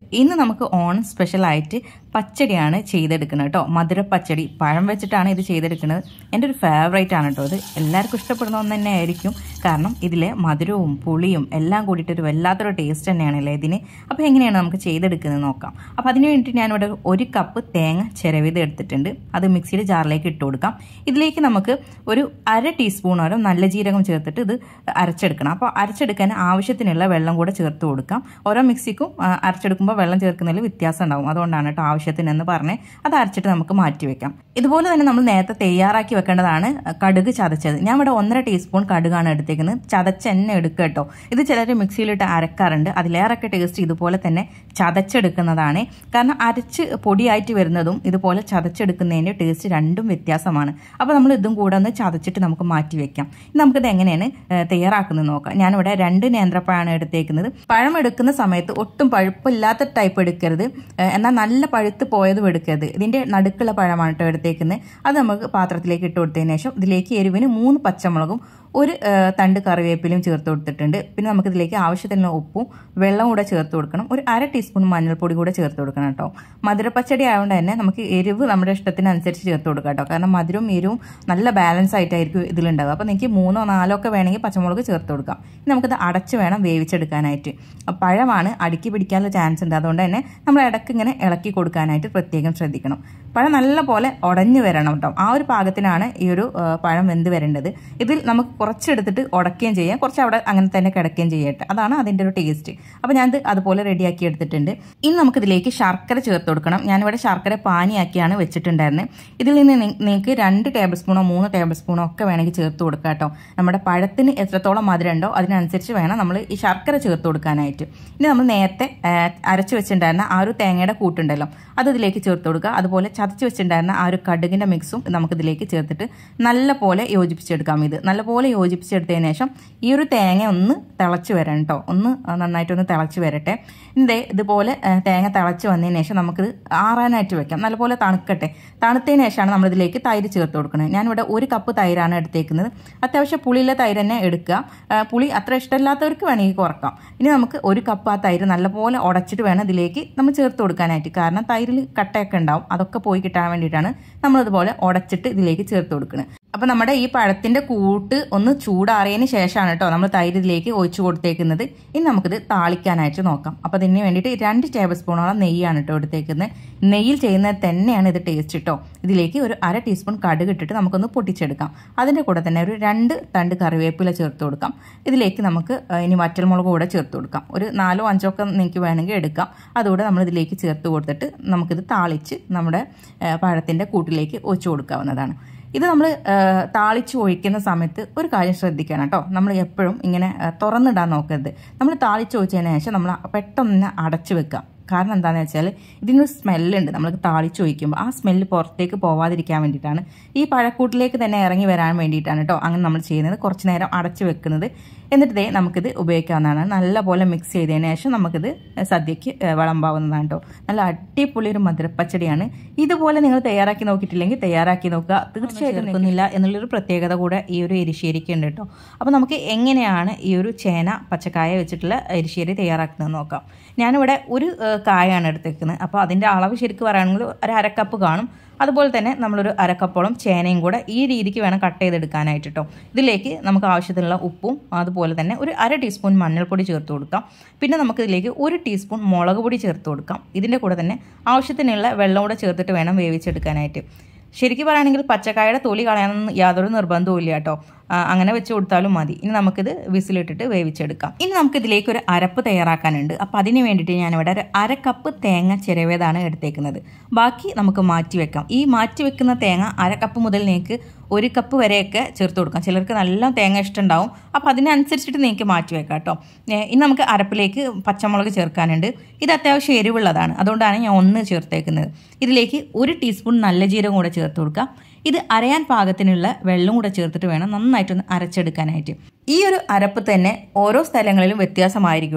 ഇന്ന് നമുക്ക് ഓണം സ്പെഷ്യലായിട്ട് പച്ചടിയാണ് ചെയ്തെടുക്കുന്നത് കേട്ടോ മധുര പച്ചടി പഴം വെച്ചിട്ടാണ് ഇത് ചെയ്തെടുക്കുന്നത് എൻ്റെ ഒരു ഫേവറേറ്റ് ആണ് കേട്ടോ ഇത് എല്ലാവർക്കും ഇഷ്ടപ്പെടുന്ന ഒന്ന് തന്നെ ആയിരിക്കും കാരണം ഇതിലെ മധുരവും പുളിയും എല്ലാം കൂടിയിട്ട് ഒരു വല്ലാത്തൊരു ടേസ്റ്റ് തന്നെയാണല്ലേ ഇതിന് അപ്പോൾ എങ്ങനെയാണ് നമുക്ക് ചെയ്തെടുക്കുന്നത് നോക്കാം അപ്പോൾ അതിന് വേണ്ടിയിട്ട് ഞാനിവിടെ ഒരു കപ്പ് തേങ്ങ ചിരവിത് എടുത്തിട്ടുണ്ട് അത് മിക്സിയുടെ ജാറിലേക്ക് ഇട്ട് കൊടുക്കാം ഇതിലേക്ക് നമുക്ക് ഒരു അര ടീസ്പൂണോളം നല്ല ജീരകം ചേർത്തിട്ട് ഇത് അരച്ചെടുക്കണം അപ്പോൾ അരച്ചെടുക്കാൻ ആവശ്യത്തിനുള്ള വെള്ളം കൂടെ ചേർത്ത് കൊടുക്കാം ഓരോ മിക്സിക്കും ആ, അരച്ചെടുക്കുമ്പോൾ വെള്ളം ചേർക്കുന്നതിൽ വ്യത്യാസം ഉണ്ടാവും അതുകൊണ്ടാണ് കേട്ടോ ആവശ്യത്തിനെന്ന് പറഞ്ഞ് അത് അരച്ചിട്ട് നമുക്ക് മാറ്റി വെക്കാം ഇതുപോലെ തന്നെ നമ്മൾ നേരത്തെ തയ്യാറാക്കി വെക്കേണ്ടതാണ് കടുക് ചതച്ചത് ഞാൻ ഇവിടെ ഒന്നര ടീസ്പൂൺ കടുകാണ് എടുത്തേക്കുന്നത് ചതച്ച എണ്ണ എടുക്കുക കേട്ടോ ഇത് ചിലർ മിക്സിയിലിട്ട് അരക്കാറുണ്ട് അതിലേറെയൊക്കെ ടേസ്റ്റ് ഇതുപോലെ തന്നെ ചതച്ചെടുക്കുന്നതാണ് കാരണം അരച്ച് പൊടിയായിട്ട് വരുന്നതും ഇതുപോലെ ചതച്ചെടുക്കുന്നതിൻ്റെ ടേസ്റ്റ് രണ്ടും വ്യത്യാസമാണ് അപ്പോൾ നമ്മൾ ഇതും കൂടെ ഒന്ന് ചതച്ചിട്ട് നമുക്ക് മാറ്റി വെക്കാം ഇനി നമുക്കിത് എങ്ങനെയാണ് ഏഹ്, തയ്യാറാക്കുന്നത് നോക്കാം ഞാനിവിടെ രണ്ട് നേന്ത്രപ്പഴമാണ് എടുത്തേക്കുന്നത് പഴം എടുക്കുന്ന സമയത്ത് ഒട്ടും പഴുപ്പില്ലാത്ത ടൈപ്പ് എടുക്കരുത് ഏഹ്, എന്നാൽ നല്ല പഴുത്ത് പോയതും എടുക്കരുത് ഇതിൻ്റെ നടുക്കുള്ള പഴമാണ് കേട്ടോ എടുത്തേക്കുന്നത് അത് നമുക്ക് പാത്രത്തിലേക്ക് ഇട്ട് കൊടുത്തതിന് ശേഷം ഇതിലേക്ക് എരിവിന് മൂന്ന് പച്ചമുളകും ഒരു ഏഹ്, തണ്ട് കറിവേപ്പിലയും ചേർത്ത് കൊടുത്തിട്ടുണ്ട് പിന്നെ നമുക്ക് ഇതിലേക്ക് ആവശ്യത്തിന് ഉപ്പും വെള്ളം കൂടെ ചേർത്ത് കൊടുക്കണം ഒരു അര ടീസ്പൂൺ മഞ്ഞൾപ്പൊടി കൂടെ ചേർത്ത് കൊടുക്കണം കേട്ടോ മധുരപ്പച്ചടി ആയതുകൊണ്ട് തന്നെ നമുക്ക് എരിവ് നമ്മുടെ ഇഷ്ടത്തിനനുസരിച്ച് ചേർത്ത് കൊടുക്കാം കേട്ടോ കാരണം മധുരവും എരിവും നല്ല ബാലൻസ് ആയിട്ടായിരിക്കും ഇതിലുണ്ടാവുക അപ്പോൾ നിങ്ങൾക്ക് മൂന്നോ നാലോ ഒക്കെ വേണമെങ്കിൽ പച്ചമുളക് ചേർത്ത് കൊടുക്കാം ഇനി നമുക്കിത് അടച്ച് വേണം വേവിച്ചെടുക്കാനായിട്ട് അപ്പോൾ പഴമാണ് അടുക്കി പിടിക്കാനുള്ള ചാൻസ് ഉണ്ട് അതുകൊണ്ട് തന്നെ നമ്മൾ ഇടയ്ക്ക് ഇങ്ങനെ ഇളക്കി കൊടുക്കാനായിട്ട് പ്രത്യേകം ശ്രദ്ധിക്കണം പഴം നല്ല പോലെ ഉടഞ്ഞു വരണം കേട്ടോ ആ ഒരു പാകത്തിനാണ് ഈ ഒരു ആ, പഴം വെന്ത് വരേണ്ടത് ഇതിൽ നമുക്ക് കുറച്ചെടുത്തിട്ട് ഉടക്കുകയും ചെയ്യാം കുറച്ച് അവിടെ അങ്ങനെ തന്നെ കിടക്കുകയും ചെയ്യട്ടെ അതാണ് അതിൻ്റെ ഒരു ടേസ്റ്റ് അപ്പോൾ ഞാനിത് അതുപോലെ റെഡിയാക്കി എടുത്തിട്ടുണ്ട് ഇനി നമുക്കിതിലേക്ക് ശർക്കര ചേർത്ത് കൊടുക്കണം ഞാനിവിടെ ശർക്കര പാനിയാക്കിയാണ് വെച്ചിട്ടുണ്ടായിരുന്നത് ഇതിൽ നിന്ന് നി- നിങ്ങൾക്ക് രണ്ട് ടേബിൾ സ്പൂണോ മൂന്ന് ടേബിൾ സ്പൂണോ ഒക്കെ വേണമെങ്കിൽ ചേർത്ത് കൊടുക്കാം കേട്ടോ നമ്മുടെ പഴത്തിന് എത്രത്തോളം മധുരം ഉണ്ടോ അതിനനുസരിച്ച് വേണം നമ്മൾ ഈ ശർക്കര ചേർത്ത് കൊടുക്കാനായിട്ട് ഇനി നമ്മൾ നേരത്തെ ആ, അരച്ച് വെച്ചിട്ടുണ്ടായിരുന്ന ആ ഒരു തേങ്ങയുടെ കൂട്ടുണ്ടല്ലോ അത് ഇതിലേക്ക് ചേർത്ത് കൊടുക്കുക അതുപോലെ ചതച്ച് വെച്ചിട്ടുണ്ടായിരുന്ന ആ ഒരു കടുകിൻ്റെ മിക്സും നമുക്കിതിലേക്ക് ചേർത്തിട്ട് നല്ല പോലെ യോജിപ്പിച്ചെടുക്കാം ഇത് നല്ല പോലെ യോജിപ്പിച്ചെടുത്തതിന് ശേഷം ഈ ഒരു തേങ്ങ ഒന്ന് തിളച്ച് വരണം കേട്ടോ ഒന്ന് നന്നായിട്ടൊന്ന് തിളച്ച് വരട്ടെ ഇതേ ഇതുപോലെ ആ, തേങ്ങ തിളച്ച് വന്നതിന് ശേഷം നമുക്കിത് ആറാനായിട്ട് വെക്കാം നല്ലപോലെ തണുക്കട്ടെ തണുത്തതിന് ശേഷമാണ് നമ്മളിതിലേക്ക് തൈര് ചേർത്ത് കൊടുക്കുന്നത് ഞാനിവിടെ ഒരു കപ്പ് തൈരാണ് എടുത്തേക്കുന്നത് അത്യാവശ്യം പുളിയുള്ള തൈര് തന്നെ എടുക്കുക ആ, പുളി അത്ര ഇഷ്ടമില്ലാത്തവർക്ക് വേണമെങ്കിൽ കുറക്കാം ഇനി നമുക്ക് ഒരു കപ്പ് ആ തൈര് നല്ലപോലെ ഉടച്ചിട്ട് വേണം ഇതിലേക്ക് നമ്മൾ ചേർത്ത് കൊടുക്കാനായിട്ട് കാരണം തൈരിൽ കട്ടയൊക്കെ ഉണ്ടാവും അതൊക്കെ പോയി കിട്ടാൻ വേണ്ടിയിട്ടാണ് നമ്മളിതുപോലെ ഉടച്ചിട്ട് ഇതിലേക്ക് ചേർത്ത് കൊടുക്കുന്നത് അപ്പോൾ നമ്മുടെ ഈ പഴത്തിൻ്റെ കൂട്ട് ഒന്ന് ചൂടാറിയതിന് ശേഷമാണ് കേട്ടോ നമ്മൾ തൈര് ഇതിലേക്ക് ഒഴിച്ചു കൊടുത്തേക്കുന്നത് ഇനി നമുക്കിത് താളിക്കാനായിട്ട് നോക്കാം അപ്പോൾ അതിന് വേണ്ടിയിട്ട് രണ്ട് ടേബിൾ സ്പൂണോളം നെയ്യാണ് കേട്ടോ എടുത്തേക്കുന്നത് നെയ്യിൽ ചെയ്യുന്നത് തന്നെയാണ് ഇത് ടേസ്റ്റ് കേട്ടോ ഇതിലേക്ക് ഒരു അര ടീസ്പൂൺ കടുക് ഇട്ടിട്ട് നമുക്കൊന്ന് പൊട്ടിച്ചെടുക്കാം അതിൻ്റെ കൂടെ തന്നെ ഒരു രണ്ട് തണ്ട് കറിവേപ്പില ചേർത്ത് കൊടുക്കാം ഇതിലേക്ക് നമുക്ക് ആ, ഇനി വറ്റൽമുളക് കൂടെ ചേർത്ത് കൊടുക്കാം ഒരു നാലോ അഞ്ചോ ഒക്കെ നിങ്ങൾക്ക് വേണമെങ്കിൽ എടുക്കാം അതുകൂടെ നമ്മൾ ഇതിലേക്ക് ചേർത്ത് കൊടുത്തിട്ട് നമുക്കിത് താളിച്ച് നമ്മുടെ പഴത്തിൻ്റെ കൂട്ടിലേക്ക് ഒഴിച്ചു കൊടുക്കാവുന്നതാണ് ഇത് നമ്മൾ താളിച്ച് ഒഴിക്കുന്ന സമയത്ത് ഒരു കാര്യം ശ്രദ്ധിക്കണം കേട്ടോ നമ്മൾ എപ്പോഴും ഇങ്ങനെ ആ, തുറന്നിടാൻ നോക്കരുത് നമ്മൾ താളിച്ച് ഒഴിച്ചതിന് ശേഷം നമ്മൾ പെട്ടെന്ന് തന്നെ അടച്ചു വെക്കുക കാരണം എന്താണെന്ന് വെച്ചാൽ ഇതിനൊരു സ്മെല്ലുണ്ട് നമ്മൾ താളിച്ച് ഒഴിക്കുമ്പോൾ ആ സ്മെല്ല് പുറത്തേക്ക് പോവാതിരിക്കാൻ വേണ്ടിയിട്ടാണ് ഈ പഴക്കൂട്ടിലേക്ക് തന്നെ ഇറങ്ങി വരാൻ വേണ്ടിയിട്ടാണ് കേട്ടോ അങ്ങനെ നമ്മൾ ചെയ്യുന്നത് കുറച്ച് നേരം അടച്ചു വെക്കുന്നത് എന്നിട്ട് ദേ നമുക്കിത് ഉപയോഗിക്കാവുന്നതാണ് നല്ലപോലെ മിക്സ് ചെയ്തതിന് ശേഷം നമുക്കിത് സദ്യക്ക് ഏ, വിളമ്പാവുന്നതാണ് കേട്ടോ നല്ല അടിപൊളി ഒരു മധുരപ്പച്ചടിയാണ് ഇതുപോലെ നിങ്ങൾ തയ്യാറാക്കി നോക്കിയിട്ടില്ലെങ്കിൽ തയ്യാറാക്കി നോക്കുക തീർച്ചയായിട്ടും നിൽക്കുന്നില്ല എന്നുള്ളൊരു പ്രത്യേകത കൂടെ ഈ ഒരു എരിശ്ശേരിക്ക് ഉണ്ട് കേട്ടോ അപ്പോൾ നമുക്ക് എങ്ങനെയാണ് ഈ ഒരു ചേന പച്ചക്കായ വെച്ചിട്ടുള്ള എരിശ്ശേരി തയ്യാറാക്കുന്നത് നോക്കാം ഞാനിവിടെ ഒരു ഏ, കായാണ് എടുത്തേക്കുന്നത് അപ്പോൾ അതിൻ്റെ അളവ് ശരിക്കും പറയുകയാണെങ്കിൽ ഒരു അരക്കപ്പ് കാണും അതുപോലെ തന്നെ നമ്മളൊരു അരക്കപ്പോളം ചേനയും കൂടെ ഈ രീതിക്ക് വേണം കട്ട് ചെയ്തെടുക്കാനായിട്ട് കേട്ടോ ഇതിലേക്ക് നമുക്ക് ആവശ്യത്തിനുള്ള ഉപ്പും അതുപോലെ തന്നെ ഒരു അര ടീസ്പൂൺ മഞ്ഞൾപ്പൊടി ചേർത്ത് കൊടുക്കാം പിന്നെ നമുക്ക് ഇതിലേക്ക് ഒരു ടീസ്പൂൺ മുളക് പൊടി ചേർത്ത് കൊടുക്കാം ഇതിൻ്റെ കൂടെ തന്നെ ആവശ്യത്തിനുള്ള വെള്ളം കൂടെ ചേർത്തിട്ട് വേണം വേവിച്ചെടുക്കാനായിട്ട് ശരിക്കും പറയുകയാണെങ്കിൽ പച്ചക്കായയുടെ തൊലി കളയാനൊന്നും യാതൊരു നിർബന്ധവും ഇല്ല കേട്ടോ ആ, അങ്ങനെ വെച്ച് കൊടുത്താലും മതി ഇനി നമുക്കിത് വിസിലിട്ടിട്ട് വേവിച്ചെടുക്കാം ഇനി നമുക്ക് ഇതിലേക്ക് ഒരു അരപ്പ് തയ്യാറാക്കാനുണ്ട് അപ്പോൾ അതിന് വേണ്ടിയിട്ട് ഞാനിവിടെ ഒരു അര കപ്പ് തേങ്ങ ചിരവേതാണ് എടുത്തേക്കുന്നത് ബാക്കി നമുക്ക് മാറ്റി വെക്കാം ഈ മാറ്റി വെക്കുന്ന തേങ്ങ അര കപ്പ് മുതൽ നിങ്ങൾക്ക് ഒരു കപ്പ് വരെയൊക്കെ ചേർത്ത് കൊടുക്കാം ചിലർക്ക് നല്ല തേങ്ങ ഇഷ്ടമുണ്ടാവും അപ്പോൾ അതിനനുസരിച്ചിട്ട് നിങ്ങൾക്ക് മാറ്റി വെക്കാം കേട്ടോ ഏ, ഇനി നമുക്ക് അരപ്പിലേക്ക് പച്ചമുളക് ചേർക്കാനുണ്ട് ഇത് അത്യാവശ്യം എരിവുള്ളതാണ് അതുകൊണ്ടാണ് ഞാൻ ഒന്ന് ചേർത്തേക്കുന്നത് ഇതിലേക്ക് ഒരു ടീസ്പൂൺ നല്ല ജീരകം കൂടെ ചേർത്ത് കൊടുക്കാം ഇത് അരയാൻ പാകത്തിനുള്ള വെള്ളം കൂടെ ചേർത്തിട്ട് വേണം നന്നായിട്ടൊന്ന് അരച്ചെടുക്കാനായിട്ട് ഈ ഒരു അരപ്പ് തന്നെ ഓരോ സ്ഥലങ്ങളിലും വ്യത്യാസമായിരിക്കും കേട്ടോ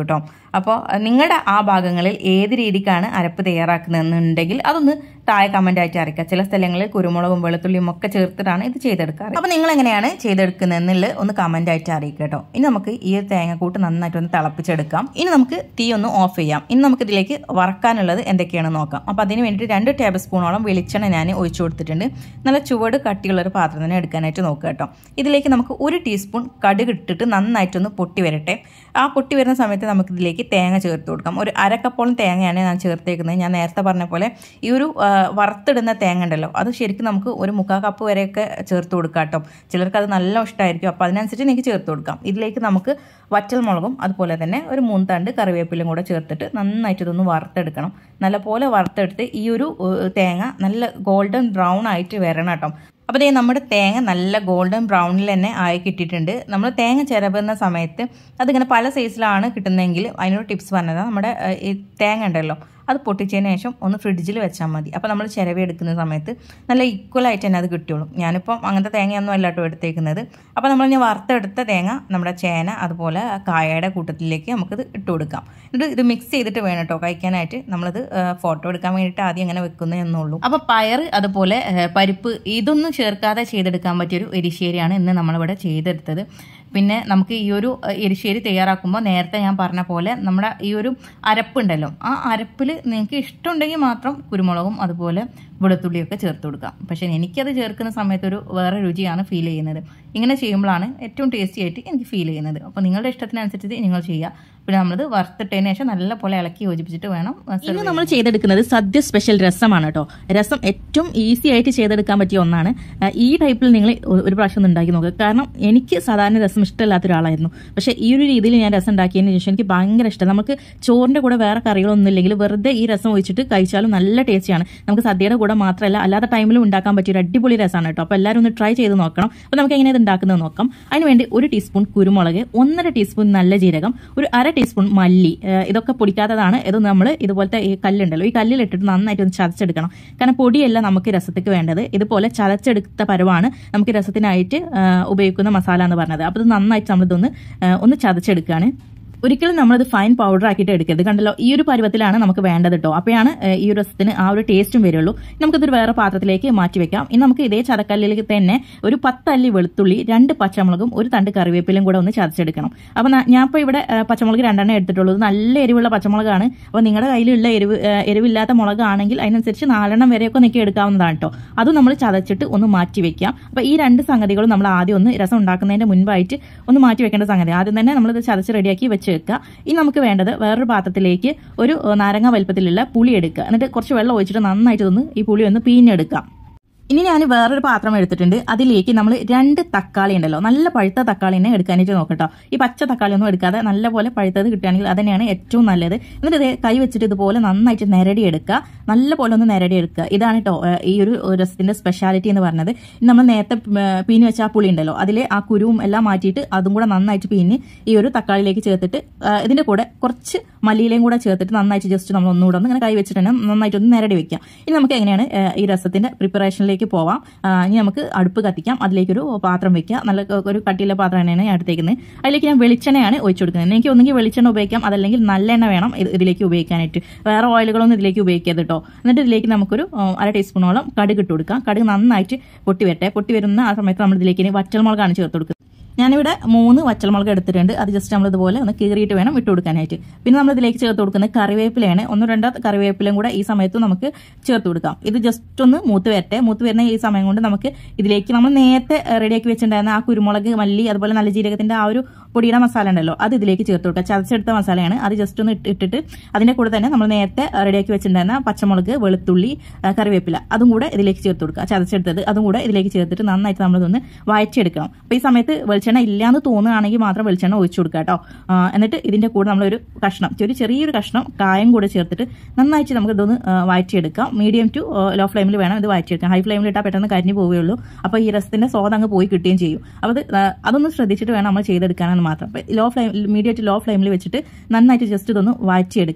അപ്പോൾ നിങ്ങളുടെ ആ ഭാഗങ്ങളിൽ ഏത് രീതിക്കാണ് അരപ്പ് തയ്യാറാക്കുന്നതെന്നുണ്ടെങ്കിൽ അതൊന്ന് താഴെ കമൻ്റ് ആയിട്ട് അറിയിക്കുക ചില സ്ഥലങ്ങളിൽ കുരുമുളകും വെളുത്തുള്ളിയും ഒക്കെ ചേർത്തിട്ടാണ് ഇത് ചെയ്തെടുക്കാറ് അപ്പോൾ നിങ്ങൾ എങ്ങനെയാണ് ചെയ്തെടുക്കുന്നതെന്നുള്ളത് ഒന്ന് കമൻ്റ് ആയിട്ട് അറിയിക്കുക കേട്ടോ ഇനി നമുക്ക് ഈ ഒരു തേങ്ങക്കൂട്ട് നന്നായിട്ട് ഒന്ന് തിളപ്പിച്ചെടുക്കാം ഇനി നമുക്ക് തീ ഒന്ന് ഓഫ് ചെയ്യാം ഇനി നമുക്ക് ഇതിലേക്ക് വറക്കാനുള്ളത് എന്തൊക്കെയാണെന്ന് നോക്കാം അപ്പോൾ അതിന് വേണ്ടിയിട്ട് രണ്ട് ടേബിൾ സ്പൂണോളം വെളിച്ചെണ്ണ ഞാൻ ഒഴിച്ചു കൊടുത്തിട്ടുണ്ട് നല്ല ചുവട് കട്ടിയുള്ള ഒരു പാത്രം തന്നെ എടുക്കാനായിട്ട് നോക്കുക കേട്ടോ ഇതിലേക്ക് നമുക്ക് ഒരു ടീസ്പൂൺ കടുക് ഇട്ടിട്ട് നന്നായിട്ടൊന്ന് പൊട്ടി വരട്ടെ ആ പൊട്ടി വരുന്ന സമയത്ത് നമുക്ക് ഇതിലേക്ക് തേങ്ങ ചേർത്ത് കൊടുക്കാം ഒരു അരക്കപ്പോളം തേങ്ങയാണ് ഞാൻ ചേർത്തേക്കുന്നത് ഞാൻ നേരത്തെ പറഞ്ഞ പോലെ ഈ ഒരു ആ, വറുത്തിടുന്ന തേങ്ങ ഉണ്ടല്ലോ അത് ശരിക്കും നമുക്ക് ഒരു മുക്കാൽ കപ്പ് വരെയൊക്കെ ചേർത്ത് കൊടുക്കാം കേട്ടോ ചിലർക്ക് അത് നല്ല ഇഷ്ടമായിരിക്കും അപ്പോൾ അതിനനുസരിച്ച് എനിക്ക് ചേർത്ത് കൊടുക്കാം ഇതിലേക്ക് നമുക്ക് വറ്റൽ മുളകും അതുപോലെ തന്നെ ഒരു മൂന്ന് തണ്ട് കറിവേപ്പിലും കൂടെ ചേർത്തിട്ട് നന്നായിട്ട് ഇതൊന്ന് വറുത്തെടുക്കണം നല്ലപോലെ വറുത്തെടുത്ത് ഈ ഒരു ഏഹ്, തേങ്ങ നല്ല ഗോൾഡൻ ബ്രൗൺ ആയിട്ട് വരണം കേട്ടോ അപ്പോൾ ദേ നമ്മുടെ തേങ്ങ നല്ല ഗോൾഡൻ ബ്രൗണിൽ തന്നെ ആയി കിട്ടിയിട്ടുണ്ട് നമ്മൾ തേങ്ങ ചിരവുന്ന സമയത്ത് അതിങ്ങനെ പല സൈസിലാണ് കിട്ടുന്നതെങ്കിൽ അതിനൊരു ടിപ്സ് പറഞ്ഞത് നമ്മുടെ ഏഹ്, ഈ തേങ്ങ ഉണ്ടല്ലോ അത് പൊട്ടിച്ചതിന് ശേഷം ഒന്ന് ഫ്രിഡ്ജിൽ വെച്ചാൽ മതി അപ്പോൾ നമ്മൾ ചിരവി എടുക്കുന്ന സമയത്ത് നല്ല ഈക്വൽ ആയിട്ട് തന്നെ അത് കിട്ടുള്ളൂ ഞാനിപ്പം അങ്ങനത്തെ തേങ്ങയൊന്നും അല്ല കേട്ടോ എടുത്തേക്കുന്നത് അപ്പോൾ നമ്മൾ ഞാൻ വറുത്തെടുത്ത തേങ്ങ നമ്മുടെ ചേന അതുപോലെ കായയുടെ കൂട്ടത്തിലേക്ക് നമുക്കിത് ഇട്ട് കൊടുക്കാം എന്നിട്ട് ഇത് മിക്സ് ചെയ്തിട്ട് വേണം കേട്ടോ കഴിക്കാനായിട്ട് നമ്മളത് ഫോട്ടോ എടുക്കാൻ വേണ്ടിയിട്ട് ആദ്യം അങ്ങനെ വെക്കുന്നതെന്നുള്ളൂ അപ്പോൾ പയർ അതുപോലെ ഏഹ്, പരിപ്പ് ഇതൊന്നും ചേർക്കാതെ ചെയ്തെടുക്കാൻ പറ്റിയൊരു എരിശ്ശേരിയാണ് ഇന്ന് നമ്മളിവിടെ ചെയ്തെടുത്തത് പിന്നെ നമുക്ക് ഈ ഒരു ഏഹ്, എരിശ്ശേരി തയ്യാറാക്കുമ്പോൾ നേരത്തെ ഞാൻ പറഞ്ഞ പോലെ നമ്മുടെ ഈ ഒരു അരപ്പുണ്ടല്ലോ ആ അരപ്പിൽ നിങ്ങൾക്ക് ഇഷ്ടമുണ്ടെങ്കിൽ മാത്രം കുരുമുളകും അതുപോലെ വെളുത്തുള്ളിയൊക്കെ ചേർത്ത് കൊടുക്കാം പക്ഷേ എനിക്കത് ചേർക്കുന്ന സമയത്ത് ഒരു വേറെ രുചിയാണ് ഫീൽ ചെയ്യുന്നത് ഇങ്ങനെ ചെയ്യുമ്പോഴാണ് ഏറ്റവും ടേസ്റ്റി ആയിട്ട് എനിക്ക് ഫീൽ ചെയ്യുന്നത് അപ്പോൾ നിങ്ങളുടെ ഇഷ്ടത്തിനനുസരിച്ച് നിങ്ങൾ ചെയ്യുക പിന്നെ നമ്മളത് വറുത്തിട്ടതിന് ശേഷം നല്ലപോലെ ഇളക്കി യോജിപ്പിച്ചിട്ട് വേണം ഇന്ന് നമ്മൾ ചെയ്തെടുക്കുന്നത് സദ്യ സ്പെഷ്യൽ രസമാണ് കേട്ടോ രസം ഏറ്റവും ഈസി ആയിട്ട് ചെയ്തെടുക്കാൻ പറ്റിയ ഒന്നാണ് ആ, ഈ ടൈപ്പിൽ നിങ്ങൾ ഒ- ഒരു പ്രാവശ്യം ഒന്ന് ഉണ്ടാക്കി നോക്കുക കാരണം എനിക്ക് സാധാരണ രസം ഇഷ്ടമില്ലാത്ത ഒരാളായിരുന്നു പക്ഷേ ഈ ഒരു രീതിയിൽ ഞാൻ രസം ഉണ്ടാക്കിയതിന് ശേഷം എനിക്ക് ഭയങ്കര ഇഷ്ടം നമുക്ക് ചോറിന്റെ കൂടെ വേറെ കറികളൊന്നും ഇല്ലെങ്കിൽ വെറുതെ ഈ രസം ഒഴിച്ചിട്ട് കഴിച്ചാലും നല്ല ടേസ്റ്റിയാണ് നമുക്ക് സദ്യയുടെ കൂടെ മാത്രമല്ല അല്ലാത്ത ടൈമിലും ഉണ്ടാക്കാൻ പറ്റിയ ഒരു അടിപൊളി രസമാണ് കേട്ടോ അപ്പോൾ എല്ലാവരും ഒന്ന് ട്രൈ ചെയ്ത് നോക്കണം അപ്പോൾ നമുക്ക് എങ്ങനെ ഇത് ഉണ്ടാക്കുന്നത് നോക്കാം അതിനുവേണ്ടി ഒരു ടീസ്പൂൺ കുരുമുളക് ഒന്നര ടീസ്പൂൺ നല്ല ജീരകം ഒരു അര ടീസ്പൂൺ മല്ലി ഏഹ് ഇതൊക്കെ പൊടിക്കാത്തതാണ് ഇത് നമ്മൾ ഇതുപോലത്തെ ഈ കല്ലുണ്ടല്ലോ ഈ കല്ലിലിട്ടിട്ട് നന്നായിട്ട് ഒന്ന് ചതച്ചെടുക്കണം കാരണം പൊടിയല്ല നമുക്ക് രസത്തേക്ക് വേണ്ടത് ഇതുപോലെ ചതച്ചെടുത്ത പരുവാണ് നമുക്ക് രസത്തിനായിട്ട് ഏഹ് ഉപയോഗിക്കുന്ന മസാല എന്ന് പറഞ്ഞത് അപ്പോൾ ഇത് നന്നായിട്ട് നമ്മളിതൊന്ന് ഏഹ് ഒന്ന് ചതച്ചെടുക്കുകയാണ് ഒരിക്കലും നമ്മളിത് ഫൈൻ പൗഡർ ആക്കിയിട്ട് എടുക്കരുത് കണ്ടല്ലോ ഈ ഒരു പരുവത്തിലാണ് നമുക്ക് വേണ്ടത് കേട്ടോ അപ്പോഴാണ് ഏഹ്, ഈ ഒരു രസത്തിന് ആ ഒരു ടേസ്റ്റും വരുള്ളൂ നമുക്കിതൊരു വേറെ പാത്രത്തിലേക്ക് മാറ്റി വെക്കാം ഇനി നമുക്ക് ഇതേ ചതക്കല്ലിലേക്ക് തന്നെ ഒരു പത്തല്ലി വെളുത്തുള്ളി രണ്ട് പച്ചമുളകും ഒരു തണ്ട് കറിവേപ്പിലും കൂടെ ഒന്ന് ചതച്ചെടുക്കണം അപ്പോൾ ഞാൻ ഇപ്പോൾ ഇവിടെ ഏഹ്, പച്ചമുളക് രണ്ടെണ്ണം എടുത്തിട്ടുള്ളൂ ഇത് നല്ല എരിവുള്ള പച്ചമുളകാണ് അപ്പോൾ നിങ്ങളുടെ കയ്യിലുള്ള എരിവ് ഏഹ്, എരിവില്ലാത്ത മുളകാണെങ്കിൽ അതിനനുസരിച്ച് നാലെണ്ണം വരെയൊക്കെ നിങ്ങൾക്ക് എടുക്കാവുന്നതാണ് കേട്ടോ അതും നമ്മൾ ചതച്ചിട്ട് ഒന്ന് മാറ്റി വെക്കാം അപ്പോൾ ഈ രണ്ട് സംഗതികളും നമ്മൾ ആദ്യം ഒന്ന് രസം ഉണ്ടാക്കുന്നതിന്റെ മുൻപായിട്ട് ഒന്ന് മാറ്റി വെക്കേണ്ട സംഗതി ആദ്യം തന്നെ നമ്മളിത് ചതച്ച് റെഡിയാക്കി വെച്ച് വെക്കുക ഇനി നമുക്ക് വേണ്ടത് വേറൊരു പാത്രത്തിലേക്ക് ഒരു ഏഹ്, നാരങ്ങ വലുപ്പത്തിലുള്ള പുളി എടുക്കുക എന്നിട്ട് കുറച്ച് വെള്ളം ഒഴിച്ചിട്ട് നന്നായിട്ട് ഒന്ന് ഈ പുളി ഒന്ന് പിഴിഞ്ഞെടുക്കാം ഇനി ഞാൻ വേറൊരു പാത്രം എടുത്തിട്ടുണ്ട് അതിലേക്ക് നമ്മൾ രണ്ട് തക്കാളി ഉണ്ടല്ലോ നല്ല പഴുത്ത തക്കാളിനെ എടുക്കാനായിട്ട് നോക്കട്ടോ ഈ പച്ച തക്കാളി ഒന്നും എടുക്കാതെ നല്ല പോലെ പഴുത്തത് കിട്ടുകയാണെങ്കിൽ അത് തന്നെയാണ് ഏറ്റവും നല്ലത് എന്നിട്ട് ഇത് കൈ വെച്ചിട്ട് ഇതുപോലെ നന്നായിട്ട് നിരടി എടുക്കുക നല്ല പോലെ ഒന്ന് നിരടി എടുക്കുക ഇതാണ് കേട്ടോ ഈ ഒരു രസത്തിന്റെ സ്പെഷ്യാലിറ്റി എന്ന് പറഞ്ഞത് ഇനി നമ്മൾ നേരത്തെ ഏഹ്, പീഞ്ഞ് വെച്ച ആ പുളി ഉണ്ടല്ലോ അതിലെ ആ കുരുവും എല്ലാം മാറ്റിയിട്ട് അതും കൂടെ നന്നായിട്ട് പീഞ്ഞ് ഈ ഒരു തക്കാളിയിലേക്ക് ചേർത്തിട്ട് ഏഹ്, ഇതിന്റെ കൂടെ കുറച്ച് മല്ലിയിലയും കൂടെ ചേർത്തിട്ട് നന്നായിട്ട് ജസ്റ്റ് നമ്മൾ ഒന്നുകൂടെ ഒന്ന് ഇങ്ങനെ കൈ വെച്ചിട്ട് തന്നെ നന്നായിട്ട് ഒന്ന് നിരടി വെക്കാം ഇനി നമുക്ക് എങ്ങനെയാണ് ഏഹ്, ഈ രസത്തിന്റെ പ്രിപ്പറേഷനിലേക്ക് പോവാം ആ, ഇനി നമുക്ക് അടുപ്പ് കത്തിക്കാം അതിലേക്കൊരു പാത്രം വെക്കുക നല്ല ക- ഒരു കട്ടിയുള്ള പാത്രം തന്നെയാണ് ഞാൻ എടുത്തേക്കുന്നത് അതിലേക്ക് ഞാൻ വെളിച്ചെണ്ണയാണ് ഒഴിച്ചു കൊടുക്കുന്നത് എനിക്ക് ഒന്നെങ്കിൽ വെളിച്ചെണ്ണ ഉപയോഗിക്കാം അതല്ലെങ്കിൽ നല്ലെണ്ണ വേണം ഇത് ഇതിലേക്ക് ഉപയോഗിക്കാനായിട്ട് വേറെ ഓയിലുകളൊന്നും ഇതിലേക്ക് ഉപയോഗിക്കരുത് കേട്ടോ എന്നിട്ട് ഇതിലേക്ക് നമുക്കൊരു ആ, അര ടീസ്പൂണോളം കടുക് ഇട്ട് കൊടുക്കാം കടുക് നന്നായിട്ട് പൊട്ടി വരട്ടെ പൊട്ടി വരുന്ന ആ സമയത്ത് നമ്മൾ ഇതിലേക്ക് ഇനി വറ്റൽമുളകാണ് ചേർത്ത് കൊടുക്കുന്നത് ഞാനിവിടെ മൂന്ന് വച്ചൽമുളക് എടുത്തിട്ടുണ്ട് അത് ജസ്റ്റ് നമ്മൾ ഇതുപോലെ ഒന്ന് കീറിയിട്ട് വേണം ഇട്ട് കൊടുക്കാനായിട്ട് പിന്നെ നമ്മൾ ഇതിലേക്ക് ചേർത്ത് കൊടുക്കുന്നത് കറിവേപ്പിലയാണ് ഒന്നോ രണ്ടോ കറിവേപ്പിലയും കൂടെ ഈ സമയത്ത് നമുക്ക് ചേർത്ത് കൊടുക്കാം ഇത് ജസ്റ്റ് ഒന്ന് മൂത്ത് വരട്ടെ മൂത്ത് വരുന്ന ഈ സമയം കൊണ്ട് നമുക്ക് ഇതിലേക്ക് നമ്മൾ നേരത്തെ റെഡിയാക്കി വെച്ചിട്ടുണ്ടായിരുന്ന ആ കുരുമുളക് മല്ലി അതുപോലെ നല്ല ജീരകത്തിന്റെ ആ ഒരു പൊടിയുടെ മസാല ഉണ്ടല്ലോ അത് ഇതിലേക്ക് ചേർത്ത് കൊടുക്കുക ചതച്ചെടുത്ത മസാലയാണ് അത് ജസ്റ്റ് ഒന്ന് ഇട്ട് ഇട്ടിട്ട് അതിന്റെ കൂടെ തന്നെ നമ്മൾ നേരത്തെ റെഡിയാക്കി വെച്ചിട്ടുണ്ടായിരുന്ന പച്ചമുളക് വെളുത്തുള്ളി ആ, കറിവേപ്പില അതും കൂടെ ഇതിലേക്ക് ചേർത്ത് കൊടുക്കുക ചതച്ചെടുത്തത് അതും കൂടെ ഇതിലേക്ക് ചേർത്തിട്ട് നന്നായിട്ട് നമ്മളിതൊന്ന് വഴറ്റിയെടുക്കണം അപ്പോൾ ഈ സമയത്ത് വെളിച്ചെണ്ണ ഇല്ലാന്ന് തോന്നുകയാണെങ്കിൽ മാത്രം വെളിച്ചെണ്ണ ഒഴിച്ചു കൊടുക്കുക കേട്ടോ ആ, എന്നിട്ട് ഇതിന്റെ കൂടെ നമ്മളൊരു കഷ്ണം ഒരു ചെറിയൊരു കഷ്ണം കായം കൂടെ ചേർത്തിട്ട് നന്നായിട്ട് നമുക്ക് ഇതൊന്ന് ആ, വഴറ്റിയെടുക്കാം മീഡിയം ടു ലോ ഫ്ലെയിമിൽ വേണം ഇത് വഴറ്റിയെടുക്കാം ഹൈ ഫ്ലെയിമിൽ ഇട്ടാൽ പെട്ടെന്ന് കരിഞ്ഞു പോവുകയുള്ളൂ അപ്പോൾ ഈ രസത്തിന്റെ സ്വാദ് അങ്ങ് പോയി കിട്ടുകയും ചെയ്യും അപ്പോൾ അത് ആ, അതൊന്ന് ശ്രദ്ധിച്ചിട്ട് വേണം നമ്മൾ ചെയ്തെടുക്കാനെന്ന് മാത്രം അപ്പോൾ low flame medium to low ഫ്ലെയിമിൽ വെച്ചിട്ട് നന്നായിട്ട് ജസ്റ്റ് ഇതൊന്ന് വഴറ്റിയെടുക്കുക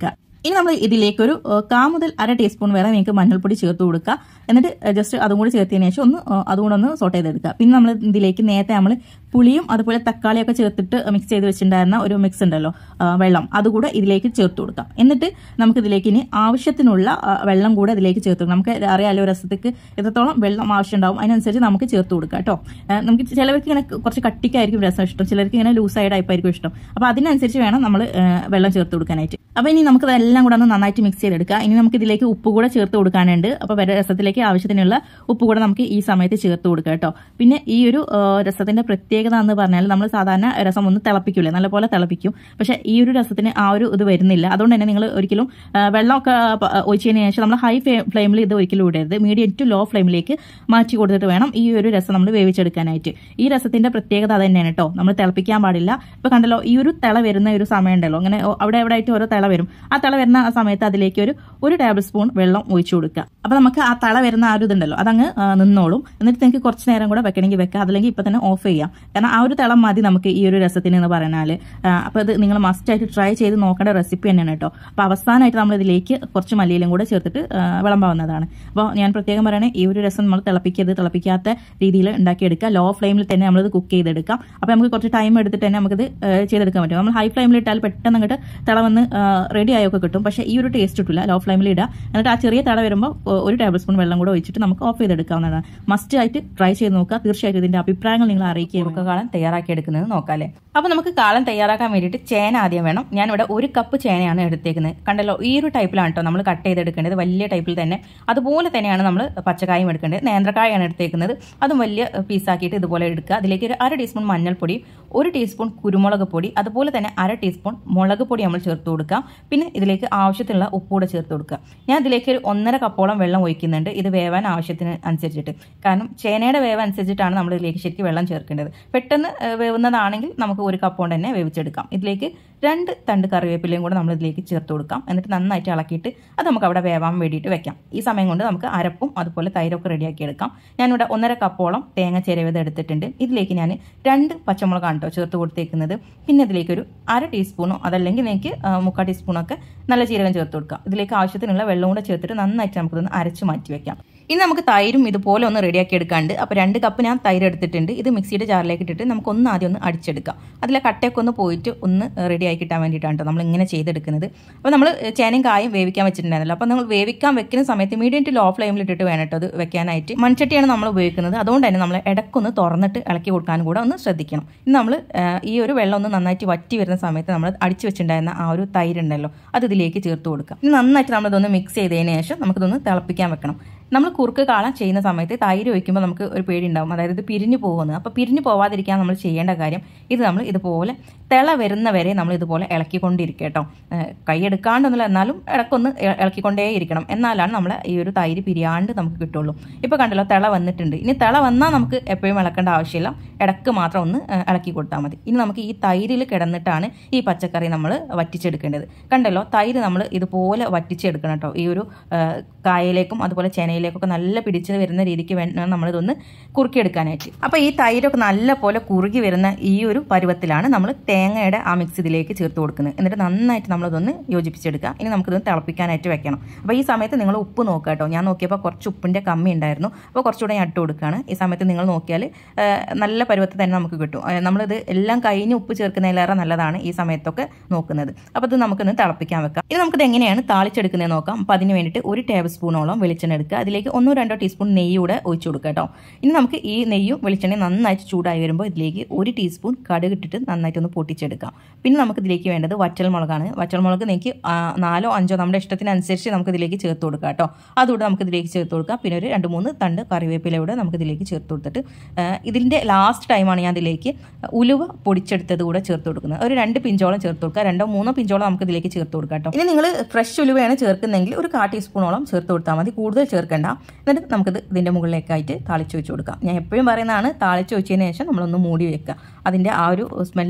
ഇനി നമ്മൾ ഇതിലേക്ക് ഒരു ഏഹ്, കാ മുതൽ അര ടീസ്പൂൺ വരെ നിങ്ങൾക്ക് മഞ്ഞൾപ്പൊടി ചേർത്ത് കൊടുക്കുക എന്നിട്ട് ജസ്റ്റ് അതും കൂടി ചേർത്തതിന് ശേഷം ഒന്ന് ഏഹ്, അതും കൂടെ ഒന്ന് സോട്ട് ചെയ്തെടുക്കുക പിന്നെ നമ്മൾ ഇതിലേക്ക് നേരത്തെ നമ്മൾ പുളിയും അതുപോലെ തക്കാളിയൊക്കെ ചേർത്തിട്ട് മിക്സ് ചെയ്ത് വെച്ചിട്ടുണ്ടായിരുന്ന ഒരു മിക്സ് ഉണ്ടല്ലോ ആ, വെള്ളം അതുകൂടെ ഇതിലേക്ക് ചേർത്ത് കൊടുക്കാം എന്നിട്ട് നമുക്ക് ഇതിലേക്ക് ഇനി ആവശ്യത്തിനുള്ള ആ, വെള്ളം കൂടെ ഇതിലേക്ക് ചേർത്ത് കൊടുക്കാം നമുക്ക് അറിയാലോ രസത്തേക്ക് എത്രത്തോളം വെള്ളം ആവശ്യം ഉണ്ടാവും അതിനനുസരിച്ച് നമുക്ക് ചേർത്ത് കൊടുക്കാം കേട്ടോ ആ, നമുക്ക് ചിലവർക്ക് ഇങ്ങനെ കുറച്ച് കട്ടിക്കായിരിക്കും രസം ഇഷ്ടം ചിലർക്ക് ഇങ്ങനെ ലൂസായ ടൈപ്പായിരിക്കും ഇഷ്ടം അപ്പോൾ അതിനനുസരിച്ച് വേണം നമ്മൾ വെള്ളം ചേർത്ത് കൊടുക്കാനായിട്ട് അപ്പോൾ ഇനി നമുക്ക് ഇതെല്ലാം കൂടെ ഒന്ന് നന്നായിട്ട് മിക്സ് ചെയ്തെടുക്കാം ഇനി നമുക്ക് ഇതിലേക്ക് ഉപ്പ് കൂടെ ചേർത്ത് കൊടുക്കാനുണ്ട് അപ്പോൾ വരെ രസത്തിലേക്ക് ആവശ്യത്തിനുള്ള ഉപ്പ് കൂടെ നമുക്ക് ഈ സമയത്ത് ചേർത്ത് കൊടുക്കാം കേട്ടോ പിന്നെ ഈ ഒരു ആ, രസത്തിന്റെ പ്രത്യേകത എന്ന് പറഞ്ഞാൽ നമ്മൾ സാധാരണ രസം ഒന്ന് തിളപ്പിക്കൂലേ നല്ലപോലെ തിളപ്പിക്കും പക്ഷേ ഈ ഒരു രസത്തിന് ആ ഒരു ഇത് വരുന്നില്ല അതുകൊണ്ട് തന്നെ നിങ്ങൾ ഒരിക്കലും ആ, വെള്ളമൊക്കെ പ- ഒഴിച്ചതിന് ശേഷം നമ്മൾ ഹൈ ഫ്ലെയിമിൽ ഇത് ഒരിക്കലും ഇടരുത് മീഡിയം ടു ലോ ഫ്ലെയിമിലേക്ക് മാറ്റി കൊടുത്തിട്ട് വേണം ഈ ഒരു രസം നമ്മൾ വേവിച്ചെടുക്കാനായിട്ട് ഈ രസത്തിന്റെ പ്രത്യേകത അത് തന്നെയാണ് കേട്ടോ നമ്മൾ തിളപ്പിക്കാൻ പാടില്ല ഇപ്പൊ കണ്ടല്ലോ ഈ ഒരു തിള വരുന്ന ഒരു സമയം ഉണ്ടല്ലോ അങ്ങനെ ഓ- അവിടെ എവിടെ ആയിട്ട് ഓരോ തിള വരും ആ തിള വരുന്ന ആ സമയത്ത് അതിലേക്ക് ഒരു ഒരു ടേബിൾ സ്പൂൺ വെള്ളം ഒഴിച്ചു കൊടുക്കുക അപ്പൊ നമുക്ക് ആ തിള വരുന്ന ആ ഒരു ഇതുണ്ടല്ലോ അതങ്ങ് ആ, നിന്നോളും എന്നിട്ട് നിങ്ങൾക്ക് കുറച്ച് നേരം കൂടെ വെക്കണമെങ്കിൽ വെക്കാം അതല്ലെങ്കിൽ ഇപ്പൊ തന്നെ ഓഫ് ചെയ്യാം കാരണം ആ ഒരു തിളം മതി നമുക്ക് ഈ ഒരു രസത്തിന് എന്ന് പറഞ്ഞാൽ അപ്പൊ ഇത് നിങ്ങൾ മസ്റ്റ് ആയിട്ട് ട്രൈ ചെയ്ത് നോക്കേണ്ട റെസിപ്പി തന്നെയാണ് കേട്ടോ അപ്പൊ അവസാനമായിട്ട് നമ്മൾ ഇതിലേക്ക് കുറച്ച് മല്ലിയിലും കൂടെ ചേർത്തിട്ട് ആ, വിളമ്പാവുന്നതാണ് അപ്പോൾ ഞാൻ പ്രത്യേകം പറയണേ ഈ ഒരു രസം നമ്മൾ തിളപ്പിക്കരുത് തിളപ്പിക്കാത്ത രീതിയിൽ ഉണ്ടാക്കിയെടുക്കുക ലോ ഫ്ലെയിമിൽ തന്നെ നമ്മളിത് കുക്ക് ചെയ്തെടുക്കാം അപ്പോൾ നമുക്ക് കുറച്ച് ടൈം എടുത്തിട്ട് തന്നെ നമുക്കിത് ആ, ചെയ്തെടുക്കാൻ പറ്റും നമ്മൾ ഹൈ ഫ്ലെയിമിൽ ഇട്ടാൽ പെട്ടെന്ന് അങ്ങോട്ട് തിള വന്ന് റെഡി ആയൊക്കെ കിട്ടും പക്ഷേ ഈ ഒരു ടേസ്റ്റ് കിട്ടില്ല ലോ ഫ്ലെയിമിൽ ഇടുക എന്നിട്ട് ആ ചെറിയ തിള വരുമ്പോൾ ഒരു ടേബിൾ സ്പൂൺ വെള്ളം കൂടെ ഒഴിച്ചിട്ട് നമുക്ക് ഓഫ് ചെയ്തെടുക്കാവുന്നതാണ് മസ്റ്റ് ആയിട്ട് ട്രൈ ചെയ്ത് നോക്കുക തീർച്ചയായിട്ടും ഇതിന്റെ അഭിപ്രായങ്ങൾ നിങ്ങൾ അറിയിക്കുക നമുക്ക് കാലം തയ്യാറാക്കി എടുക്കുന്നത് നോക്കാല്ലേ അപ്പോൾ നമുക്ക് കാലം തയ്യാറാക്കാൻ വേണ്ടിയിട്ട് ചേന ആദ്യം വേണം ഞാനിവിടെ ഒരു കപ്പ് ചേനയാണ് എടുത്തേക്കുന്നത് കണ്ടല്ലോ ഈ ഒരു ടൈപ്പിലാണ് കേട്ടോ നമ്മൾ കട്ട് ചെയ്തെടുക്കേണ്ടത് വലിയ ടൈപ്പിൽ തന്നെ അതുപോലെ തന്നെയാണ് നമ്മൾ പച്ചക്കായും എടുക്കേണ്ടത് നേന്ത്രക്കായാണ് എടുത്തേക്കുന്നത് അതും വലിയ പീസാക്കിയിട്ട് ഇതുപോലെ എടുക്കുക അതിലേക്ക് ഒരു അര ടീസ്പൂൺ മഞ്ഞൾപ്പൊടി ഒരു ടീസ്പൂൺ കുരുമുളക് പൊടി അതുപോലെ തന്നെ അര ടീസ്പൂൺ മുളക് പൊടി നമ്മൾ ചേർത്ത് കൊടുക്കുക പിന്നെ ഇതിലേക്ക് ആവശ്യത്തിനുള്ള ഉപ്പ് കൂടെ ചേർത്ത് കൊടുക്കുക ഞാൻ ഇതിലേക്ക് ഒരു ഒന്നര കപ്പോളം വെള്ളം ഒഴിക്കുന്നുണ്ട് ഇത് വേവാൻ ആവശ്യത്തിന് അനുസരിച്ചിട്ട് കാരണം ചേനയുടെ വേവ് അനുസരിച്ചിട്ടാണ് നമ്മൾ ഇതിലേക്ക് ശരിക്കും വെള്ളം ചേർക്കേണ്ടത് പെട്ടെന്ന് ഏഹ്, വേവുന്നതാണെങ്കിൽ നമുക്ക് ഒരു കപ്പ് കൊണ്ട് തന്നെ വേവിച്ചെടുക്കാം ഇതിലേക്ക് രണ്ട് തണ്ട് കറിവേപ്പിലയും കൂടെ നമ്മൾ ഇതിലേക്ക് ചേർത്ത് കൊടുക്കാം എന്നിട്ട് നന്നായിട്ട് ഇളക്കിയിട്ട് അത് നമുക്ക് അവിടെ വേവാൻ വേണ്ടിയിട്ട് വെക്കാം ഈ സമയം കൊണ്ട് നമുക്ക് അരപ്പും അതുപോലെ തൈരൊക്കെ റെഡിയാക്കി എടുക്കാം ഞാനിവിടെ ഒന്നര കപ്പോളം തേങ്ങ ചിരവിത് എടുത്തിട്ടുണ്ട് ഇതിലേക്ക് ഞാൻ രണ്ട് പച്ചമുളകാണ് കേട്ടോ ചേർത്ത് കൊടുത്തേക്കുന്നത് പിന്നെ ഇതിലേക്ക് ഒരു അര ടീസ്പൂണോ അതല്ലെങ്കിൽ എനിക്ക് ആ, മുക്കാൽ ടീസ്പൂണൊക്കെ നല്ല ജീരകം ചേർത്ത് കൊടുക്കാം ഇതിലേക്ക് ആവശ്യത്തിനുള്ള വെള്ളം കൂടെ ചേർത്തിട്ട് നന്നായിട്ട് നമുക്കിതൊന്ന് അരച്ച് മാറ്റി വെക്കാം ഇനി നമുക്ക് തൈരും ഇതുപോലെ ഒന്ന് റെഡിയാക്കി എടുക്കാണ്ട് അപ്പോൾ രണ്ട് കപ്പ് ഞാൻ തൈര് എടുത്തിട്ടുണ്ട് ഇത് മിക്സിയുടെ ജാറിലേക്ക് ഇട്ടിട്ട് നമുക്ക് ഒന്ന് ആദ്യം ഒന്ന് അടിച്ചെടുക്കാം അതിലെ കട്ടയൊക്കെ ഒന്ന് പോയിട്ട് ഒന്ന് റെഡിയാക്കി കിട്ടാൻ വേണ്ടിയിട്ടാണ് കേട്ടോ നമ്മൾ ഇങ്ങനെ ചെയ്തെടുക്കുന്നത് അപ്പോൾ നമ്മൾ ചേനയും കായും വേവിക്കാൻ വെച്ചിട്ടുണ്ടായിരുന്നല്ലോ അപ്പോൾ നമ്മൾ വേവിക്കാൻ വെക്കുന്ന സമയത്ത് മീഡിയം ടു ലോ ഫ്ലെയിമിൽ ഇട്ടിട്ട് വേണം കേട്ടോ അത് വെക്കാനായിട്ട് മൺചട്ടിയാണ് നമ്മൾ ഉപയോഗിക്കുന്നത് അതുകൊണ്ട് തന്നെ നമ്മൾ ഇടയ്ക്കൊന്ന് തുറന്നിട്ട് ഇളക്കി കൊടുക്കാനും കൂടെ ഒന്ന് ശ്രദ്ധിക്കണം ഇന്ന് നമ്മൾ ഈ ഒരു വെള്ളം ഒന്ന് നന്നായിട്ട് വറ്റി വരുന്ന സമയത്ത് നമ്മൾ അടിച്ചു വെച്ചിട്ടുണ്ടായിരുന്ന ആ ഒരു തൈരുണ്ടല്ലോ അത് ഇതിലേക്ക് ചേർത്ത് കൊടുക്കാം ഇനി നന്നായിട്ട് നമ്മളിതൊന്ന് മിക്സ് ചെയ്തതിന് ശേഷം നമുക്കിതൊന്ന് തിളപ്പിക്കാൻ വെക്കണം നമ്മൾ കുറുക്ക് കാള ചെയ്യുന്ന സമയത്ത് തൈര് ഒഴിക്കുമ്പോൾ നമുക്ക് ഒരു പേടി ഉണ്ടാവും അതായത് ഇത് പിരിഞ്ഞു പോകുന്നത് അപ്പോൾ പിരിഞ്ഞു പോവാതിരിക്കാൻ നമ്മൾ ചെയ്യേണ്ട കാര്യം ഇത് നമ്മൾ ഇതുപോലെ തിള വരുന്ന വരെ നമ്മൾ ഇതുപോലെ ഇളക്കിക്കൊണ്ടിരിക്കുക കേട്ടോ ഏഹ് കൈ എടുക്കാണ്ടൊന്നുമില്ല എന്നാലും ഇടക്കൊന്ന് ഇ- ഇളക്കിക്കൊണ്ടേ ഇരിക്കണം എന്നാലാണ് നമ്മൾ ഈ ഒരു തൈര് പിരിയാണ്ട് നമുക്ക് കിട്ടുള്ളൂ ഇപ്പോൾ കണ്ടല്ലോ തിള വന്നിട്ടുണ്ട് ഇനി തിള വന്നാൽ നമുക്ക് എപ്പോഴും ഇളക്കേണ്ട ആവശ്യമില്ല ഇടക്ക് മാത്രം ഒന്ന് ഏഹ് ഇളക്കി കൊടുത്താൽ മതി ഇനി നമുക്ക് ഈ തൈരിൽ കിടന്നിട്ടാണ് ഈ പച്ചക്കറി നമ്മൾ വറ്റിച്ചെടുക്കേണ്ടത് കണ്ടല്ലോ തൈര് നമ്മൾ ഇതുപോലെ വറ്റിച്ചെടുക്കണം കേട്ടോ ഈ ഒരു ഏഹ് കായയിലേക്കും അതുപോലെ ചേനയിലേക്കൊക്കെ നല്ല പിടിച്ച് വരുന്ന രീതിക്ക് വേണം നമ്മളിതൊന്ന് കുറുക്കിയെടുക്കാനായിട്ട് അപ്പോൾ ഈ തൈരൊക്കെ നല്ല പോലെ കുറുകി വരുന്ന ഈ ഒരു പരുവത്തിലാണ് നമ്മൾ തേങ്ങയുടെ ആ മിക്സ് ഇതിലേക്ക് ചേർത്ത് കൊടുക്കുന്നത് എന്നിട്ട് നന്നായിട്ട് നമ്മളിതൊന്ന് യോജിപ്പിച്ചെടുക്കുക ഇനി നമുക്കിതൊന്ന് തിളപ്പിക്കാനായിട്ട് വെക്കണം അപ്പോൾ ഈ സമയത്ത് നിങ്ങൾ ഉപ്പ് നോക്കുക കേട്ടോ ഞാൻ നോക്കിയപ്പോൾ കുറച്ച് ഉപ്പിൻ്റെ കമ്മി ഉണ്ടായിരുന്നു അപ്പോൾ കുറച്ചുകൂടെ ഞാൻ ഇട്ട് കൊടുക്കുകയാണ് ഈ സമയത്ത് നിങ്ങൾ നോക്കിയാൽ ആ, നല്ല പരുവത്തിൽ തന്നെ നമുക്ക് കിട്ടും ആ, നമ്മളിത് എല്ലാം കഴിഞ്ഞ് ഉപ്പ് ചേർക്കുന്നതിലേറെ നല്ലതാണ് ഈ സമയത്തൊക്കെ നോക്കുന്നത് അപ്പോൾ ഇത് നമുക്കൊന്ന് തിളപ്പിക്കാൻ വെക്കാം ഇനി നമുക്കിത് എങ്ങനെയാണ് താളിച്ചെടുക്കുന്നത് നോക്കാം അപ്പോൾ അതിന് വേണ്ടിയിട്ട് ഒരു ടേബിൾ സ്പൂണോളം വെളിച്ചെണ്ണ എടുക്കുക അതിലേക്ക് ഒന്നോ രണ്ടോ ടീസ്പൂൺ നെയ്യ് കൂടെ ഒഴിച്ചു കൊടുക്കുക കേട്ടോ ഇനി നമുക്ക് ഈ നെയ്യും വെളിച്ചെണ്ണയും നന്നായിട്ട് ചൂടായി വരുമ്പോൾ ഇതിലേക്ക് ഒരു ടീസ്പൂൺ കടുക് ഇട്ടിട്ട് നന്നായിട്ടൊന്ന് പൊട്ടിച്ചെടുക്കാം പിന്നെ നമുക്ക് ഇതിലേക്ക് വേണ്ടത് വറ്റൽമുളകാണ് വറ്റൽമുളക് നിങ്ങൾക്ക് ആ, നാലോ അഞ്ചോ നമ്മുടെ ഇഷ്ടത്തിനനുസരിച്ച് നമുക്ക് ഇതിലേക്ക് ചേർത്ത് കൊടുക്കാം കേട്ടോ അതുകൂടെ നമുക്ക് ഇതിലേക്ക് ചേർത്ത് കൊടുക്കാം പിന്നെ ഒരു രണ്ട് മൂന്ന് തണ്ട് കറിവേപ്പില കൂടെ നമുക്ക് ഇതിലേക്ക് ചേർത്ത് കൊടുത്തിട്ട് ആ, ഇതിൻ്റെ ലാസ്റ്റ് ടൈമാണ് ഞാൻ ഇതിലേക്ക് ഉലുവ പൊടിച്ചെടുത്തത് കൂടെ ചേർത്ത് കൊടുക്കുന്നത് ഒരു രണ്ട് പിഞ്ചോളം ചേർത്ത് കൊടുക്കുക രണ്ടോ മൂന്നോ പിഞ്ചോളം നമുക്ക് ഇതിലേക്ക് ചേർത്ത് കൊടുക്കാം കേട്ടോ ഇനി നിങ്ങൾ ഫ്രഷ് ഉലുവയാണ് ചേർക്കുന്നതെങ്കിൽ ഒരു കാ ടീസ്പൂണോളം ചേർത്ത് കൊടുത്താൽ മതി കൂടുതൽ ചേർക്കണ്ട എന്നിട്ട് നമുക്കിത് ഇതിൻ്റെ മുകളിലേക്കായിട്ട് താളിച്ച് വെച്ച് കൊടുക്കാം ഞാൻ എപ്പോഴും പറയുന്നതാണ് താളിച്ച് വെച്ചതിന് ശേഷം നമ്മളൊന്ന് മൂടി വെക്കുക അതിൻ്റെ ആ ഒരു സ്മെല്ലൊക്കെ ഒന്ന് പുറത്ത്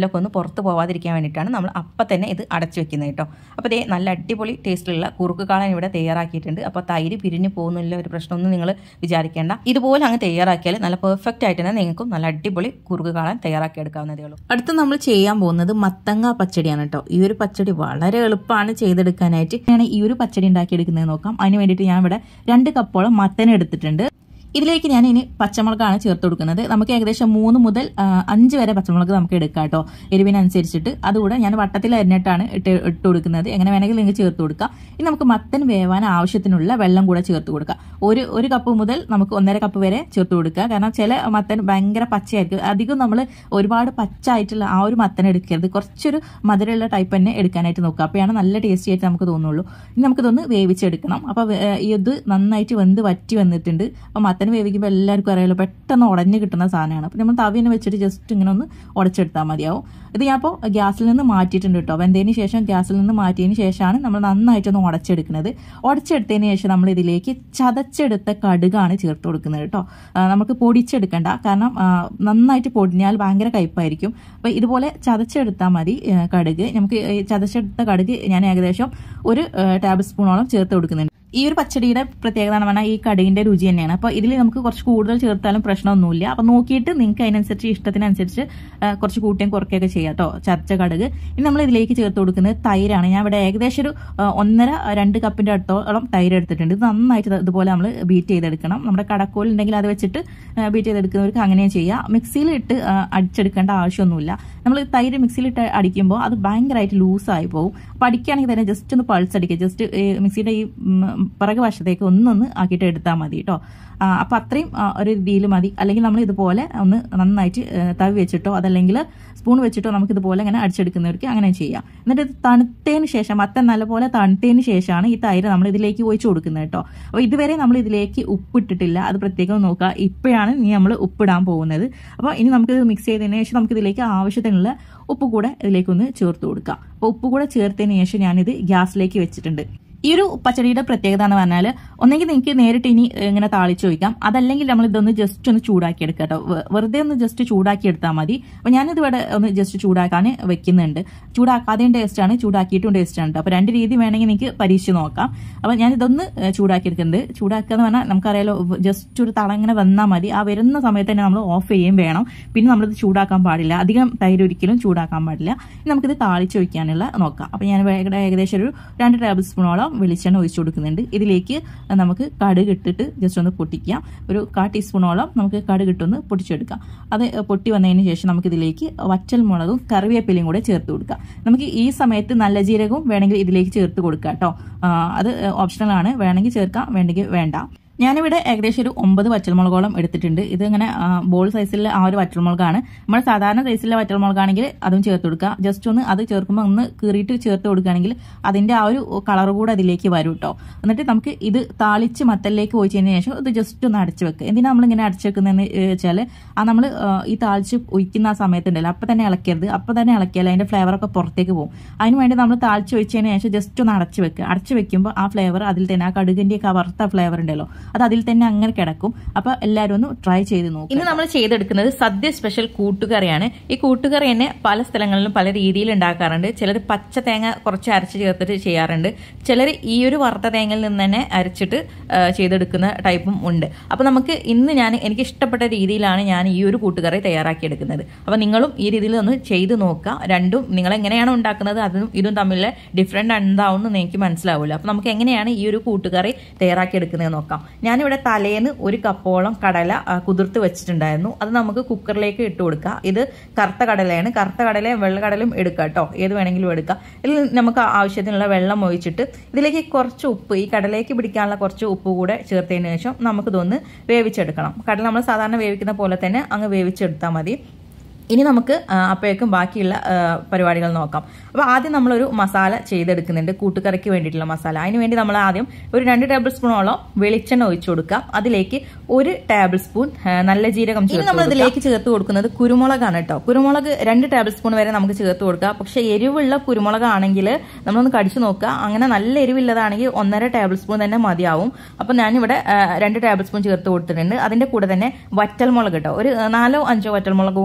പുറത്ത് പോവാതിരിക്കാൻ വേണ്ടിയിട്ടാണ് നമ്മൾ അപ്പം തന്നെ ഇത് അടച്ചു വെക്കുന്നത് കേട്ടോ അപ്പോൾ ഇതേ നല്ല അടിപൊളി ടേസ്റ്റിലുള്ള കുറുക്ക് കാളൻ ഇവിടെ തയ്യാറാക്കിയിട്ടുണ്ട് അപ്പോൾ തൈര് പിരിഞ്ഞ് പോകുന്നില്ല ഒരു പ്രശ്നമൊന്നും നിങ്ങൾ വിചാരിക്കേണ്ട ഇതുപോലെ അങ്ങ് തയ്യാറാക്കിയാൽ നല്ല പെർഫെക്റ്റ് ആയിട്ട് തന്നെ നിങ്ങൾക്കും നല്ല അടിപൊളി കുറുക്ക് കാളൻ തയ്യാറാക്കി എടുക്കാവുന്നതേ ഉള്ളൂ അടുത്ത് നമ്മൾ ചെയ്യാൻ പോകുന്നത് മത്തങ്ങ പച്ചടിയാണ് കേട്ടോ ഈ ഒരു പച്ചടി വളരെ എളുപ്പമാണ് ചെയ്തെടുക്കാനായിട്ട് ഞാൻ ഈ ഒരു പച്ചടി ഉണ്ടാക്കിയെടുക്കുന്നത് നോക്കാം അതിന് വേണ്ടിയിട്ട് ഞാൻ ഇവിടെ രണ്ട് കപ്പോളം മത്തൻ എടുത്തിട്ടുണ്ട് ഇതിലേക്ക് ഞാൻ ഇനി പച്ചമുളകാണ് ചേർത്ത് കൊടുക്കുന്നത് നമുക്ക് ഏകദേശം മൂന്ന് മുതൽ ആ, അഞ്ച് വരെ പച്ചമുളക് നമുക്ക് എടുക്കാം കേട്ടോ എരിവിനനുസരിച്ചിട്ട് അതുകൂടെ ഞാൻ വട്ടത്തിൽ അരിഞ്ഞിട്ടാണ് ഇട്ട് ഇട്ട് കൊടുക്കുന്നത് എങ്ങനെ വേണമെങ്കിൽ നിങ്ങൾക്ക് ചേർത്ത് കൊടുക്കാം ഇനി നമുക്ക് മത്തൻ വേവാൻ ആവശ്യത്തിനുള്ള വെള്ളം കൂടെ ചേർത്ത് കൊടുക്കാം ഒരു ഒരു കപ്പ് മുതൽ നമുക്ക് ഒന്നര കപ്പ് വരെ ചേർത്ത് കൊടുക്കുക കാരണം ചില മത്തൻ ഭയങ്കര പച്ചയായിരിക്കും അധികം നമ്മൾ ഒരുപാട് പച്ചായിട്ടുള്ള ആ ഒരു മത്തൻ എടുക്കരുത് കുറച്ചൊരു മധുരമുള്ള ടൈപ്പ് തന്നെ എടുക്കാനായിട്ട് നോക്കുക അപ്പോഴാണ് നല്ല ടേസ്റ്റി ആയിട്ട് നമുക്ക് തോന്നുള്ളൂ ഇനി നമുക്കിതൊന്ന് വേവിച്ചെടുക്കണം അപ്പോൾ ഇത് നന്നായിട്ട് വെന്ത് വറ്റി വന്നിട്ടുണ്ട് അപ്പോൾ മത്തൻ വേവിക്കുമ്പോൾ എല്ലാവർക്കും അറിയാലോ പെട്ടെന്ന് ഉടഞ്ഞ് കിട്ടുന്ന സാധനമാണ് അപ്പോൾ നമ്മൾ തവി തന്നെ വെച്ചിട്ട് ജസ്റ്റ് ഇങ്ങനെ ഒന്ന് ഉടച്ചെടുത്താൽ മതിയാവും ഇത് ഞാൻ അപ്പോൾ ഗ്യാസിൽ നിന്ന് മാറ്റിയിട്ടുണ്ട് കേട്ടോ വെന്തതിന് ശേഷം ഗ്യാസിൽ നിന്ന് മാറ്റിയതിന് ശേഷമാണ് നമ്മൾ നന്നായിട്ടൊന്ന് ഉടച്ചെടുക്കുന്നത് ഉടച്ചെടുത്തതിന് ശേഷം നമ്മൾ ഇതിലേക്ക് ചതച്ചെടുത്ത കടുകാണ് ചേർത്ത് കൊടുക്കുന്നത് കേട്ടോ ആ, നമുക്ക് പൊടിച്ചെടുക്കണ്ട കാരണം ആ, നന്നായിട്ട് പൊടിഞ്ഞാൽ ഭയങ്കര കയ്പായിരിക്കും അപ്പോൾ ഇതുപോലെ ചതച്ചെടുത്താൽ മതി ആ, കടുക് നമുക്ക് ഈ ചതച്ചെടുത്ത കടുക് ഞാൻ ഏകദേശം ഒരു ടേബിൾ സ്പൂണോളം ചേർത്ത് കൊടുക്കുന്നുണ്ട് ഈ ഒരു പച്ചടിയുടെ പ്രത്യേകത എന്ന് പറഞ്ഞാൽ ഈ കടുകിന്റെ രുചി തന്നെയാണ് അപ്പോൾ ഇതിൽ നമുക്ക് കുറച്ച് കൂടുതൽ ചേർത്താലും പ്രശ്നമൊന്നുമില്ല അപ്പോൾ നോക്കിയിട്ട് നിങ്ങൾക്ക് അതിനനുസരിച്ച് ഇഷ്ടത്തിനനുസരിച്ച് ആ, കുറച്ച് കൂട്ടിയും കുറയ്ക്കുകയൊക്കെ ചെയ്യാം കേട്ടോ ചതച്ച കടുക് ഇനി നമ്മൾ ഇതിലേക്ക് ചേർത്ത് കൊടുക്കുന്നത് തൈരാണ് ഞാൻ ഇവിടെ ഏകദേശം ഒരു ആ, ഒന്നര രണ്ട് കപ്പിന്റെ അടുത്തോളം തൈര് എടുത്തിട്ടുണ്ട് ഇത് നന്നായിട്ട് ഇത് ഇതുപോലെ നമ്മൾ ബീറ്റ് ചെയ്തെടുക്കണം നമ്മുടെ കടക്കോൽ ഉണ്ടെങ്കിൽ അത് വെച്ചിട്ട് ബീറ്റ് ചെയ്തെടുക്കുന്നവർക്ക് അങ്ങനെ ചെയ്യാം മിക്സിയിൽ ഇട്ട് ആ, അടിച്ചെടുക്കേണ്ട ആവശ്യമൊന്നുമില്ല നമ്മൾ തൈര് മിക്സിയിൽ ഇട്ട് അടിക്കുമ്പോൾ അത് ഭയങ്കരമായിട്ട് ലൂസായി പോകും അപ്പോൾ അടിക്കുകയാണെങ്കിൽ തന്നെ ജസ്റ്റ് ഒന്ന് പൾസ് അടിക്കുക ജസ്റ്റ് മിക്സിയുടെ ഈ ഉം, പിറകു വശത്തേക്ക് ഒന്നൊന്ന് ആക്കിയിട്ട് എടുത്താൽ മതി കേട്ടോ അപ്പം അത്രയും ആ, ഒരു രീതിയിൽ മതി അല്ലെങ്കിൽ നമ്മൾ ഇതുപോലെ ഒന്ന് നന്നായിട്ട് ഏ, തവി വെച്ചിട്ടോ അതല്ലെങ്കിൽ സ്പൂൺ വെച്ചിട്ടോ നമുക്ക് ഇതുപോലെ ഇങ്ങനെ അടിച്ചെടുക്കുന്നവർക്ക് അങ്ങനെ ചെയ്യാം എന്നിട്ട് ഇത് തണുത്തതിന് ശേഷം മത്തൻ നല്ലപോലെ തണുത്തതിന് ശേഷമാണ് ഈ തൈര് നമ്മൾ ഇതിലേക്ക് ഒഴിച്ചു കൊടുക്കുന്നത് കേട്ടോ അപ്പോൾ ഇതുവരെ നമ്മൾ ഇതിലേക്ക് ഉപ്പിട്ടിട്ടില്ല അത് പ്രത്യേകം നോക്കുക ഇപ്പോഴാണ് ഇനി നമ്മൾ ഉപ്പിടാൻ പോകുന്നത് അപ്പോൾ ഇനി നമുക്കിത് മിക്സ് ചെയ്തതിന് ശേഷം നമുക്ക് ഇതിലേക്ക് ആവശ്യത്തിനുള്ള ഉപ്പ് കൂടെ ഇതിലേക്കൊന്ന് ചേർത്ത് കൊടുക്കാം അപ്പോൾ ഉപ്പ് കൂടെ ചേർത്തതിന് ശേഷം ഞാനിത് ഗ്യാസിലേക്ക് വെച്ചിട്ടുണ്ട് ഈ ഒരു പച്ചടിയുടെ പ്രത്യേകത എന്ന് പറഞ്ഞാൽ ഒന്നെങ്കിൽ നിങ്ങൾക്ക് നേരിട്ട് ഇനി ഇങ്ങനെ താളിച്ച് വയ്ക്കാം അതല്ലെങ്കിൽ നമ്മൾ ഇതൊന്ന് ജസ്റ്റ് ഒന്ന് ചൂടാക്കി എടുക്കാം കേട്ടോ വെ- വെറുതെ ഒന്ന് ജസ്റ്റ് ചൂടാക്കി എടുത്താൽ മതി അപ്പോൾ ഞാനിത് ഇവിടെ ഒന്ന് ജസ്റ്റ് ചൂടാക്കാൻ വെക്കുന്നുണ്ട് ചൂടാക്കാതെയും ടേസ്റ്റാണ് ചൂടാക്കിയിട്ടും ടേസ്റ്റാണ് കേട്ടോ അപ്പോൾ രണ്ട് രീതി വേണമെങ്കിൽ നിങ്ങൾക്ക് പരീക്ഷിച്ച് നോക്കാം അപ്പോൾ ഞാൻ ഇതൊന്ന് ഏഹ്, ചൂടാക്കി എടുക്കുന്നുണ്ട് ചൂടാക്കുക എന്ന് പറഞ്ഞാൽ നമുക്കറിയാലോ ജസ്റ്റ് ഒരു തള ഇങ്ങനെ വന്നാൽ മതി ആ വരുന്ന സമയത്ത് തന്നെ നമ്മൾ ഓഫ് ചെയ്യുകയും വേണം പിന്നെ നമ്മളിത് ചൂടാക്കാൻ പാടില്ല അധികം തൈര് ഒരിക്കലും ചൂടാക്കാൻ പാടില്ല ഇനി നമുക്കിത് താളിച്ച് വയ്ക്കാനുള്ള നോക്കാം അപ്പോൾ ഞാൻ ഇവിടെ ഏകദേശം ഒരു രണ്ട് ടേബിൾ സ്പൂണോളം വെളിച്ചെണ്ണ ഒഴിച്ചു കൊടുക്കുന്നുണ്ട് ഇതിലേക്ക് നമുക്ക് കടുക് ഇട്ടിട്ട് ജസ്റ്റ് ഒന്ന് പൊട്ടിക്കാം ഒരു കാ ടീസ്പൂണോളം നമുക്ക് കടുക് ഇട്ടൊന്ന് പൊട്ടിച്ചെടുക്കാം അത് പൊട്ടി വന്നതിന് ശേഷം നമുക്ക് ഇതിലേക്ക് വറ്റൽ മുളകും കറിവേപ്പിലയും കൂടെ ചേർത്ത് കൊടുക്കാം നമുക്ക് ഈ സമയത്ത് നല്ല ജീരകവും വേണമെങ്കിൽ ഇതിലേക്ക് ചേർത്ത് കൊടുക്കാം കേട്ടോ ആ, അത് ഓപ്ഷണലാണ് വേണമെങ്കിൽ ചേർക്കാം വേണ്ടെങ്കിൽ വേണ്ട ഞാനിവിടെ ഏകദേശം ഒരു ഒമ്പത് വറ്റൽമുളകോളം എടുത്തിട്ടുണ്ട് ഇത് ഇങ്ങനെ ആ, ബോൾ സൈസിലെ ആ ഒരു വറ്റൽമുളകാണ് നമ്മൾ സാധാരണ സൈസിലെ വറ്റൽമുളകാണെങ്കിൽ അതും ചേർത്ത് കൊടുക്കുക ജസ്റ്റ് ഒന്ന് അത് ചേർക്കുമ്പോൾ ഒന്ന് കീറിയിട്ട് ചേർത്ത് കൊടുക്കുകയാണെങ്കിൽ അതിന്റെ ആ ഒരു കളർ കൂടെ അതിലേക്ക് വരും കേട്ടോ എന്നിട്ട് നമുക്ക് ഇത് താളിച്ച് മത്തലിലേക്ക് ഒഴിച്ചതിന് ശേഷം ഇത് ജസ്റ്റ് ഒന്ന് അടച്ചു വെക്കുക എന്തിനാ നമ്മളിങ്ങനെ അടച്ചു വെക്കുന്നതെന്ന് വെച്ചാൽ ആ നമ്മൾ ഈ താളിച്ച് ഒഴിക്കുന്ന ആ സമയത്തുണ്ടല്ലോ അപ്പം തന്നെ ഇളക്കരുത് അപ്പം തന്നെ ഇളക്കിയാൽ അതിന്റെ ഫ്ലേവറൊക്കെ പുറത്തേക്ക് പോകും അതിന് വേണ്ടി നമ്മൾ താളിച്ച് ഒഴിച്ചതിന് ശേഷം ജസ്റ്റ് ഒന്ന് അടച്ചു വെക്കുക അടച്ചു വെക്കുമ്പോൾ ആ ഫ്ലേവർ അതിൽ തന്നെ ആ കടുകിന്റെ ഒക്കെ ആ വറുത്ത ഫ്ലേവർ ഉണ്ടല്ലോ അത് അതിൽ തന്നെ അങ്ങനെ കിടക്കും അപ്പൊ എല്ലാവരും ഒന്ന് ട്രൈ ചെയ്ത് നോക്കും ഇന്ന് നമ്മൾ ചെയ്തെടുക്കുന്നത് സദ്യ സ്പെഷ്യൽ കൂട്ടുകറിയാണ് ഈ കൂട്ടുകറി തന്നെ പല സ്ഥലങ്ങളിലും പല രീതിയിൽ ഉണ്ടാക്കാറുണ്ട് ചിലർ പച്ച തേങ്ങ കുറച്ച് അരച്ച് ചേർത്തിട്ട് ചെയ്യാറുണ്ട് ചിലർ ഈ ഒരു വറുത്ത തേങ്ങയിൽ നിന്ന് തന്നെ അരച്ചിട്ട് ആ, ചെയ്തെടുക്കുന്ന ടൈപ്പും ഉണ്ട് അപ്പൊ നമുക്ക് ഇന്ന് ഞാൻ എനിക്ക് ഇഷ്ടപ്പെട്ട രീതിയിലാണ് ഞാൻ ഈ ഒരു കൂട്ടുകറി തയ്യാറാക്കിയെടുക്കുന്നത് അപ്പൊ നിങ്ങളും ഈ രീതിയിൽ ഒന്ന് ചെയ്ത് നോക്കുക രണ്ടും നിങ്ങൾ എങ്ങനെയാണ് ഉണ്ടാക്കുന്നത് അതും ഇതും തമ്മിലുള്ള ഡിഫറെന്റ് എന്താവും എന്ന് എനിക്ക് മനസ്സിലാവില്ല അപ്പൊ നമുക്ക് എങ്ങനെയാണ് ഈ ഒരു കൂട്ടുകറി തയ്യാറാക്കിയെടുക്കുന്നത് നോക്കാം ഞാനിവിടെ തലേന്ന് ഒരു കപ്പോളം കടല ആ, കുതിർത്ത് വെച്ചിട്ടുണ്ടായിരുന്നു അത് നമുക്ക് കുക്കറിലേക്ക് ഇട്ട് കൊടുക്കാം ഇത് കറുത്ത കടലയാണ് കറുത്ത കടലയും വെള്ളക്കടലും എടുക്കാം കേട്ടോ ഏത് വേണമെങ്കിലും എടുക്കാം ഇതിൽ നമുക്ക് ആവശ്യത്തിനുള്ള വെള്ളം ഒഴിച്ചിട്ട് ഇതിലേക്ക് കുറച്ച് ഉപ്പ് ഈ കടലേക്ക് പിടിക്കാനുള്ള കുറച്ച് ഉപ്പ് കൂടെ ചേർത്തതിന് ശേഷം നമുക്കിതൊന്ന് വേവിച്ചെടുക്കണം കടല നമ്മൾ സാധാരണ വേവിക്കുന്ന പോലെ തന്നെ അങ്ങ് വേവിച്ചെടുത്താൽ മതി ഇനി നമുക്ക് ആ, അപ്പോഴേക്കും ബാക്കിയുള്ള ആ, പരിപാടികൾ നോക്കാം അപ്പോൾ ആദ്യം നമ്മളൊരു മസാല ചെയ്തെടുക്കുന്നുണ്ട് കൂട്ടുകറിക്ക് വേണ്ടിയിട്ടുള്ള മസാല അതിന് വേണ്ടി നമ്മൾ ആദ്യം ഒരു രണ്ട് ടേബിൾ സ്പൂണോളം വെളിച്ചെണ്ണ ഒഴിച്ചു കൊടുക്കാം അതിലേക്ക് ഒരു ടേബിൾ സ്പൂൺ ആ, നല്ല ജീരകം ചേർത്ത് നമ്മൾ ഇതിലേക്ക് ചേർത്ത് കൊടുക്കുന്നത് കുരുമുളകാണ് കേട്ടോ കുരുമുളക് രണ്ട് ടേബിൾ സ്പൂൺ വരെ നമുക്ക് ചേർത്ത് കൊടുക്കാം പക്ഷെ എരിവുള്ള കുരുമുളകാണെങ്കിൽ നമ്മളൊന്ന് കടിച്ചു നോക്കുക അങ്ങനെ നല്ല എരിവില്ലതാണെങ്കിൽ ഒന്നര ടേബിൾ സ്പൂൺ തന്നെ മതിയാവും അപ്പം ഞാനിവിടെ ആ, രണ്ട് ടേബിൾ സ്പൂൺ ചേർത്ത് കൊടുത്തിട്ടുണ്ട് അതിന്റെ കൂടെ തന്നെ വറ്റൽമുളക് കേട്ടോ ഒരു നാലോ അഞ്ചോ വറ്റൽമുളക് കൂടെ ഇതിലേക്ക്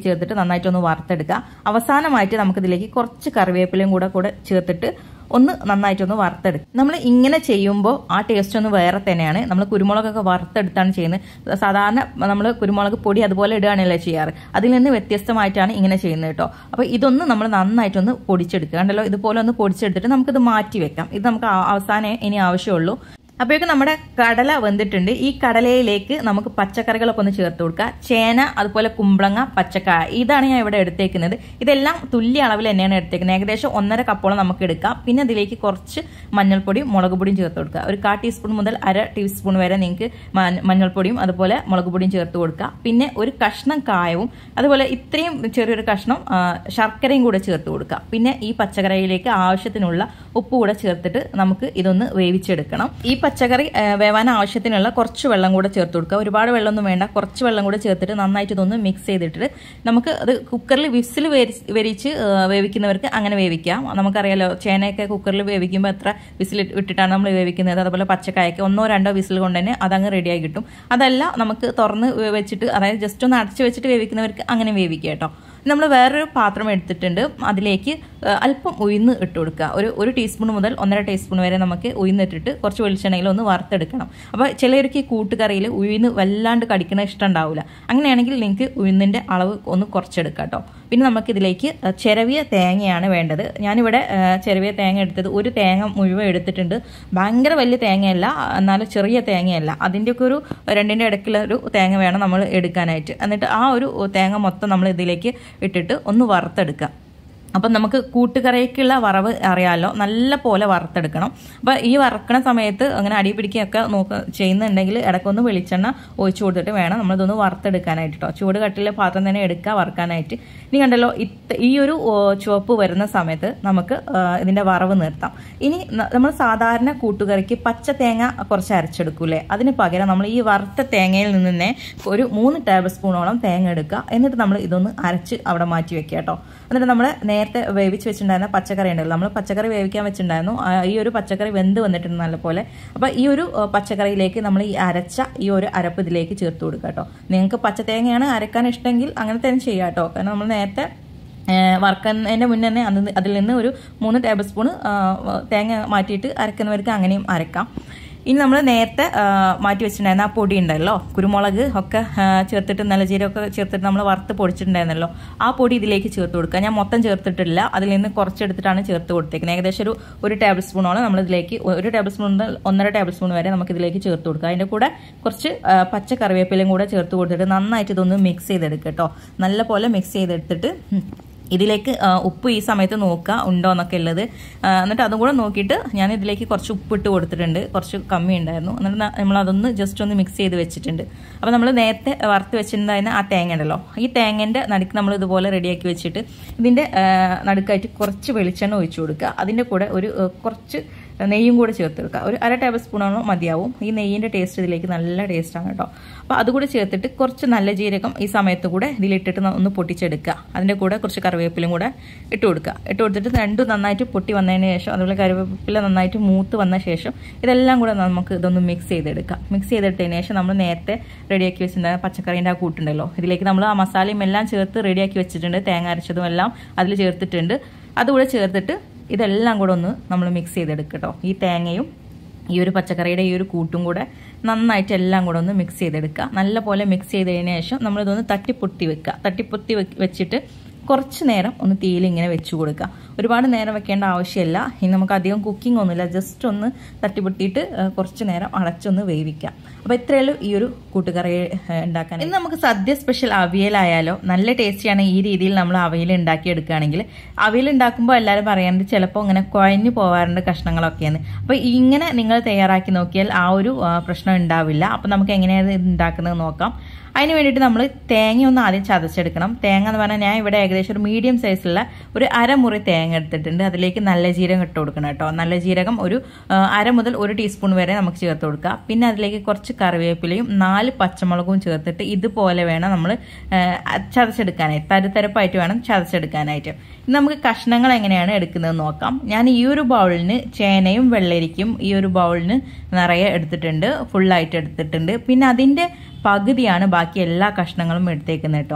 ഇതിലേക്ക് ചേർത്തിട്ട് നന്നായിട്ടൊന്ന് വറുത്തെടുക്കുക അവസാനമായിട്ട് നമുക്കിതിലേക്ക് കുറച്ച് കറിവേപ്പിലയും കൂടെ കൂടെ ചേർത്തിട്ട് ഒന്ന് നന്നായിട്ടൊന്ന് വറുത്തെടുക്കും നമ്മൾ ഇങ്ങനെ ചെയ്യുമ്പോൾ ആ ടേസ്റ്റ് ഒന്ന് വേറെ തന്നെയാണ് നമ്മൾ കുരുമുളകൊക്കെ വറുത്തെടുത്താണ് ചെയ്യുന്നത് സാധാരണ നമ്മൾ കുരുമുളക് പൊടി അതുപോലെ ഇടുകയാണല്ലേ ചെയ്യാറ് അതിൽ നിന്ന് വ്യത്യസ്തമായിട്ടാണ് ഇങ്ങനെ ചെയ്യുന്നത് കേട്ടോ അപ്പോൾ ഇതൊന്ന് നമ്മൾ നന്നായിട്ടൊന്ന് പൊടിച്ചെടുക്കുക കണ്ടല്ലോ ഇതുപോലെ ഒന്ന് പൊടിച്ചെടുത്തിട്ട് നമുക്കിത് മാറ്റി വെക്കാം ഇത് നമുക്ക് അവസാനം ഇനി ആവശ്യമുള്ളൂ അപ്പോഴേക്കും നമ്മുടെ കടല വെന്തിട്ടുണ്ട് ഈ കടലയിലേക്ക് നമുക്ക് പച്ചക്കറികളൊക്കെ ഒന്ന് ചേർത്ത് കൊടുക്കുക ചേന അതുപോലെ കുമ്പളങ്ങ പച്ചക്കായ ഇതാണ് ഞാൻ ഇവിടെ എടുത്തേക്കുന്നത് ഇതെല്ലാം തുല്യ അളവിൽ തന്നെയാണ് എടുത്തേക്കുന്നത് ഏകദേശം ഒന്നര കപ്പോളം നമുക്ക് എടുക്കാം പിന്നെ അതിലേക്ക് കുറച്ച് മഞ്ഞൾപ്പൊടിയും മുളക് പൊടിയും ചേർത്ത് കൊടുക്കുക ഒരു കാ ടീസ്പൂൺ മുതൽ അര ടീസ്പൂൺ വരെ നിങ്ങൾക്ക് മഞ്ഞൾപ്പൊടിയും അതുപോലെ മുളക് പൊടിയും ചേർത്ത് കൊടുക്കുക പിന്നെ ഒരു കഷ്ണം കായവും അതുപോലെ ഇത്രയും ചെറിയൊരു കഷ്ണം ശർക്കരയും കൂടെ ചേർത്ത് കൊടുക്കുക പിന്നെ ഈ പച്ചക്കറിയിലേക്ക് ആവശ്യത്തിനുള്ള ഉപ്പ് കൂടെ ചേർത്തിട്ട് നമുക്ക് ഇതൊന്ന് വേവിച്ചെടുക്കണം ഈ പച്ചക്കറി വേവാൻ ആവശ്യത്തിനുള്ള കുറച്ച് വെള്ളം കൂടെ ചേർത്ത് കൊടുക്കുക ഒരുപാട് വെള്ളമൊന്നും വേണ്ട കുറച്ച് വെള്ളം കൂടെ ചേർത്തിട്ട് നന്നായിട്ട് ഇതൊന്ന് മിക്സ് ചെയ്തിട്ട് നമുക്ക് അത് കുക്കറിൽ വിസിൽ വരിച്ച് വേവിക്കുന്നവർക്ക് അങ്ങനെ വേവിക്കാം നമുക്കറിയാലോ ചേനയൊക്കെ കുക്കറിൽ വേവിക്കുമ്പോൾ എത്ര വിസിൽ ഇട്ടിട്ടാണ് നമ്മൾ വേവിക്കുന്നത് അതുപോലെ പച്ചക്കായൊക്കെ ഒന്നോ രണ്ടോ വിസിൽ കൊണ്ട് തന്നെ അതങ്ങ് റെഡിയായി കിട്ടും അതല്ല നമുക്ക് തുറന്ന് വെച്ചിട്ട് അതായത് ജസ്റ്റ് ഒന്ന് അടച്ച് വെച്ചിട്ട് വേവിക്കുന്നവർക്ക് അങ്ങനെ വേവിക്കുക കേട്ടോ നമ്മൾ വേറൊരു പാത്രം എടുത്തിട്ടുണ്ട് അതിലേക്ക് അല്പം ഉയർന്ന് ഇട്ട് കൊടുക്കുക ഒരു ഒരു ടീസ്പൂൺ മുതൽ ഒന്നര ടീസ്പൂൺ വരെ നമുക്ക് ഉയർന്നിട്ടിട്ട് കുറച്ച് വെളിച്ചെണ്ണയിൽ ഒന്ന് വറുത്തെടുക്കണം അപ്പോൾ ചിലർക്ക് ഈ കൂട്ടുകറിയിൽ ഉയർന്ന് വല്ലാണ്ട് കടിക്കണ ഇഷ്ടം ഉണ്ടാവില്ല അങ്ങനെയാണെങ്കിൽ നിങ്ങൾക്ക് ഉയർന്നിൻ്റെ അളവ് ഒന്ന് കുറച്ചെടുക്കാം കേട്ടോ പിന്നെ നമുക്കിതിലേക്ക് ചിരവിയ തേങ്ങയാണ് വേണ്ടത് ഞാനിവിടെ ചിരവിയ തേങ്ങ എടുത്തത് ഒരു തേങ്ങ മുഴുവൻ എടുത്തിട്ടുണ്ട് ഭയങ്കര വലിയ തേങ്ങയല്ല എന്നാലും ചെറിയ തേങ്ങയല്ല അതിൻ്റെയൊക്കെ ഒരു രണ്ടിൻ്റെ ഇടയ്ക്കുള്ള ഒരു തേങ്ങ വേണം നമ്മൾ എടുക്കാനായിട്ട് എന്നിട്ട് ആ ഒരു തേങ്ങ മൊത്തം നമ്മൾ ഇതിലേക്ക് ഇട്ടിട്ട് ഒന്ന് വറുത്തെടുക്കുക അപ്പം നമുക്ക് കൂട്ടുകറിക്കുള്ള വറവ് അറിയാമല്ലോ നല്ല പോലെ വറുത്തെടുക്കണം അപ്പോൾ ഈ വറക്കണ സമയത്ത് അങ്ങനെ അടി പിടിക്കുകയൊക്കെ നോക്ക ചെയ്യുന്നുണ്ടെങ്കിൽ ഇടയ്ക്കൊന്ന് വെളിച്ചെണ്ണ ഒഴിച്ചു കൊടുത്തിട്ട് വേണം നമ്മളിതൊന്ന് വറുത്തെടുക്കാനായിട്ട് കേട്ടോ ചൂട് കട്ടിലെ പാത്രം തന്നെ എടുക്കുക വറുക്കാനായിട്ട് ഇനി കണ്ടല്ലോ ഈ ഒരു ചുവപ്പ് വരുന്ന സമയത്ത് നമുക്ക് ഇതിൻ്റെ വറവ് നിർത്താം ഇനി നമ്മൾ സാധാരണ കൂട്ടുകറിക്ക് പച്ച തേങ്ങ കുറച്ച് അരച്ചെടുക്കൂലേ അതിന് പകരം നമ്മൾ ഈ വറുത്ത തേങ്ങയിൽ നിന്ന് തന്നെ ഒരു മൂന്ന് ടേബിൾ സ്പൂണോളം തേങ്ങ എടുക്കുക എന്നിട്ട് നമ്മൾ ഇതൊന്ന് അരച്ച് അവിടെ മാറ്റി വെക്കുക കേട്ടോ എന്നിട്ട് നമ്മൾ നേരത്തെ വേവിച്ച് വെച്ചിട്ടുണ്ടായിരുന്ന പച്ചക്കറി ഉണ്ടല്ലോ നമ്മൾ പച്ചക്കറി വേവിക്കാൻ വെച്ചിട്ടുണ്ടായിരുന്നു ഈ ഒരു പച്ചക്കറി വെന്ത് വന്നിട്ടുണ്ട് നല്ലപോലെ അപ്പോൾ ഈ ഒരു പച്ചക്കറിയിലേക്ക് നമ്മൾ ഈ അരച്ച ഈ ഒരു അരപ്പ് ഇതിലേക്ക് ചേർത്ത് കൊടുക്കുക കേട്ടോ നിങ്ങൾക്ക് പച്ച തേങ്ങയാണ് അരക്കാൻ ഇഷ്ടമെങ്കിൽ അങ്ങനെ തന്നെ ചെയ്യാം കേട്ടോ കാരണം നമ്മൾ നേരത്തെ വറുക്കുന്നതിൻ്റെ മുന്നേ തന്നെ അത് അതിൽ നിന്ന് ഒരു മൂന്ന് ടേബിൾ സ്പൂൺ തേങ്ങ മാറ്റിയിട്ട് അരക്കുന്നവർക്ക് അങ്ങനെയും അരക്കാം ഇനി നമ്മൾ നേരത്തെ മാറ്റി വെച്ചിട്ടുണ്ടായിരുന്ന ആ പൊടി ഉണ്ടല്ലോ കുരുമുളക് ഒക്കെ ചേർത്തിട്ട് നല്ല ജീരകമൊക്കെ ചേർത്തിട്ട് നമ്മൾ വറുത്ത് പൊടിച്ചിട്ടുണ്ടായിരുന്നല്ലോ ആ പൊടി ഇതിലേക്ക് ചേർത്ത് കൊടുക്കുക ഞാൻ മൊത്തം ചേർത്തിട്ടില്ല അതിൽ നിന്ന് കുറച്ചെടുത്തിട്ടാണ് ചേർത്ത് കൊടുത്തേക്കുന്നത് ഏകദേശം ഒരു ഒരു ടേബിൾ സ്പൂണോളം നമ്മൾ ഇതിലേക്ക് ഒരു ടേബിൾ സ്പൂൺ മുതൽ ഒന്നര ടേബിൾ സ്പൂൺ വരെ നമുക്ക് ഇതിലേക്ക് ചേർത്ത് കൊടുക്കുക അതിൻ്റെ കൂടെ കുറച്ച് പച്ച കറിവേപ്പിലയും കൂടെ ചേർത്ത് കൊടുത്തിട്ട് നന്നായിട്ട് ഇതൊന്ന് മിക്സ് ചെയ്തെടുക്കുക കേട്ടോ നല്ല പോലെ മിക്സ് ചെയ്തെടുത്തിട്ട് ഇതിലേക്ക് ഉപ്പ് ഈ സമയത്ത് നോക്കുക ഉണ്ടോ എന്നൊക്കെ ഉള്ളത് എന്നിട്ട് അതും കൂടെ നോക്കിയിട്ട് ഞാൻ ഇതിലേക്ക് കുറച്ച് ഉപ്പ് ഇട്ട് കൊടുത്തിട്ടുണ്ട് കുറച്ച് കമ്മി ഉണ്ടായിരുന്നു എന്നിട്ട് നമ്മൾ അതൊന്ന് ജസ്റ്റ് ഒന്ന് മിക്സ് ചെയ്ത് വെച്ചിട്ടുണ്ട് അപ്പോൾ നമ്മൾ നേരത്തെ വറുത്ത് വെച്ചിട്ടുണ്ടായിരുന്ന ആ തേങ്ങ ഉണ്ടല്ലോ ഈ തേങ്ങേൻ്റെ നടുക്ക് നമ്മൾ ഇതുപോലെ റെഡിയാക്കി വെച്ചിട്ട് ഇതിൻ്റെ നടുക്കായിട്ട് കുറച്ച് വെളിച്ചെണ്ണ ഒഴിച്ചു കൊടുക്കുക അതിൻ്റെ കൂടെ ഒരു കുറച്ച് നെയ്യും കൂടെ ചേർത്ത് കൊടുക്കുക ഒരു അര ടേബിൾ സ്പൂണോളം മതിയാവും ഈ നെയ്യിൻ്റെ ടേസ്റ്റ് ഇതിലേക്ക് നല്ല ടേസ്റ്റാണ് കേട്ടോ അപ്പോൾ അതുകൂടെ ചേർത്തിട്ട് കുറച്ച് നല്ല ജീരകം ഈ സമയത്ത് കൂടെ ഇതിലിട്ടിട്ട് ഒന്ന് പൊട്ടിച്ചെടുക്കുക അതിൻ്റെ കൂടെ കുറച്ച് കറിവേപ്പിലും കൂടെ ഇട്ട് കൊടുക്കുക ഇട്ട് കൊടുത്തിട്ട് രണ്ടും നന്നായിട്ട് പൊട്ടി വന്നതിന് ശേഷം അതുപോലെ കറിവേപ്പില നന്നായിട്ട് മൂത്ത് വന്ന ശേഷം ഇതെല്ലാം കൂടെ നമുക്ക് ഇതൊന്ന് മിക്സ് ചെയ്തെടുക്കാം മിക്സ് ചെയ്തെടുത്തതിന് ശേഷം നമ്മൾ നേരത്തെ റെഡിയാക്കി വെച്ചിട്ടുണ്ടായ പച്ചക്കറീൻ്റെ ആ കൂട്ടുണ്ടല്ലോ ഇതിലേക്ക് നമ്മൾ ആ മസാലയും എല്ലാം ചേർത്ത് റെഡിയാക്കി വെച്ചിട്ടുണ്ട് തേങ്ങ അരച്ചതും എല്ലാം അതിൽ ചേർത്തിട്ടുണ്ട് അതുകൂടെ ചേർത്തിട്ട് ഇതെല്ലാം കൂടെ ഒന്ന് നമ്മൾ മിക്സ് ചെയ്തെടുക്കട്ടോ ഈ തേങ്ങയും ഈ ഒരു പച്ചക്കറിയുടെ ഈ ഒരു കൂട്ടും കൂടെ നന്നായിട്ട് എല്ലാം കൂടെ ഒന്ന് മിക്സ് ചെയ്തെടുക്കുക നല്ല പോലെ മിക്സ് ചെയ്തതിന് ശേഷം നമ്മളിതൊന്ന് തട്ടിപ്പൊത്തി വെക്കുക തട്ടിപ്പൊത്തി വെച്ചിട്ട് കുറച്ച് നേരം ഒന്ന് തീയിൽ ഇങ്ങനെ വെച്ച് കൊടുക്കുക ഒരുപാട് നേരം വെക്കേണ്ട ആവശ്യമില്ല ഇനി നമുക്ക് അധികം കുക്കിംഗ് ഒന്നുമില്ല ജസ്റ്റ് ഒന്ന് തട്ടിപ്പൊട്ടിയിട്ട് കുറച്ച് നേരം അടച്ചൊന്ന് വേവിക്കാം അപ്പോൾ ഇത്രയുള്ളൂ ഈ ഒരു കൂട്ടുകറി ഉണ്ടാക്കാൻ ഇന്ന് നമുക്ക് സദ്യ സ്പെഷ്യൽ അവിയലായാലോ നല്ല ടേസ്റ്റിയാണ് ഈ രീതിയിൽ നമ്മൾ അവിയൽ ഉണ്ടാക്കി എടുക്കുകയാണെങ്കിൽ അവിയൽ ഉണ്ടാക്കുമ്പോൾ എല്ലാവരും പറയാറുണ്ട് ചിലപ്പോൾ ഇങ്ങനെ കുഴഞ്ഞു പോകാറുണ്ട് കഷ്ണങ്ങളൊക്കെയാണ് അപ്പോൾ ഇങ്ങനെ നിങ്ങൾ തയ്യാറാക്കി നോക്കിയാൽ ആ ഒരു പ്രശ്നം ഉണ്ടാവില്ല അപ്പോൾ നമുക്ക് എങ്ങനെയാണ് ഇത് ഉണ്ടാക്കുന്നത് നോക്കാം അതിന് വേണ്ടിയിട്ട് നമ്മൾ തേങ്ങ ഒന്ന് ആദ്യം ചതച്ചെടുക്കണം തേങ്ങ എന്ന് പറഞ്ഞാൽ ഞാൻ ഇവിടെ ഏകദേശം ഒരു മീഡിയം സൈസിലുള്ള ഒരു അരമുറി തേങ്ങ എടുത്തിട്ടുണ്ട് അതിലേക്ക് നല്ല ജീരകം ഇട്ട് കൊടുക്കണം കേട്ടോ നല്ല ജീരകം ഒരു അര മുതൽ ഒരു ടീസ്പൂൺ വരെ നമുക്ക് ചേർത്ത് കൊടുക്കുക പിന്നെ അതിലേക്ക് കുറച്ച് കറിവേപ്പിലയും നാല് പച്ചമുളകും ചേർത്തിട്ട് ഇതുപോലെ വേണം നമ്മൾ ചതച്ചെടുക്കാനായിട്ട് തരുതരപ്പായിട്ട് വേണം ചതച്ചെടുക്കാനായിട്ട് ഇനി നമുക്ക് കഷ്ണങ്ങൾ എങ്ങനെയാണ് എടുക്കുന്നത് നോക്കാം ഞാൻ ഈ ഒരു ബൗളിന് ചേനയും വെള്ളരിക്കും ഈ ഒരു ബൗളിന് നിറയെ എടുത്തിട്ടുണ്ട് ഫുള്ളായിട്ട് എടുത്തിട്ടുണ്ട് പിന്നെ അതിൻ്റെ പകുതിയാണ് ബാക്കി എല്ലാ കഷ്ണങ്ങളും എടുത്തേക്കുന്നത് കേട്ടോ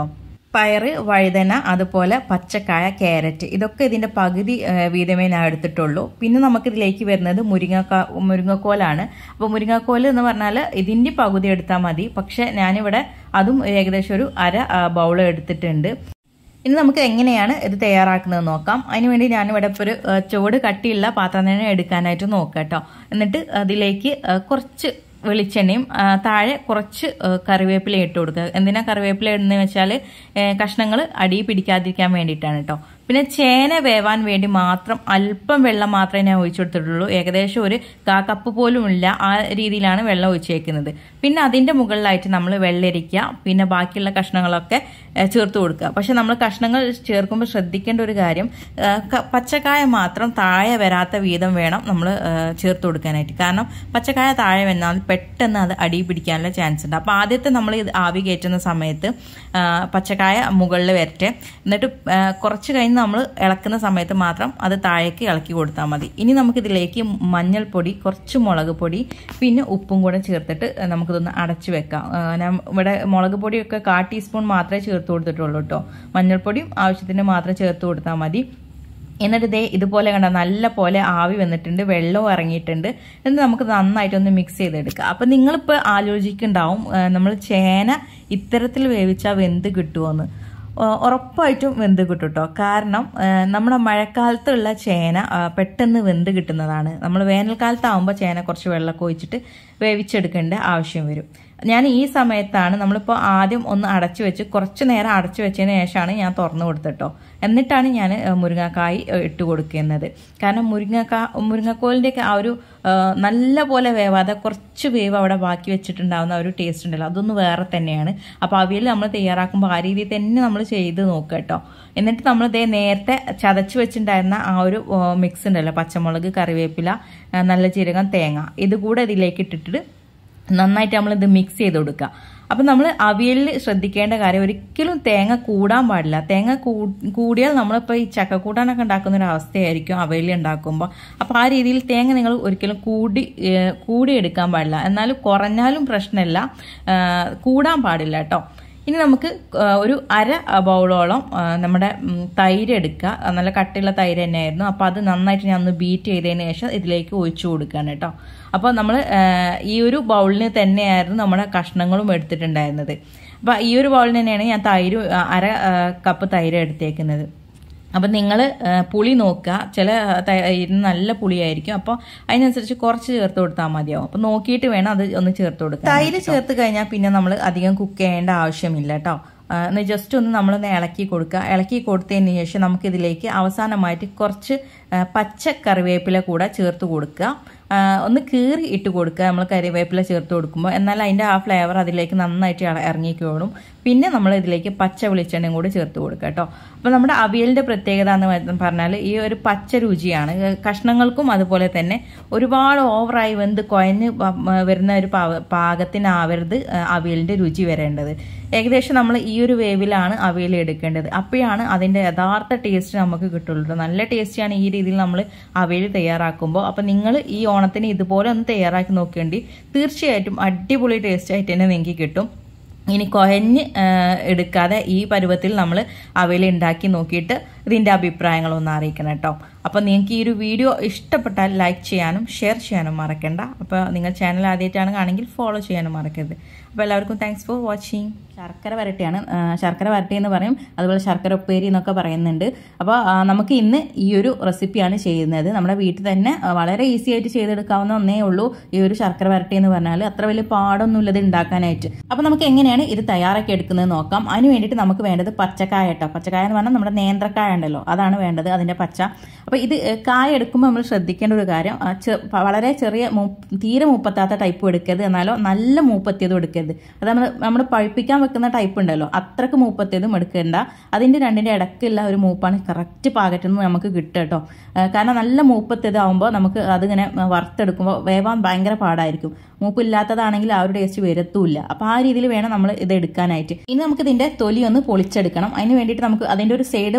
പയറ് വഴുതന അതുപോലെ പച്ചക്കായ ക്യാരറ്റ് ഇതൊക്കെ ഇതിന്റെ പകുതി ആ, വീതമേ ഞാൻ എടുത്തിട്ടുള്ളൂ പിന്നെ നമുക്ക് ഇതിലേക്ക് വരുന്നത് മുരിങ്ങക്ക മുരിങ്ങക്കോലാണ് അപ്പോൾ മുരിങ്ങക്കോൽ എന്ന് പറഞ്ഞാൽ ഇതിന്റെ പകുതി എടുത്താൽ മതി പക്ഷെ ഞാനിവിടെ അതും ഏകദേശം ഒരു അര ബൗൾ എടുത്തിട്ടുണ്ട് ഇനി നമുക്ക് എങ്ങനെയാണ് ഇത് തയ്യാറാക്കുന്നത് നോക്കാം അതിനുവേണ്ടി ഞാനിവിടെ ഇപ്പോൾ ഒരു ആ, ചുവട് കട്ടിയുള്ള പാത്രം തന്നെ എടുക്കാനായിട്ട് നോക്കാം കേട്ടോ എന്നിട്ട് അതിലേക്ക് ആ, കുറച്ച് വെളിച്ചെണ്ണയും ആ, താഴെ കുറച്ച് ആ, കറിവേപ്പില ഇട്ട് കൊടുക്കുക എന്തിനാ കറിവേപ്പില ഇടുന്നത് വെച്ചാൽ കഷ്ണങ്ങൾ അടി പിടിക്കാതിരിക്കാൻ വേണ്ടിയിട്ടാണ് കേട്ടോ പിന്നെ ചേന വേവാൻ വേണ്ടി മാത്രം അല്പം വെള്ളം മാത്രമേ ഞാൻ ഒഴിച്ചു കൊടുത്തിട്ടുള്ളൂ ഏകദേശം ഒരു കാ കപ്പ് പോലും ഇല്ല ആ രീതിയിലാണ് വെള്ളം ഒഴിച്ചേക്കുന്നത് പിന്നെ അതിൻ്റെ മുകളിലായിട്ട് നമ്മൾ വെള്ളരിക്ക പിന്നെ ബാക്കിയുള്ള കഷ്ണങ്ങളൊക്കെ ഏഹ്, ചേർത്ത് കൊടുക്കുക പക്ഷെ നമ്മൾ കഷ്ണങ്ങൾ ചേർക്കുമ്പോൾ ശ്രദ്ധിക്കേണ്ട ഒരു കാര്യം ഏഹ്, ക- പച്ചക്കായ മാത്രം താഴെ വരാത്ത വീതം വേണം നമ്മൾ ചേർത്ത് കൊടുക്കാനായിട്ട് കാരണം പച്ചക്കായ താഴെ വന്നാൽ പെട്ടെന്ന് അത് അടി പിടിക്കാനുള്ള ചാൻസ് ഉണ്ട് അപ്പോൾ ആദ്യത്തെ നമ്മൾ ഇത് ആവി കയറ്റുന്ന സമയത്ത് ആ, പച്ചക്കായ മുകളിൽ വരട്ടെ എന്നിട്ട് ആ, കുറച്ച് കഴിഞ്ഞ് നമ്മൾ ഇളക്കുന്ന സമയത്ത് മാത്രം അത് താഴേക്ക് ഇളക്കി കൊടുത്താൽ മതി ഇനി നമുക്കിതിലേക്ക് മഞ്ഞൾപ്പൊടി കുറച്ച് മുളക് പൊടി പിന്നെ ഉപ്പും കൂടെ ചേർത്തിട്ട് നമുക്കിതൊന്ന് അടച്ചു വെക്കാം ആ, ഞാൻ ഇവിടെ മുളക് പൊടിയൊക്കെ കാ ടീസ്പൂൺ മാത്രമേ ചേർത്ത് കൊടുത്തിട്ടുള്ളൂ കേട്ടോ മഞ്ഞൾപ്പൊടിയും ആവശ്യത്തിന് മാത്രം ചേർത്ത് കൊടുത്താൽ മതി എന്നിട്ട് ദേ ഇതുപോലെ കണ്ട നല്ല പോലെ ആവി വന്നിട്ടുണ്ട് വെള്ളവും ഇറങ്ങിയിട്ടുണ്ട് എന്നിട്ട് നമുക്ക് നന്നായിട്ടൊന്ന് മിക്സ് ചെയ്തെടുക്കുക അപ്പം നിങ്ങളിപ്പോൾ ആലോചിക്കുന്നുണ്ടാവും നമ്മൾ ചേന ഇത്തരത്തിൽ വേവിച്ചാൽ വെന്ത് കിട്ടുമോയെന്ന് ഉ- ഉറപ്പായിട്ടും വെന്ത് കിട്ടും കേട്ടോ കാരണം ആ, നമ്മുടെ മഴക്കാലത്തുള്ള ചേന ആ, പെട്ടെന്ന് വെന്ത് കിട്ടുന്നതാണ് നമ്മൾ വേനൽക്കാലത്താവുമ്പോൾ ചേന കുറച്ച് വെള്ളമൊക്കെ ഒഴിച്ചിട്ട് വേവിച്ചെടുക്കേണ്ട ആവശ്യം വരും ഞാൻ ഈ സമയത്താണ് നമ്മളിപ്പോൾ ആദ്യം ഒന്ന് അടച്ചു വെച്ച് കുറച്ച് നേരം അടച്ചു വെച്ചതിന് ശേഷമാണ് ഞാൻ തുറന്നു കൊടുത്തിട്ടോ എന്നിട്ടാണ് ഞാൻ മുരിങ്ങക്കായ് ഏഹ്, ഇട്ട് കൊടുക്കുന്നത് കാരണം മുരിങ്ങക്കാ മുരിങ്ങക്കോലിൻ്റെയൊക്കെ ആ ഒരു ഏഹ്, നല്ല പോലെ വേവാതെ കുറച്ച് വേവ് അവിടെ ബാക്കി വെച്ചിട്ടുണ്ടാവുന്ന ആ ഒരു ടേസ്റ്റ് ഉണ്ടല്ലോ അതൊന്ന് വേറെ തന്നെയാണ് അപ്പോൾ അവിയൽ നമ്മൾ തയ്യാറാക്കുമ്പോൾ ആ രീതിയിൽ തന്നെ നമ്മൾ ചെയ്ത് നോക്കുക കേട്ടോ എന്നിട്ട് നമ്മൾ ഇതേ നേരത്തെ ചതച്ച് വെച്ചിട്ടുണ്ടായിരുന്ന ആ ഒരു മിക്സ് ഉണ്ടല്ലോ പച്ചമുളക് കറിവേപ്പില ആ, നല്ല ജീരകം തേങ്ങ ഇത് കൂടെ ഇതിലേക്ക് ഇട്ടിട്ട് നന്നായിട്ട് നമ്മൾ ഇത് മിക്സ് ചെയ്ത് കൊടുക്കുക അപ്പം നമ്മൾ അവിയലിൽ ശ്രദ്ധിക്കേണ്ട കാര്യം ഒരിക്കലും തേങ്ങ കൂടാൻ പാടില്ല തേങ്ങ കൂ- കൂടിയാൽ നമ്മളിപ്പോൾ ഈ ചക്കക്കൂട്ടാനൊക്കെ ഉണ്ടാക്കുന്ന ഒരു അവസ്ഥയായിരിക്കും അവിയൽ ഉണ്ടാക്കുമ്പോൾ അപ്പോൾ ആ രീതിയിൽ തേങ്ങ നിങ്ങൾ ഒരിക്കലും കൂടി ഏഹ്, കൂടി എടുക്കാൻ പാടില്ല എന്നാലും കുറഞ്ഞാലും പ്രശ്നമില്ല ഏഹ്, കൂടാൻ പാടില്ല കേട്ടോ ഇനി നമുക്ക് ആ, ഒരു അര ബൗളോളം ആ, നമ്മുടെ ഉം, തൈര് എടുക്കുക ആ, നല്ല കട്ടിയുള്ള തൈര് തന്നെയായിരുന്നു അപ്പോൾ അത് നന്നായിട്ട് ഞാൻ ഒന്ന് ബീറ്റ് ചെയ്തതിന് ശേഷം ഇതിലേക്ക് ഒഴിച്ചു കൊടുക്കുകയാണ് കേട്ടോ അപ്പോൾ നമ്മൾ ഈ ഒരു ബൗളിന് തന്നെയായിരുന്നു നമ്മുടെ കഷ്ണങ്ങളും എടുത്തിട്ടുണ്ടായിരുന്നത് അപ്പോൾ ഈ ഒരു ബൗളിന് തന്നെയാണ് ഞാൻ തൈര് ആ, അര ആ, കപ്പ് തൈര് എടുത്തേക്കുന്നത് അപ്പം നിങ്ങൾ പുളി നോക്കുക ചില തൈരിന് നല്ല പുളിയായിരിക്കും അപ്പോൾ അതിനനുസരിച്ച് കുറച്ച് ചേർത്ത് കൊടുത്താൽ മതിയാവും അപ്പം നോക്കിയിട്ട് വേണം അത് ഒന്ന് ചേർത്ത് കൊടുക്കുക തൈര് ചേർത്ത് കഴിഞ്ഞാൽ പിന്നെ നമ്മൾ അധികം കുക്ക് ചെയ്യേണ്ട ആവശ്യമില്ല കേട്ടോ ഒന്ന് ജസ്റ്റ് ഒന്ന് നമ്മളൊന്ന് ഇളക്കി കൊടുക്കുക ഇളക്കി കൊടുത്തതിന് ശേഷം നമുക്കിതിലേക്ക് അവസാനമായിട്ട് കുറച്ച് ആ, പച്ച കറിവേപ്പില കൂടെ ചേർത്ത് കൊടുക്കുക ആ, ഒന്ന് കീറി ഇട്ട് കൊടുക്കുക നമ്മൾ കറിവേപ്പില ചേർത്ത് കൊടുക്കുമ്പോൾ എന്നാൽ അതിൻ്റെ ആ ഫ്ലേവർ അതിലേക്ക് നന്നായിട്ട് ഇള- ഇറങ്ങിക്കോളും പിന്നെ നമ്മൾ ഇതിലേക്ക് പച്ച വെളിച്ചെണ്ണയും കൂടി ചേർത്ത് കൊടുക്കുക കേട്ടോ അപ്പോൾ നമ്മുടെ അവിയലിൻ്റെ പ്രത്യേകത എന്ന് വ- പറഞ്ഞാൽ ഈ ഒരു പച്ച രുചിയാണ് ഏ, കഷ്ണങ്ങൾക്കും അതുപോലെ തന്നെ ഒരുപാട് ഓവറായി വെന്ത് കുഴഞ്ഞ് വ- മ- വരുന്ന ഒരു പാവ- പാകത്തിനാവരുത് ഏ, അവിയലിൻ്റെ രുചി വരേണ്ടത് ഏകദേശം നമ്മൾ ഈ ഒരു വേവിലാണ് അവിയൽ എടുക്കേണ്ടത് അപ്പോഴാണ് അതിൻ്റെ യഥാർത്ഥ ടേസ്റ്റ് നമുക്ക് കിട്ടുള്ളൂ നല്ല ടേസ്റ്റിയാണ് ഈ രീതിയിൽ നമ്മൾ അവിയൽ തയ്യാറാക്കുമ്പോൾ അപ്പം നിങ്ങൾ ഈ ഓണത്തിന് ഇതുപോലെ ഒന്ന് തയ്യാറാക്കി നോക്കേണ്ടി തീർച്ചയായിട്ടും അടിപൊളി ടേസ്റ്റ് ആയിട്ട് തന്നെ നിങ്ങൾക്ക് കിട്ടും ഇനി കുഴഞ്ഞ് ആ, എടുക്കാതെ ഈ പരുവത്തിൽ നമ്മൾ അവയിൽ ഉണ്ടാക്കി നോക്കിയിട്ട് ഇതിൻ്റെ അഭിപ്രായങ്ങളൊന്ന് അറിയിക്കണം കേട്ടോ അപ്പോൾ നിങ്ങൾക്ക് ഈ ഒരു വീഡിയോ ഇഷ്ടപ്പെട്ടാൽ ലൈക്ക് ചെയ്യാനും ഷെയർ ചെയ്യാനും മറക്കണ്ട അപ്പോൾ നിങ്ങൾ ചാനൽ ആദ്യമായിട്ടാണ് കാണെങ്കിൽ ഫോളോ ചെയ്യാനും മറക്കരുത് അപ്പോൾ എല്ലാവർക്കും താങ്ക്സ് ഫോർ വാച്ചിങ് ശർക്കര വരട്ടിയാണ് ആ, ശർക്കര വരട്ടി എന്ന് പറയും അതുപോലെ ശർക്കര ഉപ്പേരി എന്നൊക്കെ പറയുന്നുണ്ട് അപ്പോൾ ആ, നമുക്ക് ഇന്ന് ഈ ഒരു റെസിപ്പിയാണ് ചെയ്യുന്നത് നമ്മുടെ വീട്ടിൽ തന്നെ ആ, വളരെ ഈസി ആയിട്ട് ചെയ്തെടുക്കാവുന്ന ഒന്നേ ഉള്ളൂ ഈ ഒരു ശർക്കര വരട്ടി എന്ന് പറഞ്ഞാൽ അത്ര വലിയ പാടൊന്നുമില്ല ഇത് ഉണ്ടാക്കാനായിട്ട് അപ്പോൾ നമുക്ക് എങ്ങനെയാണ് ഇത് തയ്യാറാക്കി എടുക്കുന്നത് നോക്കാം അതിന് വേണ്ടിയിട്ട് നമുക്ക് വേണ്ടത് പച്ചക്കായ കേട്ടോ പച്ചക്കായ എന്ന് പറഞ്ഞാൽ നമ്മുടെ നേന്ത്രക്കായ ഉണ്ടല്ലോ അതാണ് വേണ്ടത് അതിൻ്റെ പച്ച അപ്പോൾ ഇത് ഏ, കായ എടുക്കുമ്പോൾ നമ്മൾ ശ്രദ്ധിക്കേണ്ട ഒരു കാര്യം ആ, ചെ- പ- വളരെ ചെറിയ മൂ- തീരെ മൂപ്പത്താത്ത ടൈപ്പ് എടുക്കരുത് എന്നാലോ നല്ല മൂപ്പത്തിയതും എടുക്കരുത് അത് നമ്മൾ നമ്മൾ പഴുപ്പിക്കാൻ വെക്കുന്ന ടൈപ്പ് ഉണ്ടല്ലോ അത്രക്ക് മൂപ്പത്തിയതും എടുക്കേണ്ട അതിൻ്റെ രണ്ടിൻ്റെ ഇടയ്ക്കുള്ള ഒരു മൂപ്പാണ് കറക്റ്റ് പാകറ്റിൽ നിന്ന് നമുക്ക് കിട്ടുക കേട്ടോ ആ, കാരണം നല്ല മൂപ്പത്തിയതാവുമ്പോൾ നമുക്ക് അതിങ്ങനെ വറുത്തെടുക്കുമ്പോൾ വേവാൻ ഭയങ്കര പാടായിരിക്കും മൂപ്പില്ലാത്തതാണെങ്കിൽ ആ ഒരു ടേസ്റ്റ് വരത്തുമില്ല അപ്പോൾ ആ രീതിയിൽ വേണം നമ്മൾ ഇത് എടുക്കാനായിട്ട് ഇനി നമുക്ക് ഇതിൻ്റെ തൊലി ഒന്ന് പൊളിച്ചെടുക്കണം അതിന് വേണ്ടിയിട്ട് നമുക്ക് അതിൻ്റെ ഒരു സൈഡ് ഭാഗം ഒന്ന്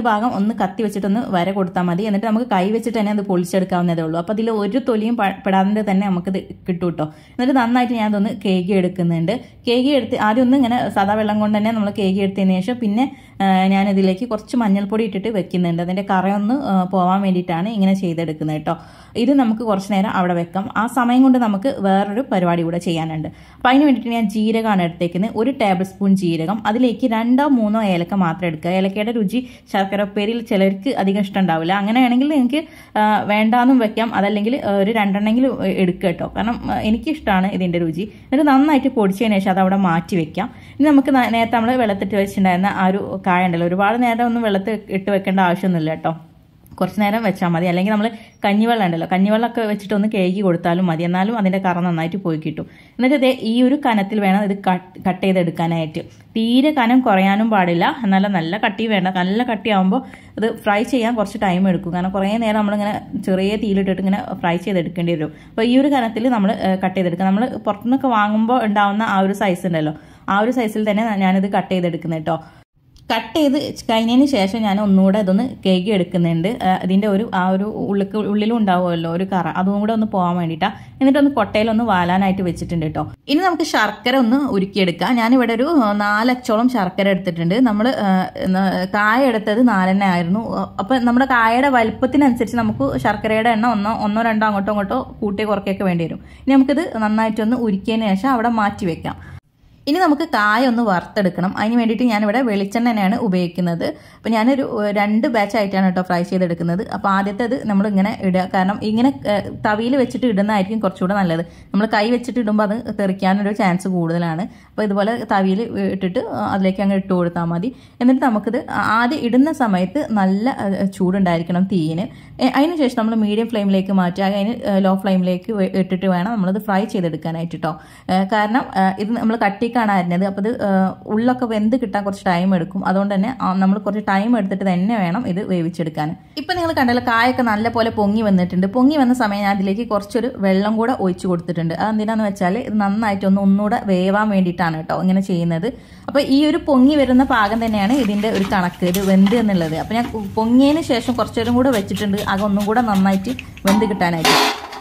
ഒന്ന് കത്തി വെച്ചിട്ടൊന്ന് വര കൊടുത്താൽ മതി എന്നിട്ട് നമുക്ക് കൈ വെച്ചിട്ട് തന്നെ അത് പൊളിച്ചെടുക്കാവുന്നതേ ഉള്ളൂ അപ്പോൾ അതിൽ ഒരു തൊലിയും പ- പെടാതെ തന്നെ നമുക്കിത് കിട്ടും കേട്ടോ എന്നിട്ട് നന്നായിട്ട് ഞാൻ അതൊന്ന് കേകി എടുക്കുന്നുണ്ട് കേകി എടുത്ത് ആദ്യം ഒന്ന് ഇങ്ങനെ സാധാ വെള്ളം കൊണ്ട് തന്നെ നമ്മൾ കേകി എടുത്തതിന് ശേഷം പിന്നെ ആ, ഞാനിതിലേക്ക് കുറച്ച് മഞ്ഞൾപ്പൊടി ഇട്ടിട്ട് വെക്കുന്നുണ്ട് അതിൻ്റെ കറയൊന്ന് ആ, പോവാൻ വേണ്ടിയിട്ടാണ് ഇങ്ങനെ ചെയ്തെടുക്കുന്നത് കേട്ടോ ഇത് നമുക്ക് കുറച്ച് നേരം അവിടെ വെക്കാം ആ സമയം കൊണ്ട് നമുക്ക് വേറൊരു പരിപാടി കൂടെ ചെയ്യാനുണ്ട് അപ്പോൾ അതിന് വേണ്ടിയിട്ട് ഞാൻ ജീരകമാണ് എടുത്തേക്കുന്നത് ഒരു ടേബിൾ സ്പൂൺ ജീരകം അതിലേക്ക് രണ്ടോ മൂന്നോ ഏലക്ക മാത്രം എടുക്കുക ഏലക്കയുടെ രുചി ശർക്കര ഉപ്പേരിയിൽ ചിലർക്ക് അധികം ഇഷ്ടം ഉണ്ടാവില്ല അങ്ങനെയാണെങ്കിൽ നിങ്ങൾക്ക് ആ, വേണ്ടാന്നും വെക്കാം അതല്ലെങ്കിൽ ആ, ഒരു രണ്ടെണ്ണെങ്കിലും എടുക്കുക കേട്ടോ കാരണം ആ, എനിക്കിഷ്ടമാണ് ഇതിൻ്റെ രുചി എന്നിട്ട് നന്നായിട്ട് പൊടിച്ചതിന് ശേഷം അത് അവിടെ മാറ്റി വെക്കാം ഇനി നമുക്ക് ന- നേരത്തെ നമ്മൾ വെള്ളത്തിട്ട് വെച്ചിട്ടുണ്ടായിരുന്ന ആ ഒരു കായ ഉണ്ടല്ലോ ഒരുപാട് നേരം ഒന്നും വെള്ളത്തിൽ ഇട്ട് വെക്കേണ്ട ആവശ്യമൊന്നുമില്ല കേട്ടോ കുറച്ച് നേരം വെച്ചാൽ മതി അല്ലെങ്കിൽ നമ്മൾ കഞ്ഞിവെള്ളം ഉണ്ടല്ലോ കഞ്ഞിവെള്ളമൊക്കെ വെച്ചിട്ട് ഒന്ന് കേകി കൊടുത്താലും മതി എന്നാലും അതിൻ്റെ കറ നന്നായിട്ട് പോയി കിട്ടും എന്നിട്ട് ഇതേ ഈ ഒരു കനത്തിൽ വേണം ഇത് കട്ട് കട്ട് ചെയ്തെടുക്കാനായിട്ട് തീരെ കനം കുറയാനും പാടില്ല എന്നാലും നല്ല കട്ടി വേണ്ട നല്ല കട്ടിയാകുമ്പോൾ അത് ഫ്രൈ ചെയ്യാൻ കുറച്ച് ടൈം എടുക്കും കാരണം കുറേ നേരം നമ്മളിങ്ങനെ ചെറിയ തീയിലിട്ടിട്ട് ഇങ്ങനെ ഫ്രൈ ചെയ്തെടുക്കേണ്ടി വരും അപ്പോൾ ഈ ഒരു കനത്തിൽ നമ്മൾ കട്ട് ചെയ്തെടുക്കുക നമ്മൾ പുറത്തുനിന്നൊക്കെ വാങ്ങുമ്പോൾ ഉണ്ടാവുന്ന ആ ഒരു സൈസ് ഉണ്ടല്ലോ ആ ഒരു സൈസിൽ തന്നെ ഞാനിത് കട്ട് ചെയ്തെടുക്കുന്നത് കേട്ടോ കട്ട് ചെയ്ത് കഴിഞ്ഞതിന് ശേഷം ഞാൻ ഒന്നുകൂടെ ഇതൊന്ന് കേക്ക് എടുക്കുന്നുണ്ട് ആ, ഇതിന്റെ ഒരു ആ ഒരു ഉള്ളിക്ക് ഉള്ളിലും ഉണ്ടാവുമല്ലോ ഒരു കറ അതും കൂടെ ഒന്ന് പോകാൻ വേണ്ടിയിട്ടാണ് എന്നിട്ട് ഒന്ന് കൊട്ടയിലൊന്ന് വാലാനായിട്ട് വെച്ചിട്ടുണ്ട് കേട്ടോ ഇനി നമുക്ക് ശർക്കര ഒന്ന് ഉരുക്കിയെടുക്കാം ഞാനിവിടെ ഒരു നാലച്ചോളം ശർക്കര എടുത്തിട്ടുണ്ട് നമ്മൾ കായ എടുത്തത് നാലെണ്ണ ആയിരുന്നു അപ്പൊ നമ്മുടെ കായയുടെ വലുപ്പത്തിനനുസരിച്ച് നമുക്ക് ശർക്കരയുടെ എണ്ണ ഒന്നോ ഒന്നോ രണ്ടോ അങ്ങോട്ടോ ഇങ്ങോട്ടോ കൂട്ടി കുറയ്ക്കൊക്കെ വേണ്ടി വരും ഇനി നമുക്കിത് നന്നായിട്ടൊന്ന് ഉരുക്കിയതിന് ശേഷം അവിടെ മാറ്റി വെക്കാം ഇനി നമുക്ക് കായ ഒന്ന് വറുത്തെടുക്കണം അതിന് വേണ്ടിയിട്ട് ഞാനിവിടെ വെളിച്ചെണ്ണ തന്നെയാണ് ഉപയോഗിക്കുന്നത് അപ്പോൾ ഞാനൊരു ഏഹ്, രണ്ട് ബാച്ച് ആയിട്ടാണ് കേട്ടോ ഫ്രൈ ചെയ്തെടുക്കുന്നത് അപ്പോൾ ആദ്യത്തേത് നമ്മൾ ഇങ്ങനെ ഇടുക കാരണം ഇങ്ങനെ തവിയിൽ വെച്ചിട്ട് ഇടുന്നതായിരിക്കും കുറച്ചുകൂടെ നല്ലത് നമ്മൾ കൈ വെച്ചിട്ട് ഇടുമ്പോൾ അത് തെറിക്കാനൊരു ചാൻസ് കൂടുതലാണ് അപ്പോൾ ഇതുപോലെ തവിയിൽ ഇട്ടിട്ട് അതിലേക്ക് അങ്ങ് ഇട്ട് കൊടുത്താൽ മതി എന്നിട്ട് നമുക്കിത് ആദ്യം ഇടുന്ന സമയത്ത് നല്ല ഏഹ്, ചൂടുണ്ടായിരിക്കണം തീയിന് ഏഹ്, അതിന് ശേഷം നമ്മൾ മീഡിയം ഫ്ലെയിമിലേക്ക് മാറ്റുക അതിന് ലോ ഫ്ലെയിമിലേക്ക് ഇട്ടിട്ട് വേണം നമ്മളത് ഫ്രൈ ചെയ്തെടുക്കാനായിട്ട് കേട്ടോ ഏഹ്, കാരണം ഏഹ്, ഇത് നമ്മൾ കട്ടിക്കാണ് അരിഞ്ഞത് അപ്പോൾ ഇത് ഏഹ്, ഉള്ളൊക്കെ വെന്ത് കിട്ടാൻ കുറച്ച് ടൈം എടുക്കും അതുകൊണ്ട് തന്നെ നമ്മൾ കുറച്ച് ടൈം എടുത്തിട്ട് തന്നെ വേണം ഇത് വേവിച്ചെടുക്കാൻ ഇപ്പം നിങ്ങൾ കണ്ടല്ലോ കായൊക്കെ നല്ല പോലെ പൊങ്ങി വന്നിട്ടുണ്ട് പൊങ്ങി വന്ന സമയം ഞാൻ അതിലേക്ക് കുറച്ചൊരു വെള്ളം കൂടെ ഒഴിച്ചു കൊടുത്തിട്ടുണ്ട് അതെന്തിനാന്ന് വെച്ചാൽ ഇത് നന്നായിട്ടൊന്ന് ഒന്നുകൂടെ വേവാൻ വേണ്ടിയിട്ടാണ് കേട്ടോ ഇങ്ങനെ ചെയ്യുന്നത് അപ്പോൾ ഈ ഒരു പൊങ്ങി വരുന്ന പാകം തന്നെയാണ് ഇതിൻ്റെ ഒരു കണക്ക് ഇത് വെന്ത് എന്നുള്ളത് അപ്പോൾ ഞാൻ പൊങ്ങിയതിന് ശേഷം കുറച്ചേരം കൂടെ വെച്ചിട്ടുണ്ട് അത് ഒന്നും കൂടെ നന്നായിട്ട് വെന്ത് കിട്ടാനായിട്ട്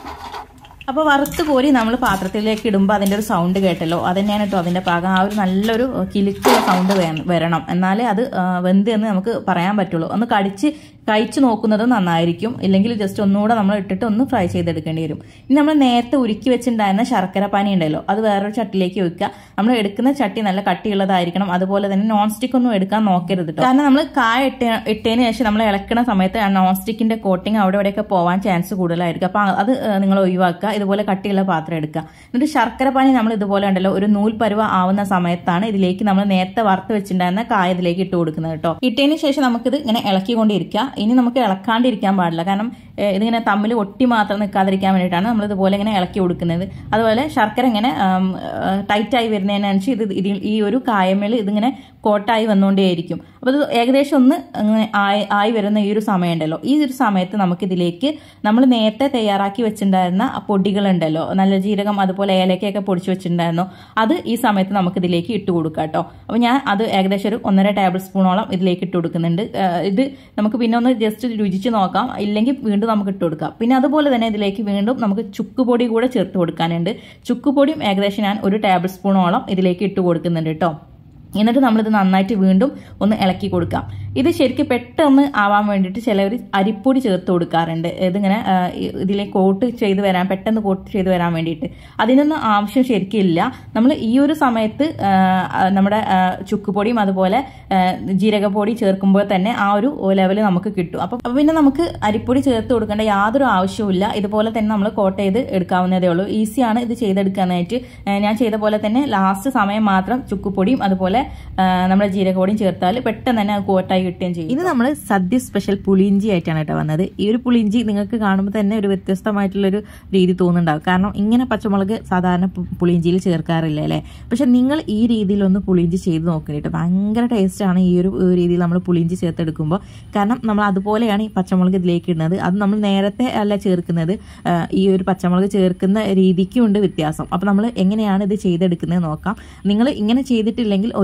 അപ്പോൾ വറുത്ത് കോരി നമ്മൾ പാത്രത്തിലേക്ക് ഇടുമ്പോൾ അതിൻ്റെ ഒരു സൗണ്ട് കേട്ടല്ലോ അത് തന്നെയാണ് കേട്ടോ അതിൻ്റെ പാകം ആ ഒരു നല്ലൊരു കിലുക്കുള്ള സൗണ്ട് വരണം എന്നാലേ അത് ആ, വെന്ത് എന്ന് നമുക്ക് പറയാൻ പറ്റുള്ളൂ ഒന്ന് കടിച്ച് കഴിച്ച് നോക്കുന്നത് നന്നായിരിക്കും ഇല്ലെങ്കിൽ ജസ്റ്റ് ഒന്നുകൂടെ നമ്മൾ ഇട്ടിട്ട് ഒന്ന് ഫ്രൈ ചെയ്തെടുക്കേണ്ടി വരും ഇനി നമ്മൾ നേരത്തെ ഉരുക്കി വെച്ചിട്ടുണ്ടായിരുന്ന ശർക്കര പാനി ഉണ്ടല്ലോ അത് വേറൊരു ചട്ടിലേക്ക് വെക്കുക നമ്മൾ എടുക്കുന്ന ചട്ടി നല്ല കട്ടിയുള്ളതായിരിക്കണം അതുപോലെ തന്നെ നോൺ സ്റ്റിക്ക് ഒന്നും എടുക്കാൻ നോക്കരുത് കേട്ടോ കാരണം നമ്മൾ കായ ഇട്ട ഇട്ടതിന് ശേഷം നമ്മൾ ഇളക്കുന്ന സമയത്ത് ആ നോൺ സ്റ്റിക്കിന്റെ കോട്ടിങ് അവിടെ ഇവിടെയൊക്കെ പോവാൻ ചാൻസ് കൂടുതലായിരിക്കും അപ്പോൾ അത് ഏഹ്, നിങ്ങൾ ഒഴിവാക്കുക ഇതുപോലെ കട്ടിയുള്ള പാത്രം എടുക്കുക എന്നിട്ട് ശർക്കര പാനി നമ്മൾ ഇതുപോലെ ഉണ്ടല്ലോ ഒരു നൂൽ പരുവ ആവുന്ന സമയത്താണ് ഇതിലേക്ക് നമ്മൾ നേരത്തെ വറുത്ത് വെച്ചിട്ടുണ്ടായിരുന്ന കായ ഇതിലേക്ക് ഇട്ട് കൊടുക്കുന്നത് കേട്ടോ ഇട്ടതിന് ശേഷം നമുക്കിത് ഇങ്ങനെ ഇളക്കിക്കൊണ്ടിരിക്കുക ഇനി നമുക്ക് ഇളക്കാണ്ടിരിക്കാൻ പാടില്ല കാരണം ഏഹ്, ഇതിങ്ങനെ തമ്മിൽ ഒട്ടി മാത്രം നിൽക്കാതിരിക്കാൻ വേണ്ടിയിട്ടാണ് നമ്മൾ ഇതുപോലെ ഇങ്ങനെ ഇളക്കി കൊടുക്കുന്നത് അതുപോലെ ശർക്കര ഇങ്ങനെ ടൈറ്റായി വരുന്നതിനനുസരിച്ച് ഇത് ഇതിൽ ഈ ഒരു കായമേൽ ഇതിങ്ങനെ കോട്ടായി വന്നുകൊണ്ടേയിരിക്കും അപ്പോൾ ഇത് ഏകദേശം ഒന്ന് അങ്ങനെ ആയി ആയി വരുന്ന ഈ ഒരു സമയം ഉണ്ടല്ലോ ഈ ഒരു സമയത്ത് നമുക്കിതിലേക്ക് നമ്മൾ നേരത്തെ തയ്യാറാക്കി വെച്ചിട്ടുണ്ടായിരുന്ന ആ പൊടികളുണ്ടല്ലോ നല്ല ജീരകം അതുപോലെ ഏലക്കയൊക്കെ പൊടിച്ച് വെച്ചിട്ടുണ്ടായിരുന്നു അത് ഈ സമയത്ത് നമുക്കിതിലേക്ക് ഇട്ട് കൊടുക്കാം കേട്ടോ അപ്പോൾ ഞാൻ അത് ഏകദേശം ഒരു ഒന്നര ടേബിൾ സ്പൂണോളം ഇതിലേക്ക് ഇട്ട് കൊടുക്കുന്നുണ്ട് ഏഹ് ഇത് നമുക്ക് പിന്നെ ഒന്ന് ജസ്റ്റ് രുചിച്ച് നോക്കാം ഇല്ലെങ്കിൽ വീണ്ടും നമുക്ക് ഇട്ട് കൊടുക്കാം പിന്നെ അതുപോലെ തന്നെ ഇതിലേക്ക് വീണ്ടും നമുക്ക് ചുക്കുപൊടി കൂടെ ചേർത്ത് കൊടുക്കാനുണ്ട് ചുക്കുപൊടിയും ഏകദേശം ഞാൻ ഒരു ടേബിൾ സ്പൂണോളം ഇതിലേക്ക് ഇട്ട് കൊടുക്കുന്നുണ്ട് കേട്ടോ എന്നിട്ട് നമ്മളിത് നന്നായിട്ട് വീണ്ടും ഒന്ന് ഇളക്കി കൊടുക്കാം ഇത് ശരിക്കും പെട്ടെന്ന് ആവാൻ വേണ്ടിയിട്ട് ചിലവർ അരിപ്പൊടി ചേർത്ത് കൊടുക്കാറുണ്ട് ഇതിങ്ങനെ ആ, ഇ- ഇതിലേക്ക് കോട്ട് ചെയ്ത് വരാൻ പെട്ടെന്ന് കോട്ട് ചെയ്ത് വരാൻ വേണ്ടിയിട്ട് അതിനൊന്നും ആവശ്യം ശരിക്കും ഇല്ല നമ്മൾ ഈ ഒരു സമയത്ത് ആ, ആ, നമ്മുടെ ആ, ചുക്കുപൊടിയും അതുപോലെ ആ, ജീരകപ്പൊടി ചേർക്കുമ്പോൾ തന്നെ ആ ഒരു ലെവൽ നമുക്ക് കിട്ടും അപ്പം അപ്പം പിന്നെ നമുക്ക് അരിപ്പൊടി ചേർത്ത് കൊടുക്കേണ്ട യാതൊരു ആവശ്യവുമില്ല ഇതുപോലെ തന്നെ നമ്മൾ കോട്ട് ചെയ്ത് എടുക്കാവുന്നതേ ഉള്ളൂ ഈസിയാണ് ഇത് ചെയ്തെടുക്കാനായിട്ട് ആ, ഞാൻ ചെയ്ത പോലെ തന്നെ ലാസ്റ്റ് സമയം മാത്രം ചുക്കുപൊടിയും അതുപോലെ ആ, നമ്മുടെ ജീരകപ്പൊടിയും ചേർത്താൽ പെട്ടെന്ന് തന്നെ അത് കോട്ടായി കിട്ടുകയും ചെയ്യും ഇത് നമ്മൾ സദ്യ സ്പെഷ്യൽ പുളിയിഞ്ചി ആയിട്ടാണ് കേട്ടോ വന്നത് ഈ ഒരു പുളിയിഞ്ചി നിങ്ങൾക്ക് കാണുമ്പോൾ തന്നെ ഒരു വ്യത്യസ്തമായിട്ടുള്ളൊരു രീതി തോന്നുന്നുണ്ടാവും കാരണം ഇങ്ങനെ പച്ചമുളക് സാധാരണ പു- പുളിയിഞ്ചിയിൽ ചേർക്കാറില്ല അല്ലേ പക്ഷെ നിങ്ങൾ ഈ രീതിയിലൊന്ന് പുളിയിഞ്ചി ചെയ്ത് നോക്കണിട്ട് ഭയങ്കര ടേസ്റ്റാണ് ഈ ഒരു ഏഹ്, രീതിയിൽ നമ്മൾ പുളിയിഞ്ചി ചേർത്തെടുക്കുമ്പോൾ കാരണം നമ്മൾ അതുപോലെയാണ് ഈ പച്ചമുളക് ഇതിലേക്ക് ഇടുന്നത് അത് നമ്മൾ നേരത്തെ അല്ല ചേർക്കുന്നത് ഏഹ്, ഈ ഒരു പച്ചമുളക് ചേർക്കുന്ന രീതിക്കും ഉണ്ട് വ്യത്യാസം അപ്പോൾ നമ്മൾ എങ്ങനെയാണ് ഇത് ചെയ്തെടുക്കുന്നത് നോക്കാം നിങ്ങൾ ഇങ്ങനെ ചെയ്തിട്ടില്ലെങ്കിൽ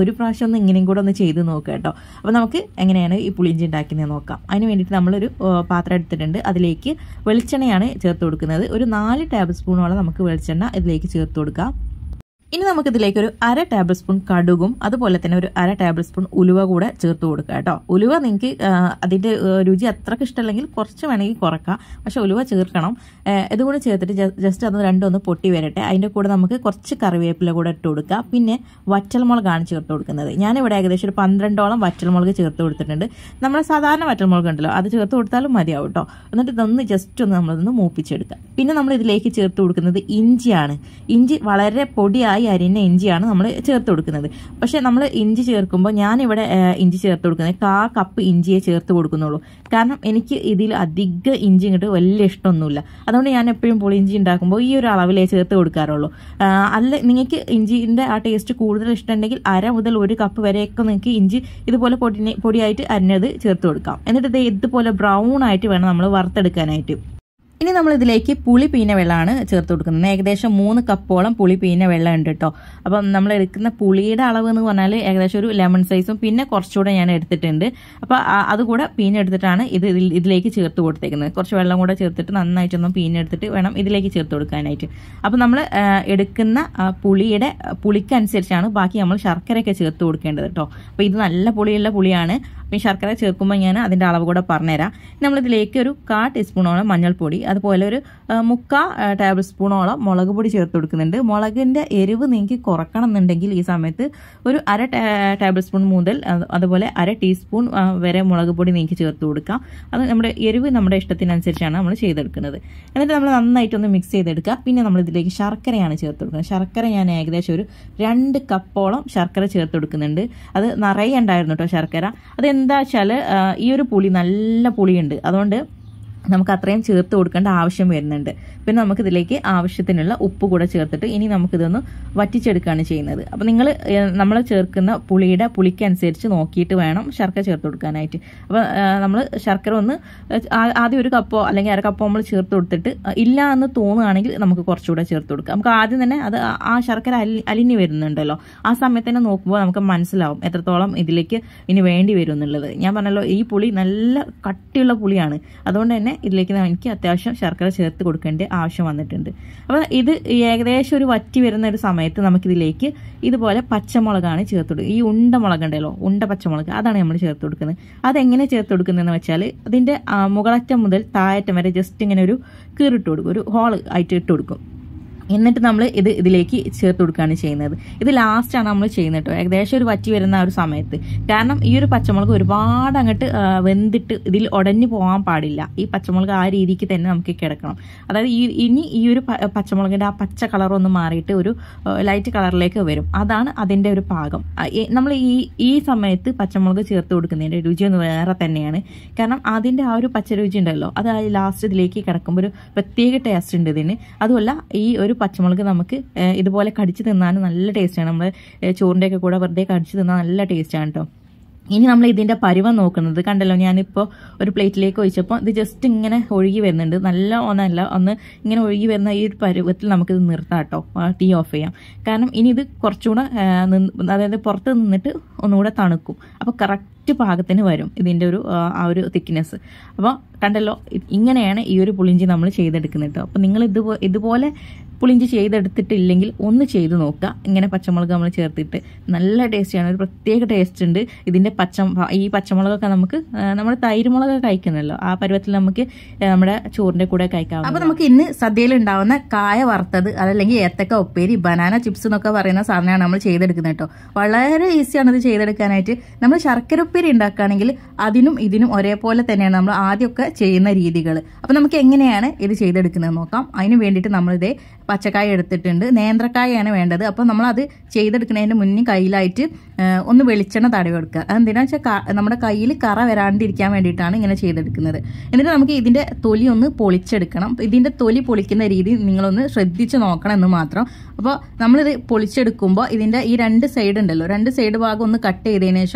ഒരു പ്രാവശ്യം ഒന്ന് ഇങ്ങനെയും കൂടെ ഒന്ന് ചെയ്ത് നോക്കുക കേട്ടോ അപ്പോൾ നമുക്ക് എങ്ങനെയാണ് ഈ പുളിയിഞ്ചി ഉണ്ടാക്കുന്നത് നോക്കാം അതിന് വേണ്ടിയിട്ട് നമ്മളൊരു ആ, പാത്രം എടുത്തിട്ടുണ്ട് അതിലേക്ക് വെളിച്ചെണ്ണയാണ് ചേർത്ത് കൊടുക്കുന്നത് ഒരു നാല് ടേബിൾ സ്പൂണോളം നമുക്ക് വെളിച്ചെണ്ണ ഇതിലേക്ക് ചേർത്ത് കൊടുക്കാം ഇനി നമുക്ക് ഇതിലേക്ക് ഒരു അര ടേബിൾ സ്പൂൺ കടുകും അതുപോലെ തന്നെ ഒരു അര ടേബിൾ സ്പൂൺ ഉലുവ കൂടെ ചേർത്ത് കൊടുക്കുക കേട്ടോ ഉലുവ നിങ്ങൾക്ക് അതിൻ്റെ രുചി അത്രക്ക് ഇഷ്ടമല്ലെങ്കിൽ കുറച്ച് വേണമെങ്കിൽ കുറക്കാം പക്ഷെ ഉലുവ ചേർക്കണം ആ, ഇതുകൂടെ ചേർത്തിട്ട് ജസ്റ്റ് അത് രണ്ടും ഒന്ന് പൊട്ടി വരട്ടെ അതിൻ്റെ കൂടെ നമുക്ക് കുറച്ച് കറിവേപ്പില കൂടെ ഇട്ട് കൊടുക്കുക പിന്നെ വറ്റൽമുളകാണ് ചേർത്ത് കൊടുക്കുന്നത് ഞാനിവിടെ ഏകദേശം ഒരു പന്ത്രണ്ടോളം വറ്റൽമുളക് ചേർത്ത് കൊടുത്തിട്ടുണ്ട് നമ്മൾ സാധാരണ വറ്റൽമുളക് ഉണ്ടല്ലോ അത് ചേർത്ത് കൊടുത്താലും മതിയാവും കേട്ടോ എന്നിട്ട് ഇതൊന്ന് ജസ്റ്റ് ഒന്ന് നമ്മളതൊന്ന് മൂപ്പിച്ചെടുക്കുക പിന്നെ നമ്മൾ ഇതിലേക്ക് ചേർത്ത് കൊടുക്കുന്നത് ഇഞ്ചിയാണ് ഇഞ്ചി വളരെ പൊടിയായി അരിഞ്ഞ ഇഞ്ചിയാണ് നമ്മൾ ചേർത്ത് കൊടുക്കുന്നത് പക്ഷേ നമ്മൾ ഇഞ്ചി ചേർക്കുമ്പോൾ ഞാനിവിടെ ആ, ഇഞ്ചി ചേർത്ത് കൊടുക്കുന്നത് കാ കപ്പ് ഇഞ്ചിയെ ചേർത്ത് കൊടുക്കുന്നുള്ളൂ കാരണം എനിക്ക് ഇതിൽ അധിക ഇഞ്ചി ഇങ്ങോട്ട് വലിയ ഇഷ്ടമൊന്നുമില്ല അതുകൊണ്ട് ഞാൻ എപ്പോഴും പുളിയിഞ്ചി ഉണ്ടാക്കുമ്പോൾ ഈ ഒരു അളവിലേ ചേർത്ത് കൊടുക്കാറുള്ളൂ ആ, അല്ല നിങ്ങൾക്ക് ഇഞ്ചിൻ്റെ ആ ടേസ്റ്റ് കൂടുതൽ ഇഷ്ടമുണ്ടെങ്കിൽ അര മുതൽ ഒരു കപ്പ് വരെയൊക്കെ നിങ്ങൾക്ക് ഇഞ്ചി ഇതുപോലെ പൊടി പൊടിയായിട്ട് അരിഞ്ഞത് ചേർത്ത് കൊടുക്കാം എന്നിട്ട് ഇത് ഇതുപോലെ ബ്രൗൺ ആയിട്ട് വേണം നമ്മൾ വറുത്തെടുക്കാനായിട്ട് ഇനി നമ്മൾ ഇതിലേക്ക് പുളി പീന വെള്ളമാണ് ചേർത്ത് കൊടുക്കുന്നത് ഏകദേശം മൂന്ന് കപ്പോളം പുളി പീന വെള്ളം ഉണ്ട് കേട്ടോ അപ്പം നമ്മൾ എടുക്കുന്ന പുളിയുടെ അളവ് എന്ന് പറഞ്ഞാൽ ഏകദേശം ഒരു ലെമൺ സൈസും പിന്നെ കുറച്ചുകൂടെ ഞാൻ എടുത്തിട്ടുണ്ട് അപ്പോൾ അതുകൂടെ പീഞ്ഞെടുത്തിട്ടാണ് ഇത് ഇതിൽ- ഇതിലേക്ക് ചേർത്ത് കൊടുത്തേക്കുന്നത് കുറച്ച് വെള്ളം കൂടെ ചേർത്തിട്ട് നന്നായിട്ടൊന്ന് പീഞ്ഞെടുത്തിട്ട് വേണം ഇതിലേക്ക് ചേർത്ത് കൊടുക്കാനായിട്ട് അപ്പോൾ നമ്മൾ എടുക്കുന്ന ആ, പുളിയുടെ ആ, പുളിക്കനുസരിച്ചാണ് ബാക്കി നമ്മൾ ശർക്കരയൊക്കെ ചേർത്ത് കൊടുക്കേണ്ടത് കേട്ടോ അപ്പോൾ ഇത് നല്ല പുളിയുള്ള പുളിയാണ് അപ്പോൾ ഈ ശർക്കര ചേർക്കുമ്പോൾ ഞാൻ അതിൻ്റെ അളവ് കൂടെ പറഞ്ഞുതരാം നമ്മളിതിലേക്ക് ഒരു കാ ടീസ്പൂണോളം മഞ്ഞൾപ്പൊടി അതുപോലെ ഒരു ആ, മുക്കാ ആ, ടേബിൾ സ്പൂണോളം മുളക് പൊടി ചേർത്ത് കൊടുക്കുന്നുണ്ട് മുളകിൻ്റെ എരിവ് നിങ്ങൾക്ക് കുറക്കണം എന്നുണ്ടെങ്കിൽ ഈ സമയത്ത് ഒരു അര ടേ- ടേബിൾ സ്പൂൺ മുതൽ അത് അതുപോലെ അര ടീസ്പൂൺ ആ, വരെ മുളക് പൊടി നിങ്ങൾക്ക് ചേർത്ത് കൊടുക്കാം അത് നമ്മുടെ എരിവ് നമ്മുടെ ഇഷ്ടത്തിനനുസരിച്ചാണ് നമ്മൾ ചെയ്തെടുക്കുന്നത് എന്നിട്ട് നമ്മൾ നന്നായിട്ടൊന്ന് മിക്സ് ചെയ്തെടുക്കുക പിന്നെ നമ്മൾ ഇതിലേക്ക് ശർക്കരയാണ് ചേർത്ത് കൊടുക്കുന്നത് ശർക്കര ഞാൻ ഏകദേശം ഒരു രണ്ട് കപ്പോളം ശർക്കര ചേർത്ത് കൊടുക്കുന്നുണ്ട് അത് നിറയെ ഉണ്ടായിരുന്നു കേട്ടോ ശർക്കര അതെന്താ വെച്ചാൽ ഈ ഒരു പുളി നല്ല പുളിയുണ്ട് അതുകൊണ്ട് നമുക്ക് അത്രയും ചേർത്ത് കൊടുക്കേണ്ട ആവശ്യം വരുന്നുണ്ട് പിന്നെ നമുക്കിതിലേക്ക് ആവശ്യത്തിനുള്ള ഉപ്പ് കൂടെ ചേർത്തിട്ട് ഇനി നമുക്കിതൊന്ന് വറ്റിച്ചെടുക്കുകയാണ് ചെയ്യുന്നത് അപ്പോൾ നിങ്ങൾ നമ്മൾ ചേർക്കുന്ന പുളിയുടെ പുളിക്കനുസരിച്ച് നോക്കിയിട്ട് വേണം ശർക്കര ചേർത്ത് കൊടുക്കാനായിട്ട് അപ്പോൾ നമ്മൾ ശർക്കര ഒന്ന് ആ- ആദ്യം ഒരു കപ്പോ അല്ലെങ്കിൽ അര കപ്പോ നമ്മൾ ചേർത്ത് കൊടുത്തിട്ട് ഇല്ല എന്ന് തോന്നുകയാണെങ്കിൽ നമുക്ക് കുറച്ചുകൂടെ ചേർത്ത് കൊടുക്കാം നമുക്ക് ആദ്യം തന്നെ അത് ആ- ആ ശർക്കര അലി അലിഞ്ഞ് വരുന്നുണ്ടല്ലോ ആ സമയത്ത് തന്നെ നോക്കുമ്പോൾ നമുക്ക് മനസ്സിലാവും എത്രത്തോളം ഇതിലേക്ക് ഇനി വേണ്ടി വരും എന്നുള്ളത് ഞാൻ പറഞ്ഞല്ലോ ഈ പുളി നല്ല കട്ടിയുള്ള പുളിയാണ് അതുകൊണ്ട് തന്നെ ഇതിലേക്ക് എനിക്ക് അത്യാവശ്യം ശർക്കര ചേർത്ത് കൊടുക്കേണ്ട ആവശ്യം വന്നിട്ടുണ്ട് അപ്പോൾ ഇത് ഏകദേശം ഒരു വറ്റി വരുന്ന ഒരു സമയത്ത് നമുക്കിതിലേക്ക് ഇതുപോലെ പച്ചമുളകാണ് ചേർത്ത് കൊടുക്കുക ഈ ഉണ്ട മുളക് ഉണ്ടല്ലോ ഉണ്ട പച്ചമുളക് അതാണ് നമ്മൾ ചേർത്ത് കൊടുക്കുന്നത് അതെങ്ങനെ ചേർത്ത് കൊടുക്കുന്നതെന്ന് വെച്ചാൽ അതിൻ്റെ ആ, മുകളറ്റം മുതൽ താഴറ്റം വരെ ജസ്റ്റ് ഇങ്ങനെ ഒരു കീറിട്ട് കൊടുക്കും ഒരു ഹോൾ ആയിട്ട് ഇട്ട് കൊടുക്കും എന്നിട്ട് നമ്മൾ ഇത് ഇതിലേക്ക് ചേർത്ത് കൊടുക്കുകയാണ് ചെയ്യുന്നത് ഇത് ലാസ്റ്റാണ് നമ്മൾ ചെയ്യുന്നത് കേട്ടോ ഏകദേശം ഒരു വറ്റി വരുന്ന ആ ഒരു സമയത്ത് കാരണം ഈ ഒരു പച്ചമുളക് ഒരുപാട് അങ്ങോട്ട് ആ, വെന്തിട്ട് ഇതിൽ ഉടഞ്ഞു പോകാൻ പാടില്ല ഈ പച്ചമുളക് ആ രീതിക്ക് തന്നെ നമുക്ക് കിടക്കണം അതായത് ഈ ഇനി ഈ ഒരു പ- പച്ചമുളകിൻ്റെ ആ പച്ച കളർ ഒന്ന് മാറിയിട്ട് ഒരു ലൈറ്റ് കളറിലേക്ക് വരും അതാണ് അതിൻ്റെ ഒരു പാകം നമ്മൾ ഈ ഈ സമയത്ത് പച്ചമുളക് ചേർത്ത് കൊടുക്കുന്നതിൻ്റെ രുചി ഒന്ന് വേറെ തന്നെയാണ് കാരണം അതിൻ്റെ ആ ഒരു പച്ച രുചി ഉണ്ടല്ലോ അത് ആ ലാസ്റ്റ് ഇതിലേക്ക് കിടക്കുമ്പോൾ ഒരു പ്രത്യേക ടേസ്റ്റ് ഉണ്ട് ഇതിന് അതുമല്ല ഈ ഒരു പച്ചമുളക് നമുക്ക് ഏഹ്, ഇതുപോലെ കടിച്ച് തിന്നാനും നല്ല ടേസ്റ്റാണ് നമ്മൾ ചോറിൻ്റെ ഒക്കെ കൂടെ വെറുതെ കടിച്ച് തിന്നാൽ നല്ല ടേസ്റ്റാണ് കേട്ടോ ഇനി നമ്മൾ ഇതിന്റെ പരുവം നോക്കുന്നത് കണ്ടല്ലോ ഞാനിപ്പോൾ ഒരു പ്ലേറ്റിലേക്ക് ഒഴിച്ചപ്പോൾ ഇത് ജസ്റ്റ് ഇങ്ങനെ ഒഴുകി വരുന്നുണ്ട് നല്ല ഒന്നല്ല ഒന്ന് ഇങ്ങനെ ഒഴുകി വരുന്ന ഈ ഒരു പരുവത്തിൽ നമുക്കിത് നിർത്താം കേട്ടോ ടീ ഓഫ് ചെയ്യാം കാരണം ഇനി ഇത് കുറച്ചുകൂടെ ആ, നിന്ന് അതായത് പുറത്ത് നിന്നിട്ട് ഒന്നുകൂടെ തണുക്കും അപ്പോൾ കറക്റ്റ് പാകത്തിന് വരും ഇതിൻ്റെ ഒരു ആ, ആ ഒരു തിക്നെസ് അപ്പോൾ കണ്ടല്ലോ ഇ- ഇങ്ങനെയാണ് ഈ ഒരു പുളിഞ്ചി നമ്മൾ ചെയ്തെടുക്കുന്നത് കേട്ടോ അപ്പോൾ നിങ്ങൾ ഇതുപോ ഇതുപോലെ പുളിഞ്ചി ചെയ്തെടുത്തിട്ടില്ലെങ്കിൽ ഒന്ന് ചെയ്ത് നോക്കുക ഇങ്ങനെ പച്ചമുളക് നമ്മൾ ചേർത്തിട്ട് നല്ല ടേസ്റ്റിയാണ് ഒരു പ്രത്യേക ടേസ്റ്റ് ഉണ്ട് ഇതിൻ്റെ പച്ച ഈ പച്ചമുളകൊക്കെ നമുക്ക് നമ്മൾ തൈരുമുളകൊക്കെ കഴിക്കുന്നല്ലോ ആ പരുവത്തിൽ നമുക്ക് ആ, നമ്മുടെ ചോറിൻ്റെ കൂടെ കഴിക്കാം അപ്പോൾ നമുക്ക് ഇന്ന് സദ്യയിൽ ഉണ്ടാവുന്ന കായ വറുത്തത് അതല്ലെങ്കിൽ ഏത്തക്ക ഉപ്പേരി ബനാന ചിപ്സ് എന്നൊക്കെ പറയുന്ന സാധനമാണ് നമ്മൾ ചെയ്തെടുക്കുന്നത് കേട്ടോ വളരെ ഈസിയാണ് ഇത് ചെയ്തെടുക്കാനായിട്ട് നമ്മൾ ശർക്കര ഉപ്പേരി ഉണ്ടാക്കുകയാണെങ്കിൽ അതിനും ഇതിനും ഒരേപോലെ തന്നെയാണ് നമ്മൾ ആദ്യമൊക്കെ ചെയ്യുന്ന രീതികൾ അപ്പോൾ നമുക്ക് എങ്ങനെയാണ് ഇത് ചെയ്തെടുക്കുന്നത് നോക്കാം അതിന് വേണ്ടിയിട്ട് നമ്മളിതേ പച്ചക്കായ എടുത്തിട്ടുണ്ട് നേന്ത്രക്കായാണ് വേണ്ടത് അപ്പോൾ നമ്മളത് ചെയ്തെടുക്കുന്നതിന് മുന്നേ കയ്യിലായിട്ട് ആ, ഒന്ന് വെളിച്ചെണ്ണ തടവി കൊടുക്കുക അതെന്തിനാ വെച്ചാൽ നമ്മുടെ കയ്യിൽ കറ വരാണ്ടിരിക്കാൻ വേണ്ടിയിട്ടാണ് ഇങ്ങനെ ചെയ്തെടുക്കുന്നത് എന്നിട്ട് നമുക്ക് ഇതിൻ്റെ തൊലി ഒന്ന് പൊളിച്ചെടുക്കണം ഇതിൻ്റെ തൊലി പൊളിക്കുന്ന രീതി നിങ്ങളൊന്ന് ശ്രദ്ധിച്ച് നോക്കണം എന്ന് മാത്രം അപ്പോൾ നമ്മളിത് പൊളിച്ചെടുക്കുമ്പോൾ ഇതിൻ്റെ ഈ രണ്ട് സൈഡ് ഉണ്ടല്ലോ രണ്ട് സൈഡ് ഭാഗം ഒന്ന് കട്ട് ചെയ്തതിന് ശേഷം